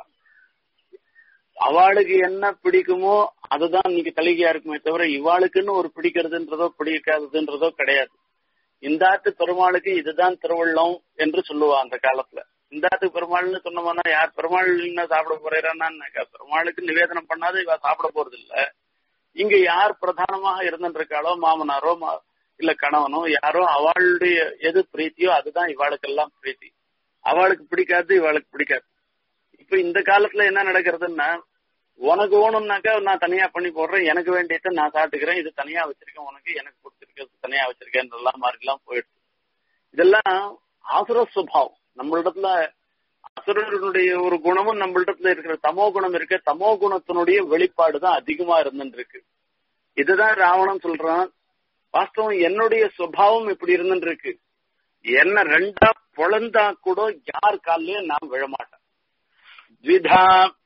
அவளுக்கு என்ன பிடிக்குமோ அதுதான் இன்னைக்கு தளிகையா இருக்குமே தவிர இவாளுக்குன்னு ஒரு பிடிக்கிறதுன்றதோ பிடிக்காததுன்றதோ கிடையாது இந்த ஆத்து பெருமாளுக்கு இதுதான் திருவள்ளம் என்று சொல்லுவா அந்த காலத்துல இந்த ஆத்து பெருமாள்னு சொன்னோம்னா யார் பெருமாள் சாப்பிட போறான்னாக்கா பெருமாளுக்கு நிவேதனம் பண்ணாது இவ சாப்பிட போறது இல்ல இங்க யார் பிரதானமாக இருந்துட்டு இருக்காளோ மாமனாரோ இல்ல கணவனோ யாரோ அவளுடைய எது பிரீத்தியோ அதுதான் இவாளுக்கெல்லாம் பிரீத்தி அவளுக்கு பிடிக்காது இவாளுக்கு பிடிக்காது இப்ப இந்த காலத்துல என்ன நடக்கிறதுன்னா உனக்கு வேணும்னாக்கா நான் தனியா பண்ணி போடுறேன் எனக்கு வேண்டியதை நான் சாப்பிட்டுக்கிறேன் இது தனியா வச்சிருக்கேன் உனக்கு எனக்கு கொடுத்துருக்கிறது தனியா வச்சிருக்கேன் எல்லாம் மாதிரிலாம் போயிடுச்சு இதெல்லாம் ஆசுர சுபாவம் நம்மளிடத்துல அசுரனுடைய ஒரு குணமும் நம்மளிடத்துல இருக்கிற தமோ குணம் இருக்க தமோ குணத்தினுடைய வெளிப்பாடு தான் அதிகமா இருந்துட்டு இருக்கு இதுதான் ராவணன் சொல்றான் வாஸ்தவம் என்னுடைய சுபாவம் இப்படி இருந்துட்டு இருக்கு என்ன ரெண்டா பொழந்தா கூட யார் கால்லயும் நான் விழமாட்டேன் த்விதா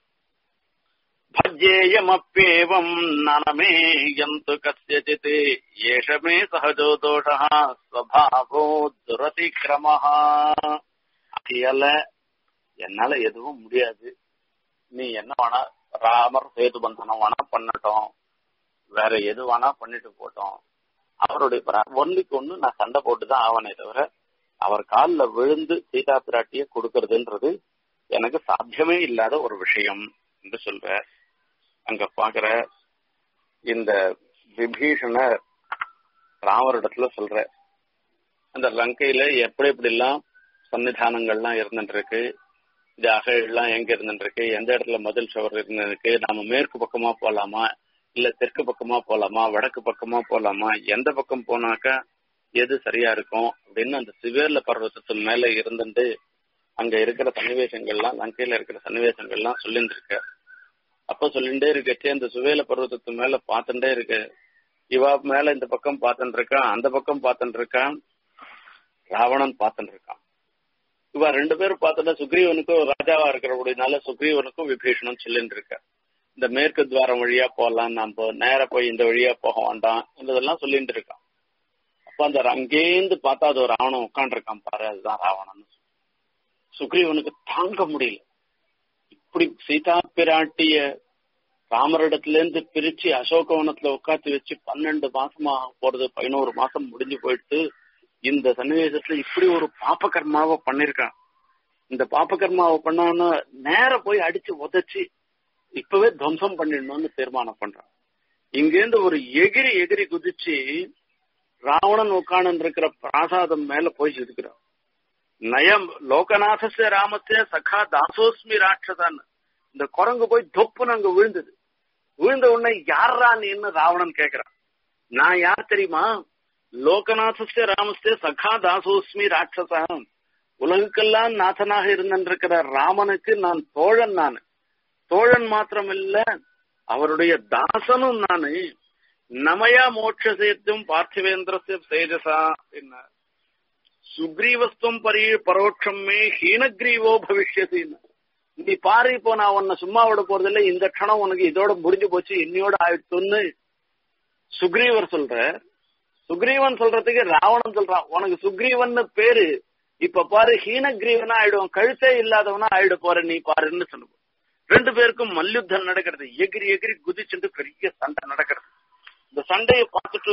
भज्येयमप्येवम् ननमे यन्तु कस्यचित् एष मे सहजो दोषः स्वभावो दुरतिक्रमः அதையால என்னால எதுவும் முடியாது நீ என்ன வேணா ராமர் சேது பந்தனம் வேணா பண்ணட்டும் வேற எது வேணா பண்ணிட்டு போட்டோம் அவருடைய ஒன்றுக்கு ஒண்ணு நான் சண்டை போட்டுதான் ஆவனே தவிர அவர் காலில் விழுந்து சீதா பிராட்டிய கொடுக்கறதுன்றது எனக்கு சாத்தியமே இல்லாத ஒரு விஷயம் என்று சொல்ற அங்க பாக்குற இந்த விபீஷண ராமரிடத்துல சொல்ற அந்த லங்கையில எப்படி எப்படி எல்லாம் சன்னிதானங்கள்லாம் இருந்துட்டு இருக்கு இந்த அகழ்லாம் எங்க இருந்துட்டு இருக்கு எந்த இடத்துல மதில் சுவர் இருந்திருக்கு நாம மேற்கு பக்கமா போலாமா இல்ல தெற்கு பக்கமா போலாமா வடக்கு பக்கமா போலாமா எந்த பக்கம் போனாக்கா எது சரியா இருக்கும் அப்படின்னு அந்த சிவேர்ல பர்வத்தத்து மேல இருந்துட்டு அங்க இருக்கிற சன்னிவேசங்கள்லாம் லங்கையில இருக்கிற சன்னிவேசங்கள்லாம் சொல்லிட்டு இருக்க அப்ப சொல்லிட்டே இருக்கச்சே அந்த சுவேல பர்வத்தத்து மேல பார்த்துட்டே இருக்கு இவா மேல இந்த பக்கம் பார்த்துட்டு இருக்கான் அந்த பக்கம் பார்த்துட்டு இருக்கான் ராவணன் பார்த்துட்டு இருக்கான் இவா ரெண்டு பேரும் பார்த்துட்டா சுக்ரீவனுக்கும் ராஜாவா இருக்கிறபடினால சுக்ரீவனுக்கும் விபீஷணன் சொல்லிட்டு இருக்க இந்த மேற்கு துவாரம் வழியா போகலாம் நம்ம நேர போய் இந்த வழியா போக வேண்டாம் இதெல்லாம் சொல்லிட்டு இருக்கான் அப்ப அந்த அங்கேருந்து பார்த்தா அது ஒரு ராவணன் உட்காந்துருக்கான் பாரு அதுதான் ராவணன் சுக்ரீவனுக்கு தாங்க முடியல இப்படி சீதா பிராட்டிய ராமரிடத்துல இருந்து பிரிச்சு அசோகவனத்துல உட்காந்து வச்சு பன்னெண்டு மாசமா போறது பதினோரு மாசம் முடிஞ்சு போயிட்டு இந்த சன்னிவேசத்துல இப்படி ஒரு பாப்ப கர்மாவை பண்ணிருக்கான் இந்த பாப்ப கர்மாவை பண்ணான்னு நேர போய் அடிச்சு உதச்சு இப்பவே துவம்சம் பண்ணிடணும்னு தீர்மானம் பண்றான் இங்கேருந்து ஒரு எகிரி எகிரி குதிச்சு ராவணன் உட்காந்து இருக்கிற பிராசாதம் மேல போய் இருக்கிறான் நயம் லோகநாதஸ்ய ராமஸ்ய சகா தாசோஸ்மி ராட்சதான் இந்த குரங்கு போய் தொப்புன்னு அங்க விழுந்தது விழுந்த உடனே யாரா நீன்னு ராவணன் கேக்குறான் நான் யார் தெரியுமா லோகநாதஸ்ய ராமஸ்ய சகா தாசோஸ்மி ராட்சசா உலகுக்கெல்லாம் நாதனாக இருந்திருக்கிற ராமனுக்கு நான் தோழன் நான் தோழன் மாத்திரம் இல்ல அவருடைய தாசனும் நானு நமயா மோட்ச சேத்தும் பார்த்திவேந்திரஸ்ய சேஜசா என்ன சுக்ரீவஸ்துவம் பரி பரோட்சம் மே ஹீனக்ரீவோ பவிஷ்யசின்னு நீ பாரு இப்போ நான் உன்னை சும்மா விட போறதில்ல இந்த க்ஷணம் உனக்கு இதோட முடிஞ்சு போச்சு இன்னையோட ஆயிடுச்சுன்னு சுக்ரீவர் சொல்ற சுக்ரீவன் சொல்றதுக்கு ராவணன் சொல்றான் உனக்கு சுக்ரீவன் பேரு இப்ப பாரு ஹீனக்ரீவனா ஆயிடுவோம் கழுத்தே இல்லாதவனா ஆயிட போற நீ பாருன்னு சொல்லுவோம் ரெண்டு பேருக்கும் மல்யுத்தம் நடக்கிறது எகிரி எகிரி குதிச்சுட்டு பெரிய சண்டை நடக்கிறது இந்த சண்டையை பார்த்துட்டு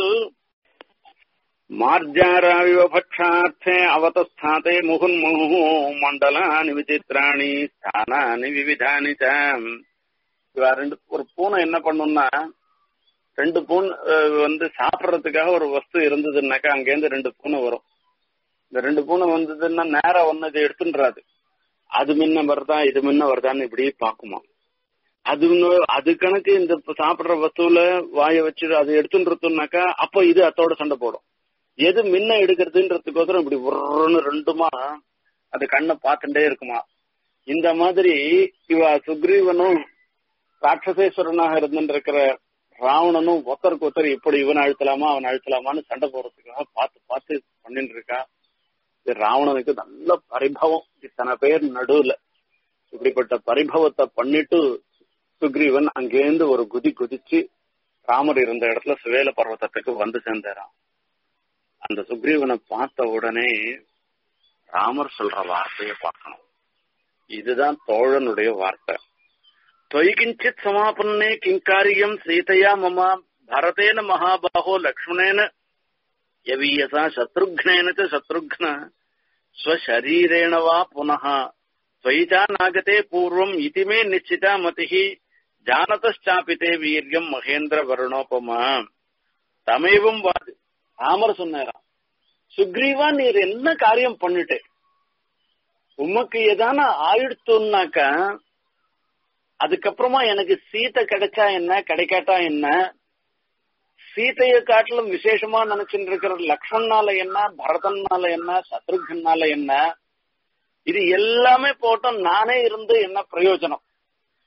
மார்ஜாராவிவ பட்சார்த்தே அவதஸ்தாதே முகுன்முகு மண்டலானி விசித்திராணி ஸ்தானானி விவிதானி இவ ரெண்டு ஒரு பூனை என்ன பண்ணும்னா ரெண்டு பூன் வந்து சாப்பிடறதுக்காக ஒரு வஸ்து இருந்ததுன்னாக்கா அங்கேருந்து ரெண்டு பூனை வரும் இந்த ரெண்டு பூனை வந்ததுன்னா நேரம் ஒன்னு இதை எடுத்துன்றாது அது முன்ன வருதா இது முன்ன வருதான்னு இப்படி பாக்குமா அது அது கணக்கு இந்த சாப்பிடுற வஸ்துல வாய வச்சு அதை எடுத்துன்றதுனாக்கா அப்ப இது அத்தோட சண்டை போடும் எது முன்ன எடுக்கிறதுன்றதுக்கோசரம் இப்படி உருன்னு ரெண்டுமா அது கண்ணை பார்த்துட்டே இருக்குமா இந்த மாதிரி இவ சுக்ரீவனும் ராட்சசேஸ்வரனாக இருந்துருக்கிற ராவணனும் ஒருத்தருக்கு ஒருத்தர் இப்படி இவன் அழுத்தலாமா அவன் அழுத்தலாமான்னு சண்டை போடுறதுக்காக பார்த்து பார்த்து பண்ணிட்டு இருக்கா இது ராவணனுக்கு நல்ல பரிபவம் இத்தனை பேர் நடுவுல இப்படிப்பட்ட பரிபவத்தை பண்ணிட்டு சுக்ரீவன் அங்கேருந்து ஒரு குதி குதிச்சு ராமர் இருந்த இடத்துல சுவேல பர்வத்தத்துக்கு வந்து சேர்ந்தாராம் அந்த சுக்ரீவனை பார்த்த உடனே ராமர் சொல்ற வார்த்தையை பார்க்கணும் இதுதான் தோழனுடைய வார்த்தை தொய்கிஞ்சித் சமாபன்னே கிங்காரியம் சீதையா மமா பரதேன மகாபாகோ லக்ஷ்மணேன யவீயசா சத்ருக்னேன சத்ருக்ன ஸ்வசரீரேண வா புனः त्वयिता नागते पूर्वम् इति मे निश्चिता मतिः जानतश्चापि ते வீரியம் மகேந்திர வருணோபமா தமைவும் வாது ராமர் சொன்னாராம் சுக்ரீவா நீர் என்ன காரியம் பண்ணிட்டு உமக்கு எதான ஆயிடுத்துனாக்கா அதுக்கப்புறமா எனக்கு சீத்தை கிடைச்சா என்ன கிடைக்காட்டா என்ன சீத்தைய காட்டிலும் விசேஷமா நினைச்சுட்டு இருக்கிற லக்ஷ்மணனால என்ன பரதன்னால என்ன சத்ருகன்னால என்ன இது எல்லாமே போட்டோம் நானே இருந்து என்ன பிரயோஜனம்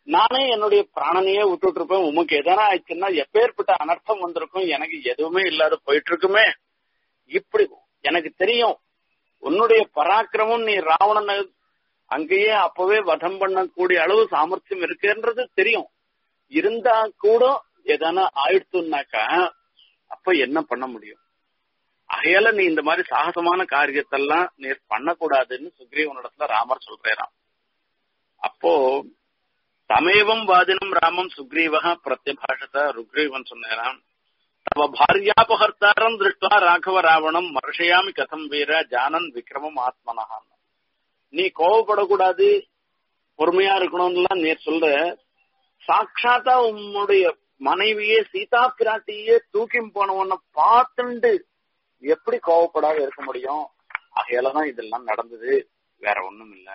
நானே என்னுடைய பிராணனையே விட்டுட்டு இருப்பேன் உமக்கு எதனா ஆயிடுச்சுன்னா எப்பேற்பட்ட அனர்த்தம் வந்திருக்கும் எனக்கு எதுவுமே இல்லாத போயிட்டு இருக்குமே இப்படி எனக்கு தெரியும் உன்னுடைய பராக்கிரமம் நீ ராவணனை அங்கேயே அப்பவே வதம் பண்ணக்கூடிய அளவு சாமர்த்தியம் இருக்குன்றது தெரியும் இருந்தா கூட எதனா ஆயிடுத்துனாக்கா அப்ப என்ன பண்ண முடியும் அகையால நீ இந்த மாதிரி சாகசமான காரியத்தெல்லாம் நீ பண்ணக்கூடாதுன்னு சுக்ரீவனிடத்துல ராமர் சொல்றாராம் அப்போ தமேவம் வாதினம் ராமம் சுக்ரீவக பிரத்யபாஷத ருக்ரீவன் சொன்னாராம் தவ பாரியாபகர்த்தாரம் திருஷ்டா ராகவ ராவணம் மர்ஷயாமி கதம் வீர ஜானன் விக்ரமம் ஆத்மனஹான் நீ கோவப்படக்கூடாது பொறுமையா இருக்கணும்லாம் நீ சொல்ற சாட்சாத்தா உன்னுடைய மனைவியே சீதா பிராட்டியே தூக்கி போனவன பார்த்துண்டு எப்படி கோவப்படாத இருக்க முடியும் ஆகையாலதான் இதெல்லாம் நடந்தது வேற ஒண்ணும் இல்ல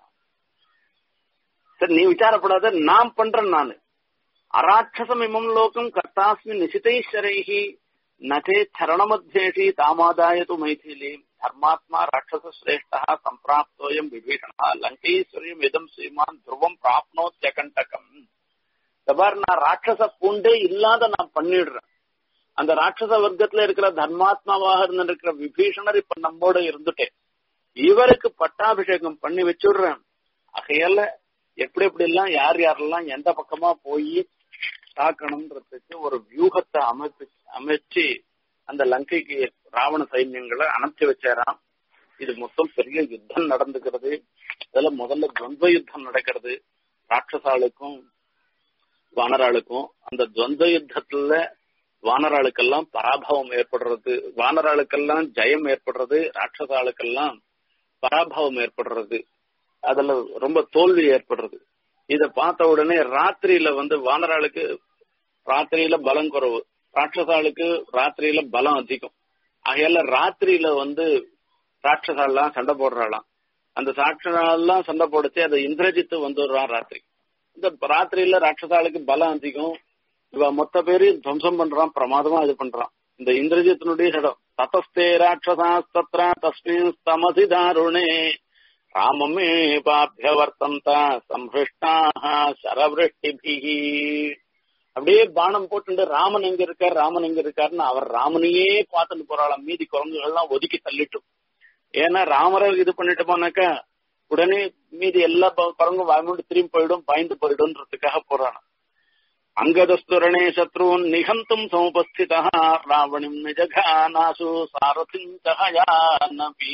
சரி நீ விசாரப்படாத நான் பண்றேன் நானு அராட்சசம் இமம் லோகம் கர்த்தாஸ்மி நிசிதைஸ்வரைஹி நதே சரணமத்தியேஷி தாமாதாயது மைதிலி தர்மாத்மா ராட்சச சிரேஷ்டா சம்பிராப்தோயம் விபீஷணா லங்கேஸ்வரியம் இதம் ஸ்ரீமான் துருவம் பிராப்னோத்தியகண்டகம் தபார் நான் ராட்சச பூண்டே இல்லாத நான் பண்ணிடுறேன் அந்த ராட்சச வர்க்கத்துல இருக்கிற தர்மாத்மாவாக இருந்திருக்கிற விபீஷணர் இப்ப நம்மோட இருந்துட்டேன் இவருக்கு பட்டாபிஷேகம் பண்ணி வச்சுடுறேன் ஆகையால எப்படி எப்படி எல்லாம் யார் யாரெல்லாம் எந்த பக்கமா போய் தாக்கணும்ன்றதுக்கு ஒரு வியூகத்தை அமைப்பு அமைச்சு அந்த லங்கைக்கு ராவண சைன்யங்களை அனுப்பிச்சு வச்சாராம் இது மொத்தம் பெரிய யுத்தம் நடந்துக்கிறது அதுல முதல்ல துவந்த யுத்தம் நடக்கிறது ராட்சசாளுக்கும் வானராளுக்கும் அந்த துவந்த யுத்தத்துல வானராளுக்கெல்லாம் பராபவம் ஏற்படுறது வானராளுக்கெல்லாம் ஜெயம் ஏற்படுறது ராட்சசாளுக்கெல்லாம் பராபவம் ஏற்படுறது அதுல ரொம்ப தோல்வி ஏற்படுறது இத பார்த்த உடனே ராத்திரியில வந்து வானராளுக்கு ராத்திரியில பலம் குறைவு ராட்சசாளுக்கு ராத்திரியில பலம் அதிகம் ஆகையால ராத்திரியில வந்து ராட்சசாலாம் சண்டை போடுறாளாம் அந்த ராட்சசாலாம் சண்டை போடுச்சு அதை இந்திரஜித்து வந்துடுறான் ராத்திரி இந்த ராத்திரியில ராட்சசாளுக்கு பலம் அதிகம் இவ மொத்த பேரையும் துவம்சம் பண்றான் பிரமாதமா இது பண்றான் இந்த இந்திரஜித்தினுடைய சடம் ததஸ்தே ராட்சசாஸ்தத்ர தஸ்மின் தமசி தாருணே ராமமே பாபியவர்த்தந்த சம்பிருஷ்டாக சரவிருஷ்டிபிகி அப்படியே பானம் போட்டு ராமன் எங்க இருக்கார் ராமன் எங்க இருக்காருன்னு அவர் ராமனையே பார்த்துட்டு போறாளாம் மீதி குரங்குகள்லாம் ஒதுக்கி தள்ளிட்டும் ஏன்னா ராமரை இது பண்ணிட்டு போனாக்கா உடனே மீதி எல்லா குரங்கும் வாய்மூண்டு திரும்பி போயிடும் பயந்து போயிடும்ன்றதுக்காக போறான் அங்கதஸ்துரணே சத்ருன் நிகந்தும் சமுபஸ்திதா ராவணிம் நிஜகானாசு சாரதிஞ்சகயானபி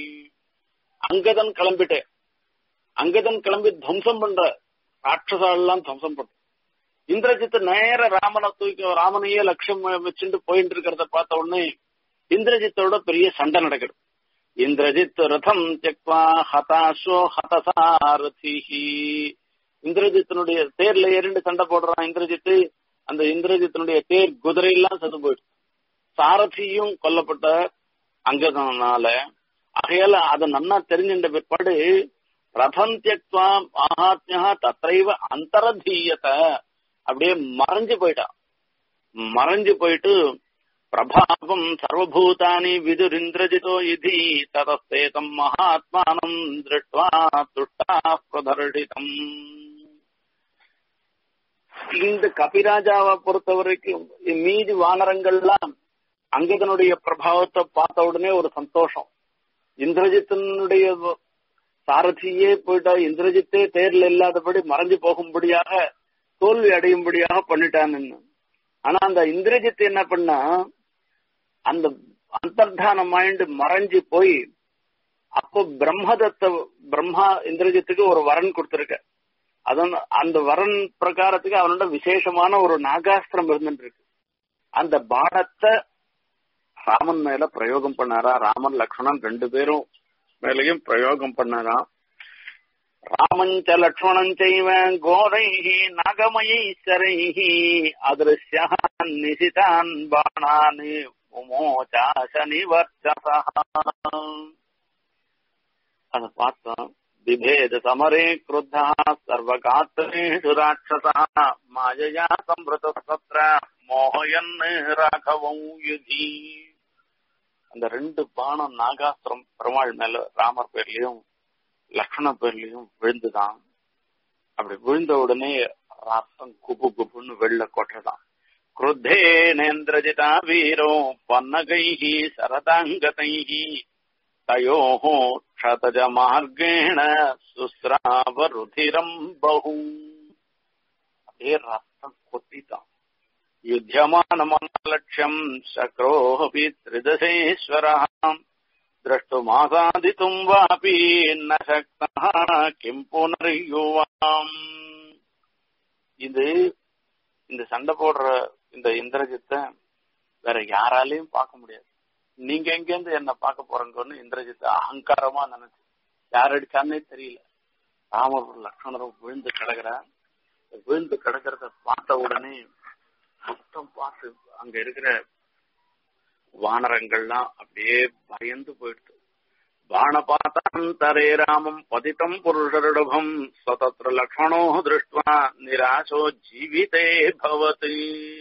அங்கதன் கிளம்பிட்டேன் அங்கதன் கிளம்பி துவம்சம் பண்ற ராட்சசாலாம் துவம்சம் பண்ற இந்திரஜித் நேர ராமனை தூக்கி ராமனையே லட்சியம் வச்சுட்டு போயிட்டு இருக்கிறத பார்த்த உடனே இந்திரஜித்தோட பெரிய சண்டை நடக்குது இந்திரஜித் ரதம் தெக்வா ஹதாசோ ஹதசாரதிஹி இந்திரஜித்தினுடைய தேர்ல ஏறிண்டு சண்டை போடுறான் இந்திரஜித்து அந்த இந்திரஜித்தினுடைய தேர் குதிரையெல்லாம் செத்து போயிடுச்சு சாரதியும் கொல்லப்பட்ட அங்கதனால ஆகையால அதை நன்னா தெரிஞ்சின்ற பிற்பாடு ரதம் தியக்வா மகாத்மியா தத்தைவ அந்தரதீயத அப்படியே மறைஞ்சு போயிட்டான் மறைஞ்சு போயிட்டு பிரபாவம் சர்வபூதானி விதுரிந்திரஜிதோ இதி ததஸ்தேதம் மகாத்மானம் திருஷ்டுவா துஷ்டா பிரதர்ஷிதம் இந்த கபிராஜாவை பொறுத்த வரைக்கும் மீதி வானரங்கள்லாம் அங்கதனுடைய பிரபாவத்தை பார்த்த உடனே ஒரு சந்தோஷம் இந்திரஜித்தனுடைய சாரதியே போயிட்டா இந்திரஜித்தே தேர்ல இல்லாதபடி மறைஞ்சு போகும்படியாக தோல்வி அடையும்படியாக பண்ணிட்டான்னு ஆனா அந்த இந்திரஜித் என்ன பண்ணா அந்த அந்தர்தான மைண்ட் மறைஞ்சு போய் அப்போ பிரம்மதத்த பிரம்மா இந்திரஜித்துக்கு ஒரு வரன் கொடுத்திருக்க அதன் அந்த வரன் பிரகாரத்துக்கு அவனோட விசேஷமான ஒரு நாகாஸ்திரம் இருந்துட்டு இருக்கு அந்த பானத்தை ராமன் மேல பிரயோகம் பண்ணாரா ராமன் லக்ஷ்மணன் ரெண்டு பேரும் மேலையும் பிரயோகம் பண்ணாராம் ராமஞ்ச லக்ஷ்மணஞ்சைவ கோரைஹி நாகமயீஸ்வரைஹி அதிருஷ்யான் நிசிதான் பாணான் உமோச்சாசனி வர்ச்சசா அத பார்த்தோம் விபேத சமரே கிருத்தா சர்வகாத்திரேஷு ராட்சசா மாயயா சம்பிரதஸ்தத்ர மோகயன் ராகவம் யுதி அந்த ரெண்டு பானம் நாகாஸ்திரம் பெருமாள் மேல ராமர் பேர்லயும் லக்ஷ்மண பேர்லயும் விழுந்துதான் அப்படி விழுந்த உடனே ரத்தம் குபு குபுன்னு வெள்ள கொட்டதான் क्रुद्धेनेन्द्रजिता वीरो पन्नगैः सरदाङ्गतैः तयोः क्षतजमार्गेण சுஸ்ராவருதிரம் பகு அப்படியே ரத்தம் கொட்டித்தான் யுத்தியமானமலட்சியம் சக்ரோஹபி திரிதசேஸ்வரः द्रष्टुमासादितुम् वापि न शक्तः किम् पुनर्युवाम् இது இந்த சண்டை போடுற இந்த இந்திரஜித்தை வேற யாராலையும் பார்க்க முடியாது நீங்க எங்கேருந்து என்ன பார்க்க போறீங்கன்னு இந்திரஜித் அகங்காரமா நினைச்சு யார் அடிச்சான்னே தெரியல ராமர் லக்ஷ்மணரும் விழுந்து கிடக்குறான் விழுந்து கிடக்கிறத பார்த்த உடனே மொத்தம் பார்த்து அங்க இருக்கிற வானரங்கள்லாம் அப்படியே பயந்து போயிடுது பாணபாத்தாந்தரே ராமம் பதித்தம் புருஷருடபம் சதத்திர லக்ஷ்மணோ திருஷ்டுவா நிராசோ ஜீவிதே பவதி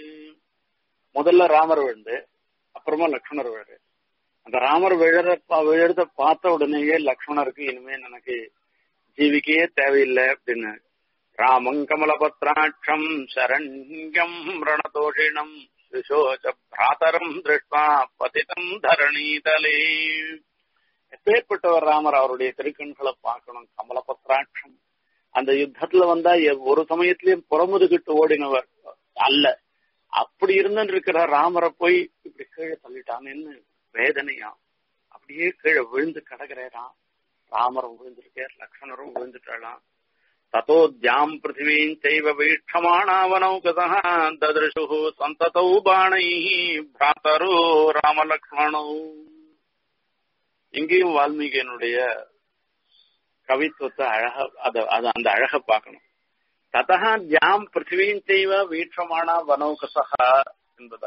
முதல்ல ராமர் விழுந்து அப்புறமா லக்ஷ்மணர் விழுது அந்த ராமர் விழற விழுறத பார்த்த உடனேயே லக்ஷ்மணருக்கு இனிமே எனக்கு ஜீவிக்கையே தேவையில்லை அப்படின்னு ராமம் கமலபத்ராட்சம் சரண்யம் ரணதோஷிணம் சுசோச்ச பிராதரம் திருஷ்டா பதிதம் தரணீதலே எப்பேற்பட்டவர் ராமர் அவருடைய திருக்கண்களை பார்க்கணும் கமலபத்ராட்சம் அந்த யுத்தத்துல வந்தா ஒரு சமயத்திலயும் புறமுதுகிட்டு ஓடினவர் அல்ல அப்படி இருந்துட்டு இருக்கிற ராமரை போய் இப்படி கீழே தள்ளிட்டான்னு வேதனையா அப்படியே கீழே விழுந்து கிடக்குறாராம் ராமரும் விழுந்திருக்கார் லக்ஷ்மணரும் விழுந்துட்டாளாம் ததோ தியாம் பிருத்திவீம் செய்வ வீட்சமானாவனௌகதா ததிருஷு சந்ததௌ பாணை பிராத்தரோ ராமலக்ஷ்மணோ இங்கேயும் வால்மீகியனுடைய கவித்துவத்தை அழக அத அந்த அழக பார்க்கணும் ததா தியாம் பிருத்திவீம் செய்வ வீட்சமானா வனௌகசா என்பதா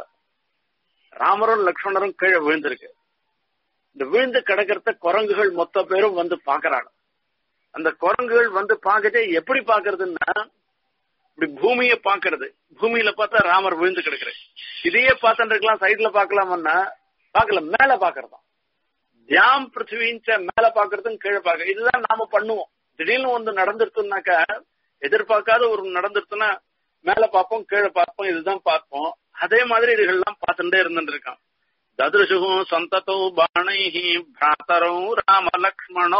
ராமரும் லக்ஷ்மணரும் கீழே விழுந்திருக்கு இந்த விழுந்து கிடக்கிறத குரங்குகள் மொத்த பேரும் வந்து பாக்குறாங்க அந்த குரங்குகள் வந்து பார்க்கதே எப்படி பாக்குறதுன்னா இப்படி பூமியை பாக்குறது பூமியில பார்த்தா ராமர் விழுந்து கிடக்குற இதையே பார்த்துட்டு இருக்கலாம் சைட்ல பாக்கலாமன்னா பாக்கல மேல பாக்குறதாம் தியாம் பிருத்திவிஞ்ச மேல பாக்குறதும் கீழே பாக்க இதுதான் நாம பண்ணுவோம் திடீர்னு வந்து நடந்துருச்சுனாக்கா எதிர்பார்க்காத ஒரு நடந்துருச்சுன்னா மேல பார்ப்போம் கீழே பார்ப்போம் இதுதான் பார்ப்போம் அதே மாதிரி இதுகள்லாம் பார்த்துட்டே இருந்துட்டு இருக்கான் ததுருஷுகும் சந்ததோ பாணைஹி பிராத்தரோ ராம லக்ஷ்மணோ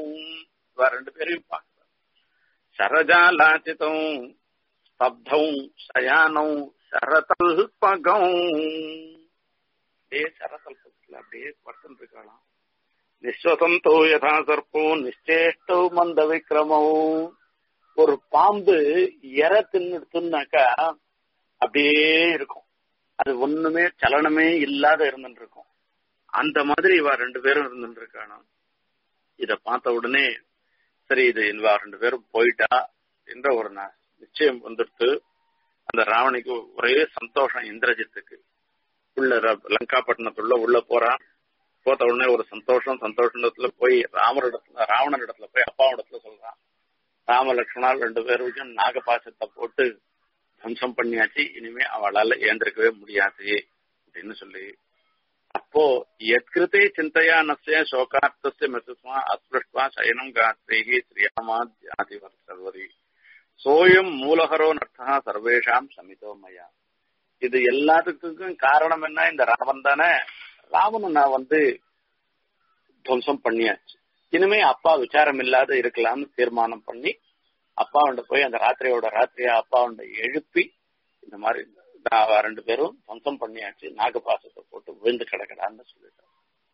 ரெண்டு பேரையும் பார்க்கிறார் சரஜாலாச்சிதம் ஸ்தப்தம் சயானம் சரதல்பகம் அப்படியே சரதல்பத்துல அப்படியே படுத்துட்டு இருக்கலாம் நிஸ்வசந்தோ யதா சர்ப்போ நிச்சேஷ்டோ மந்த விக்ரமோ ஒரு பாம்பு எற தின்னுடுச்சுனாக்கா அப்படியே இருக்கும் அது ஒண்ணுமே சலனமே இல்லாத இருந்துட்டு இருக்கும் அந்த மாதிரி இவ ரெண்டு பேரும் இருந்துட்டு இருக்கானா இத பார்த்த உடனே சரி இது இவா ரெண்டு பேரும் போயிட்டா என்ற ஒரு நிச்சயம் வந்துடுத்து அந்த ராவணிக்கு ஒரே சந்தோஷம் இந்திரஜித்துக்கு உள்ள லங்காப்பட்டினத்துள்ள உள்ள போறான் போத்த உடனே ஒரு சந்தோஷம் சந்தோஷத்துல போய் ராமரிடத்துல ராவணன் இடத்துல போய் அப்பாவிடத்துல சொல்றான் ராம லட்சுமணால் ரெண்டு பேருக்கும் நாகபாசத்தை போட்டு தம்சம் பண்ணியாச்சு இனிமே அவளால ஏந்திருக்கவே முடியாது அப்படின்னு சொல்லி அப்போ எத்கிருத்தே சிந்தையா நசிய சோகார்த்தசிய மெசுஸ்மா அஸ்பிருஷ்வா சயனம் காத்ரேகி ஸ்ரீயாமா தியாதிவர் சர்வரி சோயம் மூலகரோ நர்த்தா சர்வேஷாம் சமிதோ மயா இது எல்லாத்துக்கும் காரணம் என்ன இந்த ராமன் தானே ராமனை நான் வந்து துவம்சம் பண்ணியாச்சு இனிமே அப்பா விசாரம் இல்லாத இருக்கலாம்னு தீர்மானம் பண்ணி அப்பாவுண்ட போய் அந்த ராத்திரியோட ராத்திரியா அப்பாவுண்ட எழுப்பி இந்த மாதிரி ரெண்டு பேரும் துவம்சம் பண்ணியாச்சு நாகபாசத்தை போட்டு விழுந்து கிடக்கடான்னு சொல்லிட்டான்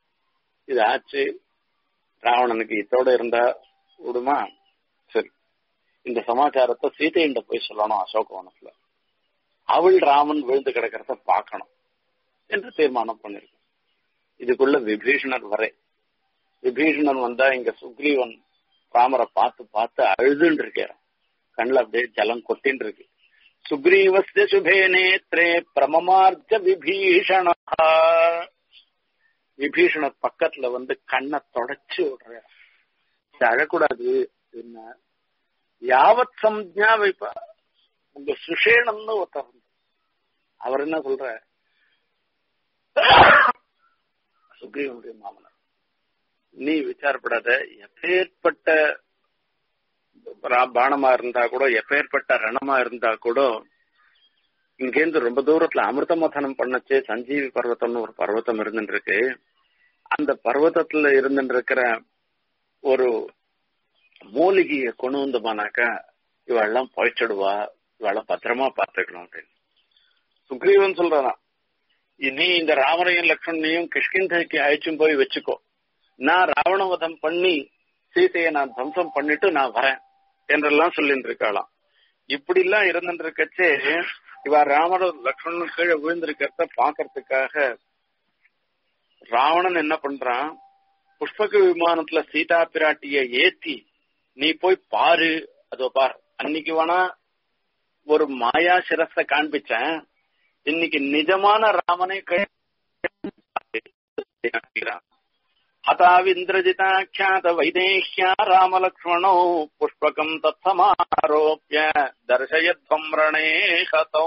இது ஆச்சு ராவணனுக்கு இதோட இருந்தா விடுமா சரி இந்த சமாச்சாரத்தை சீதையிட்ட போய் சொல்லணும் அசோகவனத்துல அவள் ராமன் விழுந்து கிடக்கிறத பார்க்கணும் என்று தீர்மானம் பண்ணிருக்க இதுக்குள்ள விபீஷணர் வரை விபீஷணன் வந்தா இங்க சுக்ரீவன் ராமரை பார்த்து பார்த்து அழுதுன்னு இருக்காரு கண்ணுல அப்படியே ஜலம் கொட்டின்னு இருக்கு சுக்ரீவஸ்ய சுபே நேத்ரே பிரமமார்த்த விபீஷண விபீஷணர் பக்கத்துல வந்து கண்ணை தொடச்சு விடுற அழக்கூடாது என்ன யாவத் சம்ஜா வைப்பா உங்க சுஷேணம்னு ஒருத்தர் அவர் என்ன சொல்ற சுக்ரீவனுடைய மாமனார் நீ விசாரப்படாத எப்பேற்பட்ட பானமா இருந்தா கூட எப்பேற்பட்ட ரணமா இருந்தா கூட இங்கேருந்து ரொம்ப தூரத்துல அமிர்த மதனம் பண்ணச்சு சஞ்சீவி பர்வதம்னு ஒரு பர்வதம் இருந்துட்டு இருக்கு அந்த பர்வதத்துல இருந்துட்டு இருக்கிற ஒரு மூலிகையை கொண்டு வந்தோமானாக்கா இவெல்லாம் பழிச்சிடுவா இவெல்லாம் பத்திரமா பாத்துக்கணும் அப்படின்னு சுக்ரீவன் சொல்றான் நீ இந்த ராமரையும் லக்ஷ்மணையும் கிஷ்கிந்தைக்கு அழைச்சும் போய் வச்சுக்கோ நான் ராவணவதம் பண்ணி சீதையை நான் தம்சம் பண்ணிட்டு நான் வரேன் என்றெல்லாம் சொல்லிட்டு இருக்காளாம் இப்படி எல்லாம் இருந்துட்டு இருக்கச்சே இவ ராமர் லக்ஷ்மணன் கீழே விழுந்திருக்கிறத பாக்குறதுக்காக ராவணன் என்ன பண்றான் புஷ்பக விமானத்துல சீதா பிராட்டிய ஏத்தி நீ போய் பாரு அதோ பார் அன்னைக்கு வேணா ஒரு மாயா சிரஸ காண்பிச்சேன் இன்னைக்கு நிஜமான ராமனை ஹதாவிந்திரஜிதாख्यात வைதேஹ்யா ராமலக்ஷ்மணோ புஷ்பகம் தத்தமாரோப்பிய தர்சயத்வம் ரணே ஹதோ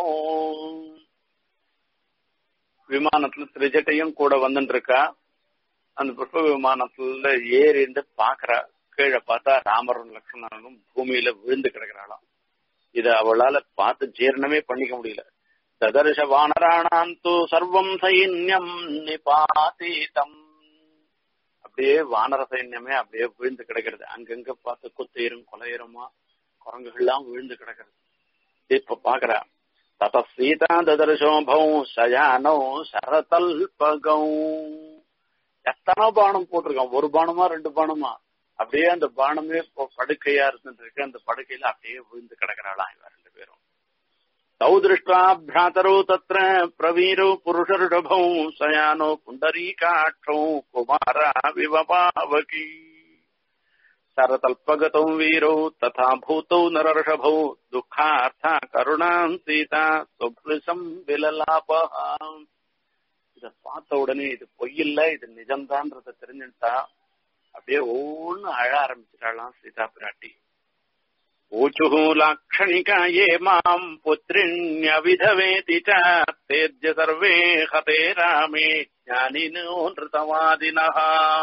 விமானத்துல திரிஜட்டையும் கூட வந்துட்டு இருக்கா அந்த புஷ்ப விமானத்துல ஏறிண்டு பாக்குறா கீழே பார்த்தா ராமரும் லக்ஷ்மணனும் பூமியில விழுந்து கிடக்குறாளாம் இத அவளால பார்த்து ஜீரணமே பண்ணிக்க முடியல ததர்ஷ வானராணாம் தூ சர்வம் சைன்யம் நிபாதீதம் அப்படியே வானர சைன்யமே அப்படியே விழுந்து கிடக்கிறது அங்கங்க பார்த்து குத்தையரும் கொலையருமா குரங்குகள்லாம் விழுந்து கிடக்கிறது இப்ப பாக்குறா தத சீதா ததர்ஷோபம் சயானோ சரதல்பகம் எத்தனை பானம் போட்டிருக்கான் ஒரு பானமா ரெண்டு பானமா அப்படியே அந்த பானமே படுக்கையா இருந்துட்டு இருக்கு அந்த படுக்கையில அப்படியே விழுந்து கிடக்கிறாளாம் இவ ரெண்டு பேரும் தௌ திருஷ்டா பிராத்தரோ தத்திர பிரவீரோ புருஷருடபௌ சயானோ புண்டரீகாட்சௌ குமாரா விவபாவகி சரதல்பகதௌ வீரோ ததா பூத்தௌ நரர்ஷபௌ துக்கார்த்தா கருணாம் சீதா சுப்ரிசம் விலலாபகாம் இத பார்த்த உடனே இது பொய்யில்ல இது நிஜம்தான்றத தெரிஞ்சுட்டா அப்படியே ஒவ்வொன்னு அழ ஆரம்பிச்சிட்டாளாம் சீதா பிராட்டி ऊचुः लाक्षणिका ये माम् पुत्रिण्यविधवेति च तेद्य सर्वे हते रामे ज्ञानिनो நிருதவாதினः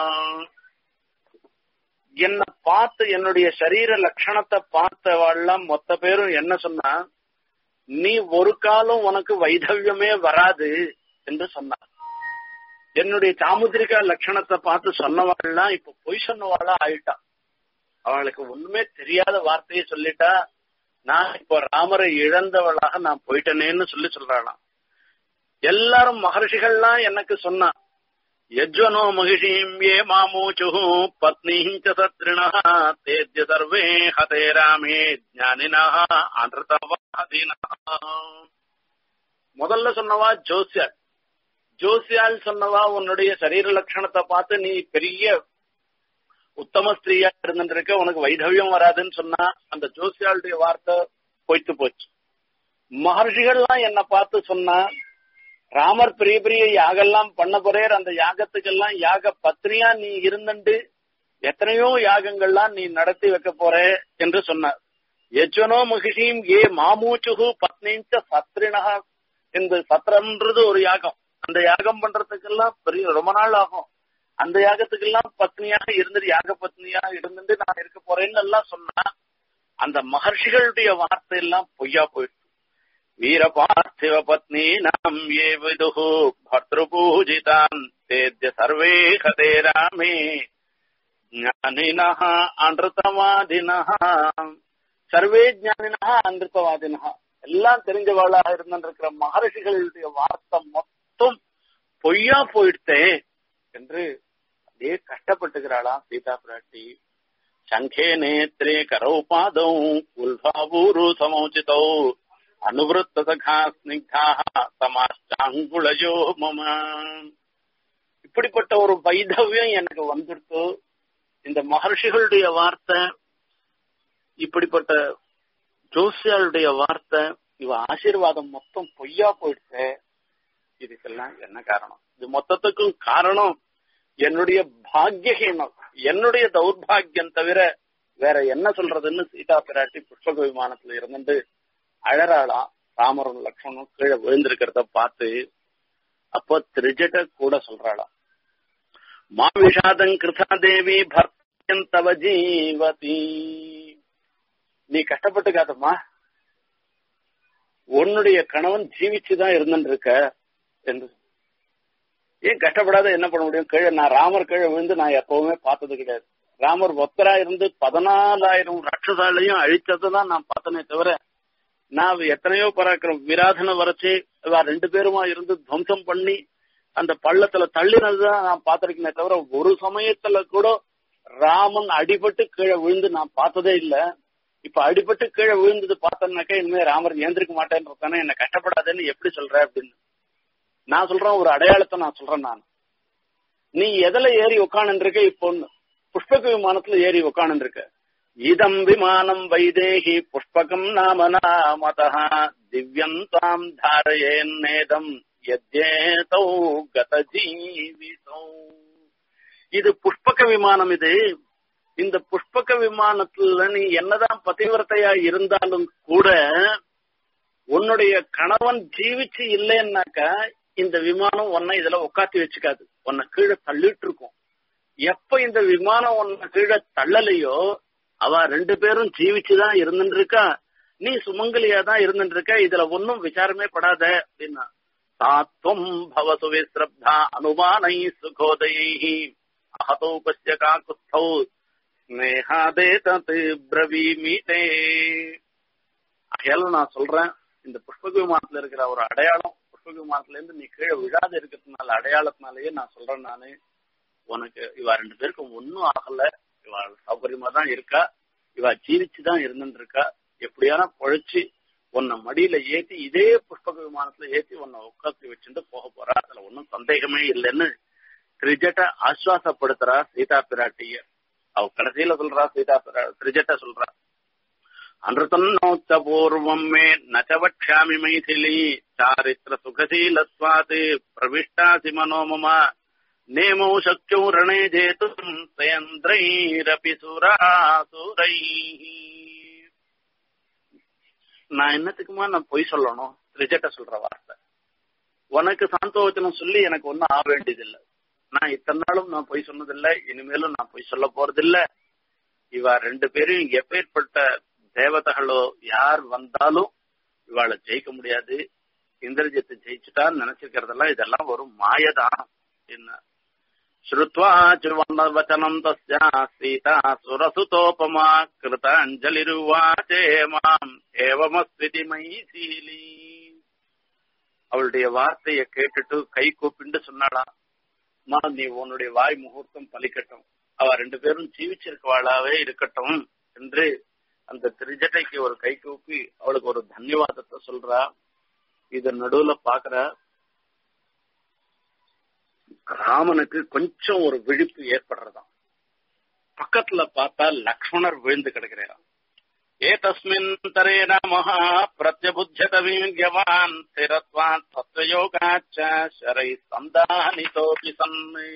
என்ன பார்த்து என்னுடைய சரீர லட்சணத்தை பார்த்தவாள்லாம் மொத்த பேரும் என்ன சொன்னா நீ ஒரு காலம் உனக்கு வைதவியமே வராது என்று சொன்னார் என்னுடைய சாமுத்திரிகா லட்சணத்தை பார்த்து சொன்னவாள்லாம் இப்ப பொய் சொன்னவாளா ஆயிட்டா அவளுக்கு ஒண்ணுமே தெரியாத வார்த்தையை சொல்லிட்டா நான் இப்போ ராமரை இழந்தவளாக நான் போயிட்டனேன்னு சொல்லி சொல்றாளாம் எல்லாரும் மகர்ஷிகள்லாம் எனக்கு சொன்னா யஜ்வனோ மகிஷீம் ஏ மாமூச்சு பத்னீஞ்ச சத்ரிணா தேஜ்ய சர்வே ஹதே ராமே ஜானினா அனர்த்தவாதினா முதல்ல சொன்னவா ஜோசியால் ஜோசியால் சொன்னவா உன்னுடைய சரீர லட்சணத்தை பார்த்து நீ பெரிய உத்தம ஸ்திரீயா இருந்துருக்க உனக்கு வைதவியம் வராதுன்னு சொன்னா அந்த ஜோசியாளுடைய வார்த்தை பொய்த்து போச்சு மகர்ஷிகள்லாம் என்ன பார்த்து சொன்னா ராமர் பெரிய பெரிய யாகெல்லாம் பண்ண போறேர் அந்த யாகத்துக்கெல்லாம் யாக பத்னியா நீ இருந்துண்டு எத்தனையோ யாகங்கள்லாம் நீ நடத்தி வைக்க போற என்று சொன்னார் யஜ்வனோ மகிஷியும் ஏ மாமூச்சுகு பத்னிஞ்ச சத்ரினகா இந்த சத்திரம்ன்றது ஒரு யாகம் அந்த யாகம் பண்றதுக்கெல்லாம் பெரிய ரொம்ப நாள் ஆகும் அந்த யாகத்துக்கெல்லாம் பத்னியாக இருந்துட்டு யாக பத்னியா இருந்துட்டு நான் இருக்க போறேன்னு எல்லாம் சொன்னா அந்த மகர்ஷிகளுடைய வார்த்தை எல்லாம் பொய்யா போயிடுச்சு வீர பார்த்திவ பத்னி நாம் ஏ விதுகு பர்திரு பூஜிதான் தேத்ய சர்வே ஹதே ராமே ஞானினஹ அன்றுதவாதினஹ சர்வே ஞானினஹ அன்றுதவாதினஹ எல்லாம் தெரிஞ்சவாளாக இருந்திருக்கிற மகர்ஷிகளுடைய வார்த்தை மொத்தம் பொய்யா போயிடுத்தே என்று அப்படியே கஷ்டப்பட்டுக்கிறாளா சீதா பிராட்டி சங்கே நேத்ரே கரௌ பாதௌ உல்பாவூரு சமோச்சிதௌ அனுவருத்த சகா ஸ்னிக்தாக சமாஷ்டாங்குளயோ மம இப்படிப்பட்ட ஒரு வைதவியம் எனக்கு வந்துடுத்து இந்த மகர்ஷிகளுடைய வார்த்தை இப்படிப்பட்ட ஜோசியாளுடைய வார்த்தை இவ ஆசீர்வாதம் மொத்தம் பொய்யா போயிடுச்சு இதுக்கெல்லாம் என்ன காரணம் இது மொத்தத்துக்கும் காரணம் என்னுடைய பாக்கியஹீனம் என்னுடைய தௌர்பாகியம் தவிர வேற என்ன சொல்றதுன்னு சீதா பிராட்டி புஷ்பக விமானத்துல இருந்துட்டு அழறாளாம் ராமரும் லக்ஷ்மணும் கீழே விழுந்திருக்கிறத பார்த்து அப்போ திரிஜட கூட சொல்றாளாம் மா விஷாதம் கிருதா தேவி பர்த்தம் தவ ஜீவதி நீ கஷ்டப்பட்டுக்காதம்மா உன்னுடைய கணவன் ஜீவிச்சுதான் இருந்துட்டு இருக்க என்று ஏன் கஷ்டப்படாத என்ன பண்ண முடியும் கீழே நான் ராமர் கீழே விழுந்து நான் எப்பவுமே பார்த்தது கிடையாது ராமர் ஒத்தரா இருந்து பதினாலாயிரம் ராட்சசாலையும் அழிச்சதான் நான் பார்த்தனே தவிர நான் எத்தனையோ பராக்கிரம் விராதனை வரைச்சு இவ ரெண்டு பேருமா இருந்து துவம்சம் பண்ணி அந்த பள்ளத்துல தள்ளினதுதான் நான் பார்த்திருக்கேனே தவிர ஒரு சமயத்துல கூட ராமன் அடிபட்டு கீழே விழுந்து நான் பார்த்ததே இல்ல இப்ப அடிபட்டு கீழே விழுந்தது பார்த்தோம்னாக்கா இனிமே ராமர் ஏந்திருக்க மாட்டேன்னு என்ன கஷ்டப்படாதேன்னு எப்படி சொல்ற அப்படின்னு நான் சொல்றேன் ஒரு அடையாளத்தை நான் சொல்றேன் நான் நீ எதுல ஏறி உட்காந்துருக்க இப்போ புஷ்பக விமானத்துல ஏறி உட்காந்துருக்க இதம் விமானம் வைதேகி புஷ்பகம் நாம நாமத திவ்யம் தாம் தாரயேன்னேதம் எத்யேதௌ கத ஜீவிதௌ இது புஷ்பக விமானம் இது இந்த புஷ்பக விமானத்துல நீ என்னதான் பதிவிரத்தையா இருந்தாலும் கூட உன்னுடைய கணவன் ஜீவிச்சு இல்லைன்னாக்கா இந்த விமானம் உன்னை இதுல உட்காத்தி வச்சுக்காது உன்னை கீழே தள்ளிட்டு இருக்கும் எப்ப இந்த விமானம் உன்னை கீழே தள்ளலையோ அவ ரெண்டு பேரும் ஜீவிச்சுதான் இருந்துட்டு இருக்கா நீ சுமங்கலியா தான் இருந்துட்டு இருக்க இதுல ஒன்னும் விசாரமே படாத அப்படின்னா தாத்வம் பவசு விஸ்ரப்தா அனுமானை சுகோதயை அகதோ பசிய காக்குத்தௌ ஸ்னேகாதே தத் பிரவீமிதே அகையால நான் சொல்றேன் இந்த புஷ்பக விமானத்துல இருக்கிற ஒரு அடையாளம் புஷ்பக விமானத்துல இருந்து நீ கீழே விழாது இருக்கிறதுனால அடையாளத்தினாலேயே நான் சொல்றேன் நானு உனக்கு இவ ரெண்டு பேருக்கும் ஒன்னும் ஆகல இவ சௌகரியமா தான் இருக்கா இவ ஜீவிச்சுதான் இருந்துட்டு இருக்கா எப்படியான பொழைச்சு உன்னை மடியில ஏத்தி இதே புஷ்பக விமானத்துல ஏத்தி உன்னை உட்காந்து வச்சுட்டு போக போறா அதுல ஒன்னும் சந்தேகமே இல்லைன்னு திரிஜட்ட ஆஸ்வாசப்படுத்துறா சீதா பிராட்டிய அவ கடைசியில சொல்றா சீதா பிரா திரிஜட்ட சொல்றா அனுத்தன்னோச்ச பூர்வம் மே நச்சவக்ஷாமி மைதிலி சாரித்திர சுகசீலத்வாத் பிரவிஷ்டாசி மனோமமா நேமோ சக்யோ ரணே ஜேதும் சேந்திரைரபி சுராசுரை நான் என்னத்துக்குமா நான் பொய் சொல்லணும் ரிஜெக்ட சொல்ற வார்த்தை உனக்கு சாந்தோச்சனம் சொல்லி எனக்கு ஒன்னும் ஆக வேண்டியதில்லை நான் இத்தனை நாளும் நான் பொய் சொன்னதில்லை இனிமேலும் நான் பொய் சொல்ல போறதில்லை இவ ரெண்டு பேரும் எப்பேற்பட்ட தேவதைகளோ யார் வந்தாலும் இவாளை ஜெயிக்க முடியாது இந்திரஜித்தை ஜெயிச்சுட்டான்னு நினைச்சிருக்கிறதெல்லாம் இதெல்லாம் ஒரு மாயதான் என்ன ஸ்ருத்வா வச்சனம் தஸ்யா சீதா சுரசுதோபமா கிருத அஞ்சலிருவாச்சே மாம் ஏவமஸ்விதி மைசீலி அவளுடைய வார்த்தையை கேட்டுட்டு கை கூப்பிண்டு சொன்னாளாம் மா நீ உன்னுடைய வாய் முகூர்த்தம் பலிக்கட்டும் அவ ரெண்டு பேரும் ஜீவிச்சிருக்கவாளாவே இருக்கட்டும் என்று அந்த திருஜட்டைக்கு ஒரு கை கூப்பி அவளுக்கு ஒரு தன்யவாதத்தை சொல்றா இத நடுவுல பாக்குற ராமனுக்கு கொஞ்சம் ஒரு விழிப்பு ஏற்படுறதாம் பக்கத்துல பார்த்தா லக்ஷ்மணர் விழுந்து கிடக்கிறாராம் ஏதஸ்மின் தரேன மகா பிரத்யபுத்தியத வீரியவான் ஸ்திரத்வான் தத்வயோகாச்ச சரை சந்தானிதோபி சன்னு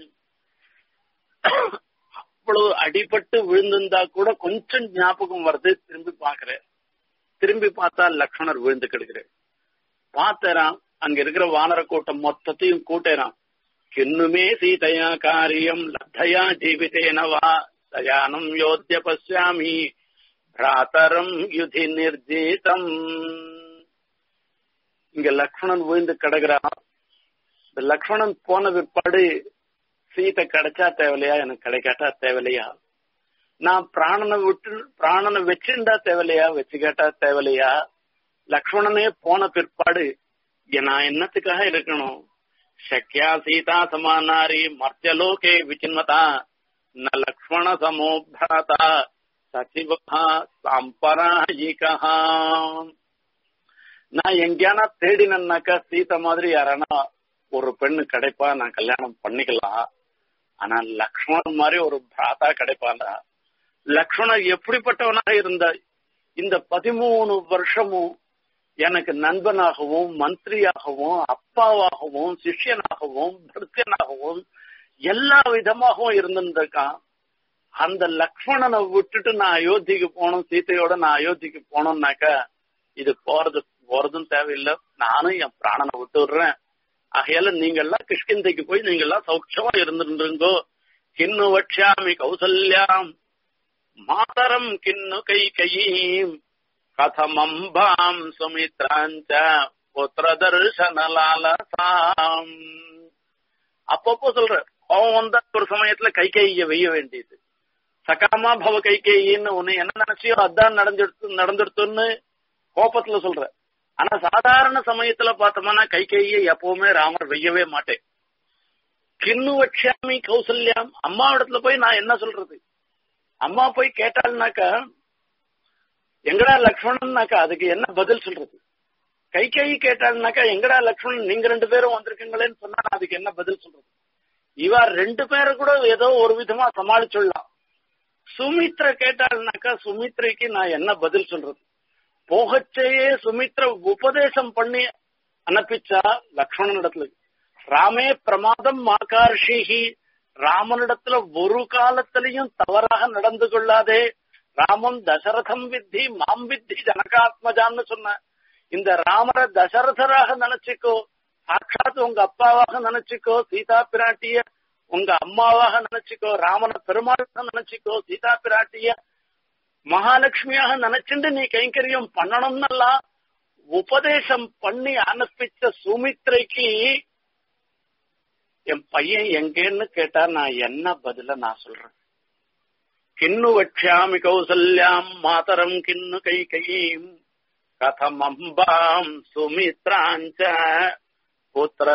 அவ்வளவு அடிபட்டு விழுந்திருந்தா கூட கொஞ்சம் ஞாபகம் வருது திரும்பி பாக்குறேன் திரும்பி பார்த்தா லக்ஷ்மணர் விழுந்து கிடக்குறேன் பார்த்தரான் அங்க இருக்கிற வானர கூட்டம் மொத்தத்தையும் கூட்டேறான் கிண்ணுமே சீதையா காரியம் லத்தயா ஜீவிதேனவா சயானம் யோத்திய பசியாமி பிராத்தரம் யுதி நிர்ஜீதம் இங்க லக்ஷ்மணன் விழுந்து கிடக்குறான் இந்த லக்ஷ்மணன் போன பிற்பாடு சீத்தை கிடைச்சா தேவையில்லையா எனக்கு கிடைக்காட்டா தேவையில்லையா நான் பிராணனை விட்டு பிராணனை வச்சுண்டா தேவையில்லையா வச்சுக்காட்டா தேவையில்லையா லக்ஷ்மணனே போன பிற்பாடு நான் என்னத்துக்காக இருக்கணும் சக்கியா சீதா சமானாரி மர்த்தியலோகே விசின்மதா ந லக்ஷ்மண சமோ பிராதா சச்சிவா சாம்பராயிகா நான் எங்கேயானா தேடினேன்னாக்கா சீதை மாதிரி யாரானா ஒரு பெண்ணு கிடைப்பா நான் கல்யாணம் பண்ணிக்கலாம் ஆனா லக்ஷ்மணன் மாதிரி ஒரு பிராதா கிடைப்பானா லக்ஷ்மணன் எப்படிப்பட்டவனாக இருந்த இந்த பதிமூணு வருஷமும் எனக்கு நண்பனாகவும் மந்திரியாகவும் அப்பாவாகவும் சிஷ்யனாகவும் பக்தனாகவும் எல்லா விதமாகவும் இருந்திருக்கான் அந்த லக்ஷ்மணனை விட்டுட்டு நான் அயோத்திக்கு போகணும் சீத்தையோட நான் அயோத்திக்கு போனோம்னாக்கா இது போறது போறதும் தேவையில்லை நானும் என் பிராணனை விட்டு விடுறேன் ஆகையால நீங்க எல்லாம் கிஷ்கிந்தைக்கு போய் நீங்க எல்லாம் சௌட்சமா இருந்துருங்கோ கிண்ணு வட்சாமி கௌசல்யாம் மாதரம் கிண்ணு கை கையீம் கதமம்பாம் சுமித்ராஞ்ச புத்திர தர்சனலாலசாம் அப்பப்போ சொல்ற கோவம் வந்தா ஒரு சமயத்துல கை கைய வெய்ய வேண்டியது சகாமா பவ கை கையின்னு உன்னை என்ன நினைச்சியோ அதான் நடந்துடுத்து நடந்துடுத்துன்னு கோபத்துல சொல்ற ஆனா சாதாரண சமயத்துல பார்த்தோம்னா கை கையை எப்பவுமே ராமர் வெய்யவே மாட்டேன் கிண்ணு வட்சாமி கௌசல்யாம் அம்மா இடத்துல போய் நான் என்ன சொல்றது அம்மா போய் கேட்டாள்னாக்கா எங்கடா லக்ஷ்மணன்னாக்கா அதுக்கு என்ன பதில் சொல்றது கை கை கேட்டாள்னாக்கா எங்கடா லக்ஷ்மணன் நீங்க ரெண்டு பேரும் வந்திருக்கீங்களேன்னு சொன்னா அதுக்கு என்ன பதில் சொல்றது இவா ரெண்டு பேரும் கூட ஏதோ ஒரு விதமா சமாளிச்சுடலாம் சுமித்ர கேட்டாள்னாக்கா சுமித்ரைக்கு நான் என்ன பதில் சொல்றது போகச்சேயே சுமித்ர உபதேசம் பண்ணி அனுப்பிச்சா லக்ஷ்மணன் இடத்துல ராமே பிரமாதம் மாகார்ஷிஹி ராமனிடத்துல ஒரு காலத்திலையும் தவறாக நடந்து கொள்ளாதே ராமன் தசரதம் வித்தி மாம் வித்தி ஜனகாத்மஜான்னு சொன்ன இந்த ராமரை தசரதராக நினைச்சுக்கோ சாட்சாத் உங்க அப்பாவாக நினைச்சுக்கோ சீதா பிராட்டிய உங்க அம்மாவாக நினைச்சுக்கோ ராமனை பெருமாளாக நினைச்சுக்கோ சீதா பிராட்டிய மகாலட்சுமியாக நினைச்சுட்டு நீ கைங்கரியம் பண்ணணும்னெல்லாம் உபதேசம் பண்ணி அனுப்பிச்ச சுமித்ரைக்கு என் பையன் எங்கேன்னு கேட்டா நான் என்ன பதில நான் சொல்றேன் கிண்ணு வட்சாமி கௌசல்யாம் மாதரம் கிண்ணு கை கையும் கதம் அம்பாம் சுமித்ராஞ்ச புத்திர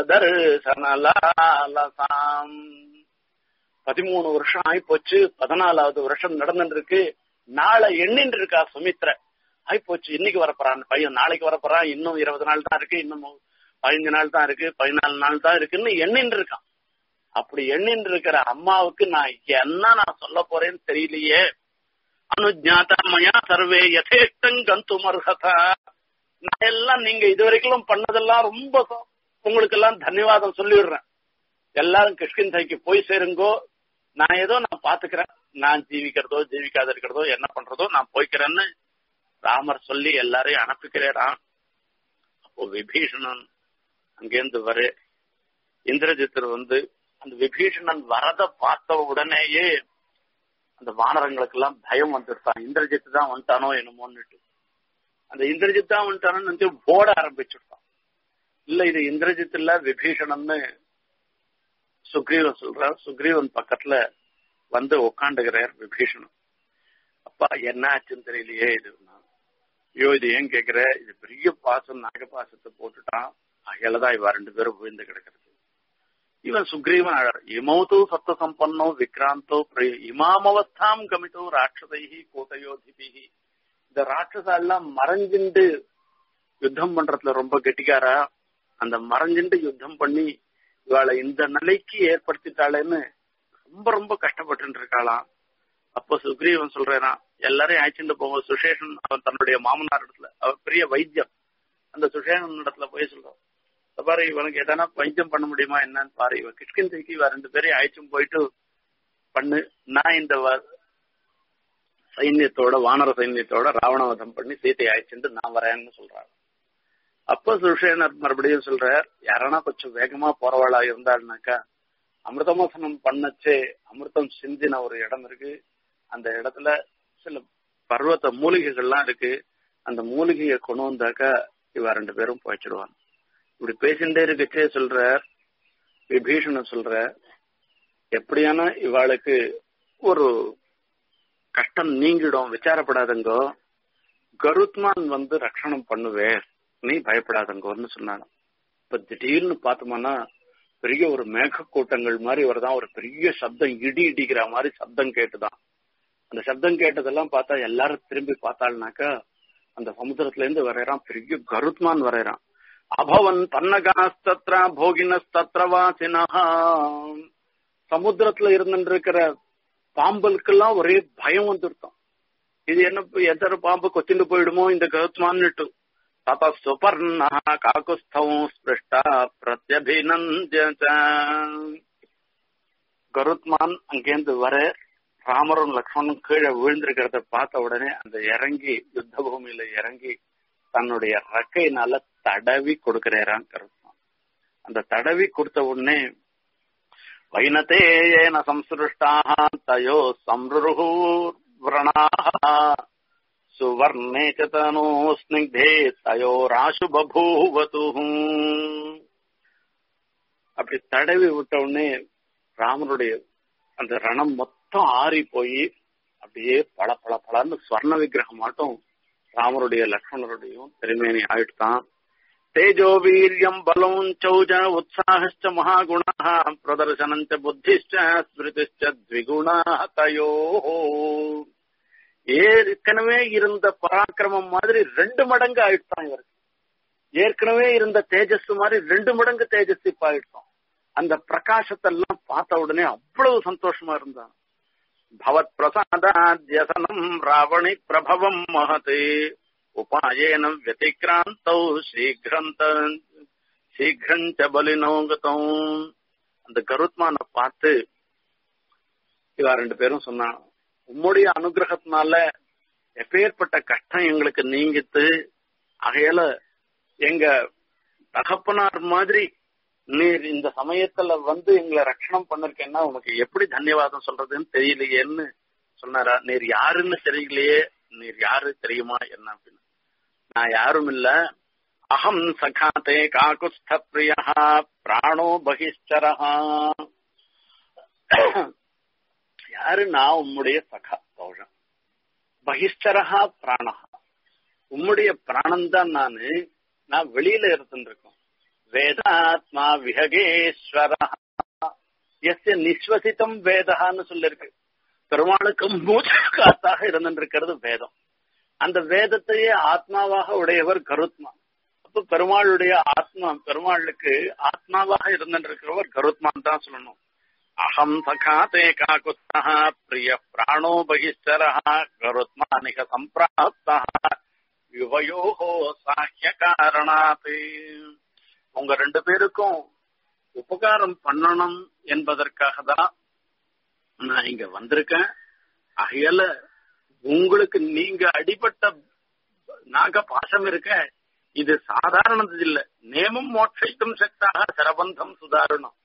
தர்சனலாலசாம் பதிமூணு வருஷம் ஆயிப்போச்சு பதினாலாவது வருஷம் நடந்துட்டு இருக்கு நாளை எண்ணின்னு இருக்கா சுமித்ர ஆயிப்போச்சு இன்னைக்கு வரப்போறான் பையன் நாளைக்கு வரப்போறான் இன்னும் இருபது நாள் தான் இருக்கு இன்னும் பதினஞ்சு நாள் தான் இருக்கு பதினாலு நாள் தான் இருக்குன்னு எண்ணின்னு இருக்கான் அப்படி எண்ணின்னு இருக்கிற அம்மாவுக்கு நான் என்ன நான் சொல்ல போறேன்னு தெரியலையே அனுஜாதா மயா சர்வே யதேஷ்டம் கந்தும் அர்ஹதா நான் எல்லாம் நீங்க இதுவரைக்கும் பண்ணதெல்லாம் ரொம்ப உங்களுக்கு எல்லாம் தன்யவாதம் சொல்லிடுறேன் எல்லாரும் கிருஷ்கிந்தைக்கு போய் சேருங்கோ நான் ஏதோ நான் பாத்துக்கிறேன் நான் ஜீவிக்கிறதோ ஜீவிக்காத இருக்கிறதோ என்ன பண்றதோ நான் போய்க்கிறேன்னு ராமர் சொல்லி எல்லாரையும் அனுப்பிக்கிறேன் அப்போ விபீஷணன் அங்கேருந்து வர இந்திரஜித்தர் வந்து அந்த விபீஷணன் வரத பார்த்த உடனேயே அந்த வானரங்களுக்கு எல்லாம் பயம் வந்துருத்தான் இந்திரஜித்து தான் வந்துட்டானோ என்னமோன்னுட்டு அந்த இந்திரஜித் தான் வந்துட்டானு போட ஆரம்பிச்சுட்டான் இல்ல இது இந்திரஜித் இல்ல விபீஷணன்னு சுக்ரீவன் சொல்றார் சுக்ரீவன் பக்கத்துல வந்து உக்காண்டுகிறார் விபீஷணன் அப்பா என்ன ஆச்சுன்னு தெரியலையே இது ஐயோ இது ஏன் கேக்குற இது பெரிய பாசம் நாகபாசத்தை போட்டுட்டான் அகலதான் இவ ரெண்டு பேரும் விழுந்து கிடக்கிறது இவன் சுக்ரீவன் அழற இமௌதோ சத்த சம்பன்னோ விக்ராந்தோ இமாமவஸ்தாம் கமிட்டோ ராட்சதைஹி கோட்டையோதிபிஹி இந்த ராட்சசா எல்லாம் மறைஞ்சிண்டு யுத்தம் பண்றதுல ரொம்ப கெட்டிக்காரா அந்த மறைஞ்சிண்டு யுத்தம் பண்ணி இவாளை இந்த நிலைக்கு ஏற்படுத்திட்டாளேன்னு ரொம்ப ரொம்ப கஷ்டப்பட்டு இருக்காளாம் அப்போ சுக்ரீவன் சொல்றேனா எல்லாரையும் அழைச்சிட்டு போங்க சுசேஷன் அவன் தன்னுடைய மாமனார் இடத்துல அவர் பெரிய வைத்தியம் அந்த சுசேஷன் இடத்துல போய் சொல்றான் பாரு இவனுக்கு எதனா வைத்தியம் பண்ண முடியுமா என்னன்னு பாரு இவன் கிஷ்கிந்தைக்கு இவ ரெண்டு பேரையும் அழைச்சும் போயிட்டு பண்ணு நான் இந்த சைன்யத்தோட வானர சைன்யத்தோட ராவணவதம் பண்ணி சீத்தையை அழைச்சிட்டு நான் வரேன்னு சொல்றாரு அப்ப சுஷேனர் மறுபடியும் சொல்றார் யாரானா கொஞ்சம் வேகமா போறவாளா இருந்தாள்னாக்கா அமிர்தமோசனம் பண்ணச்சே அமிர்தம் சிந்தின ஒரு இடம் இருக்கு அந்த இடத்துல சில பர்வத்த மூலிகைகள்லாம் இருக்கு அந்த மூலிகையை கொண்டு வந்தாக்கா இவ ரெண்டு பேரும் போயிச்சிடுவாங்க இப்படி பேசிட்டே இருக்கச்சே சொல்ற விபீஷணன் சொல்ற எப்படியான இவாளுக்கு ஒரு கஷ்டம் நீங்கிடும் விசாரப்படாதங்கோ கருத்மான் வந்து ரட்சணம் பண்ணுவேர் நீ பயப்படாதங்கோன்னு சொன்னாங்க இப்ப திடீர்னு பார்த்தோம்னா பெரிய ஒரு மேக கூட்டங்கள் மாதிரி வரதான் ஒரு பெரிய சப்தம் இடி இடிக்கிற மாதிரி சப்தம் கேட்டுதான் அந்த சப்தம் கேட்டதெல்லாம் பார்த்தா எல்லாரும் திரும்பி பார்த்தாள்னாக்கா அந்த சமுத்திரத்துல இருந்து வரையறான் பெரிய கருத்மான் வரையறான் அபவன் பன்னகாஸ்தத்ரா போகினஸ்தத்ர வாசினஹா சமுத்திரத்துல இருந்துருக்கிற பாம்பலுக்கெல்லாம் ஒரே பயம் வந்துருத்தோம் இது என்ன எத்தனை பாம்பு கொத்திண்டு போயிடுமோ இந்த கருத்மான்னுட்டு தத சுபர்ண காக்குஸ்தவம் ஸ்பிருஷ்டா பிரத்யபிநந்திய கருத்மான் அங்கேருந்து வர ராமரும் லக்ஷ்மணும் கீழே விழுந்திருக்கிறத பார்த்த உடனே அந்த இறங்கி யுத்த பூமியில இறங்கி தன்னுடைய ரக்கையினால தடவி கொடுக்கிறாராம் கருத்மான் அந்த தடவி கொடுத்த உடனே வைனத்தே ஏன சம்சிருஷ்டாக தயோ சம்ருகு व्रणाः सुवर्णे च तनो स्निग्धे तयोराशु बभूवतु அப்படி தடவி விட்ட உடனே ராமனுடைய அந்த ரணம் மொத்தம் ஆறி போய் அப்படியே பல பல பலன்னு ஸ்வர்ண விக்கிரகம் மாட்டும் ராமருடைய லக்ஷ்மணருடையும் திருமேனி ஆயிட்டுதான் தேஜோ வீரியம் பலம் சௌஜ உற்சாகச்ச மகாகுணா பிரதர்சனஞ்ச புத்திஷ்ட ஸ்மிருதிஷ்ட த்விகுணா தயோ ஏற்கனவே இருந்த பராக்கிரமம் மாதிரி ரெண்டு மடங்கு ஆயிடுதான் இவருக்கு ஏற்கனவே இருந்த தேஜஸ் மாதிரி ரெண்டு மடங்கு தேஜஸ் இப்ப ஆயிடுச்சோம் அந்த பிரகாசத்தை எல்லாம் பார்த்த உடனே அவ்வளவு சந்தோஷமா இருந்தான் பவத் பிரசாதாத்யசனம் ராவணி பிரபவம் மகதே உபாயேன வத்திகிராந்தௌ சீக்கிரந்த சீக்கிரஞ்ச பலினோகத்தம் அந்த கருத்மான பார்த்து இவா ரெண்டு பேரும் சொன்னான் உம்முடைய அனுகிரகத்தினால எப்பேற்பட்ட கஷ்டம் எங்களுக்கு நீங்கித்து ஆகையால எங்க தகப்பனார் மாதிரி நீர் இந்த சமயத்துல வந்து எங்களை ரட்சணம் பண்ணிருக்கேன்னா உனக்கு எப்படி தன்யவாதம் சொல்றதுன்னு தெரியலையேன்னு சொன்னாரா நீர் யாருன்னு தெரியலையே நீர் யாரு தெரியுமா என்ன அப்படின்னு நான் யாரும் இல்ல அகம் சகாத்தே காகுஸ்த பிரியா பிராணோ பகிஷ்டரஹா யாரு நான் உம்முடைய சகா தோழன் பகிஷ்டரஹா பிராணஹா உம்முடைய பிராணம் தான் நானு நான் வெளியில இருந்துருக்கோம் வேதாத்மா விஹகேஸ்வர எஸ் நிஸ்வசித்தம் வேதகான்னு சொல்லிருக்கு பெருமாளுக்கு மூச்சு காத்தாக இருந்திருக்கிறது வேதம் அந்த வேதத்தையே ஆத்மாவாக உடையவர் கருத்மா அப்ப பெருமாளுடைய ஆத்மா பெருமாளுக்கு ஆத்மாவாக இருந்திருக்கிறவர் கருத்மான் தான் சொல்லணும் அகம் சகாதே காகுத்தா பிரிய பிராணோ பகிஷ்டர கருத்மானிக சம்பிராப்தா யுவயோகோ சாக்கிய காரணாத்து உங்க ரெண்டு பேருக்கும் உபகாரம் பண்ணணும் என்பதற்காக தான் நான் இங்க வந்திருக்கேன் ஆகையால உங்களுக்கு நீங்க அடிபட்ட நாக பாசம் இருக்க இது சாதாரணது இல்ல நேமம் மோட்சைக்கும் சக்தாக சரபந்தம் சுதாரணம்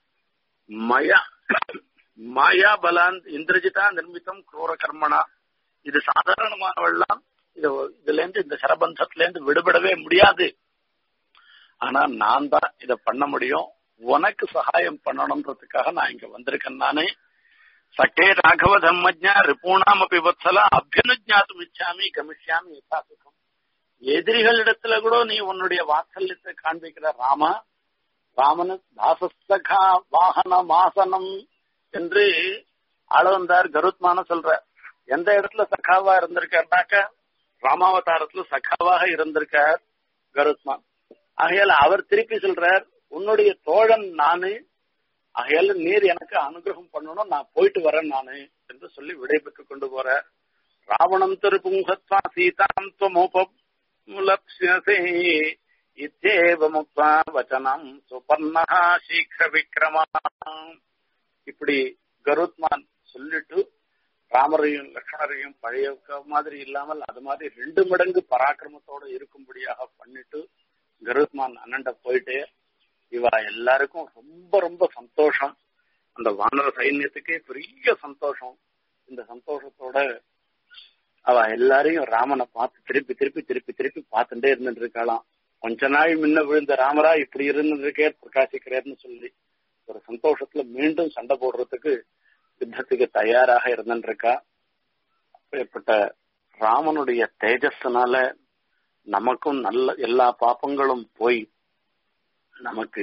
மயா மாயா பலான் இந்திரஜிதா நிர்மித்தம் குரூர கர்மனா இது சாதாரணமானவெல்லாம் இது இதுல இருந்து இந்த சரபந்தத்துல இருந்து விடுபடவே முடியாது ஆனா நான் தான் இத பண்ண முடியும் உனக்கு சகாயம் பண்ணணும்ன்றதுக்காக நான் இங்க வந்திருக்கேன் நானே சக்கே ராகவ தம்மஜா ரிபூணாம் அப்படி வத்சலா அபியனுஜாத்தும் இச்சாமி கமிஷ்யாமி யதா சுகம் எதிரிகளிடத்துல கூட நீ உன்னுடைய வாத்சல்யத்தை காண்பிக்கிற ராமா ராமனு தாசஸ்தகா வாகன மாசனம் என்று ஆளவந்தார் கருத்மான சொல்ற எந்த இடத்துல சகாவா இருந்திருக்காருனாக்க ராமாவதாரத்துல சகாவாக இருந்திருக்கார் கருத்மான் ஆகையால அவர் திருப்பி சொல்றார் உன்னுடைய தோழன் நானு ஆகையால நீர் எனக்கு அனுகிரகம் பண்ணணும் நான் போயிட்டு வரேன் நானு என்று சொல்லி விடைபெற்று கொண்டு போற ராவணம் திருப்புங்கத்வா சீதாம் துவமுபலப்சியசே இத்தேவ முக்வா வச்சனம் சுபர்ணா சீக்கிர விக்ரமா இப்படி கருத்மான் சொல்லிட்டு ராமரையும் லக்ஷ்மணரையும் பழைய மாதிரி இல்லாமல் அது மாதிரி ரெண்டு மடங்கு பராக்கிரமத்தோட இருக்கும்படியாக பண்ணிட்டு கருத்மான் அண்ணண்ட போயிட்டு இவா எல்லாருக்கும் ரொம்ப ரொம்ப சந்தோஷம் அந்த வானர சைன்யத்துக்கே பெரிய சந்தோஷம் இந்த சந்தோஷத்தோட அவ எல்லாரையும் ராமனை பார்த்து திருப்பி திருப்பி திருப்பி திருப்பி பார்த்துட்டே இருந்துட்டு இருக்காளாம் கொஞ்ச நாள் முன்ன விழுந்த ராமரா இப்படி இருந்துருக்கே பிரகாசிக்கிறேன்னு சொல்லி ஒரு சந்தோஷத்துல மீண்டும் சண்டை போடுறதுக்கு யுத்தத்துக்கு தயாராக இருந்துருக்கா அப்பேற்பட்ட ராமனுடைய தேஜஸ்னால நமக்கும் நல்ல எல்லா பாப்பங்களும் போய் நமக்கு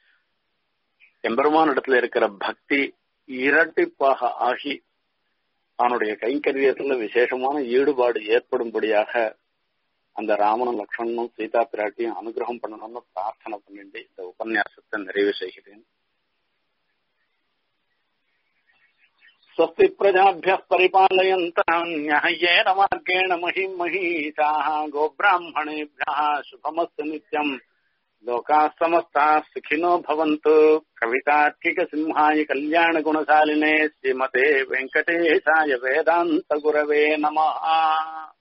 எம்பெருமான் இடத்துல இருக்கிற பக்தி இரட்டிப்பாக ஆகி அவனுடைய கைங்கரியத்துல விசேஷமான ஈடுபாடு ஏற்படும்படியாக அந்த ராமனும் லக்ஷ்மணனும் சீதா பிராட்டியும் அனுகிரகம் பண்ணணும்னு பிரார்த்தனை பண்ணிட்டு இந்த உபன்யாசத்தை நிறைவு செய்கிறேன் स्वस्ति प्रजाभ्यः परिपालयन्ताम् न्याय्येन मार्गेण महिम् महीषाः गोब्राह्मणेभ्यः शुभमस्तु नित्यम् लोकाः समस्ताः सुखिनो भवन्तु कवितार्किकसिंहाय कल्याणगुणशालिने श्रीमते वेङ्कटेशाय वेदान्तगुरवे नमः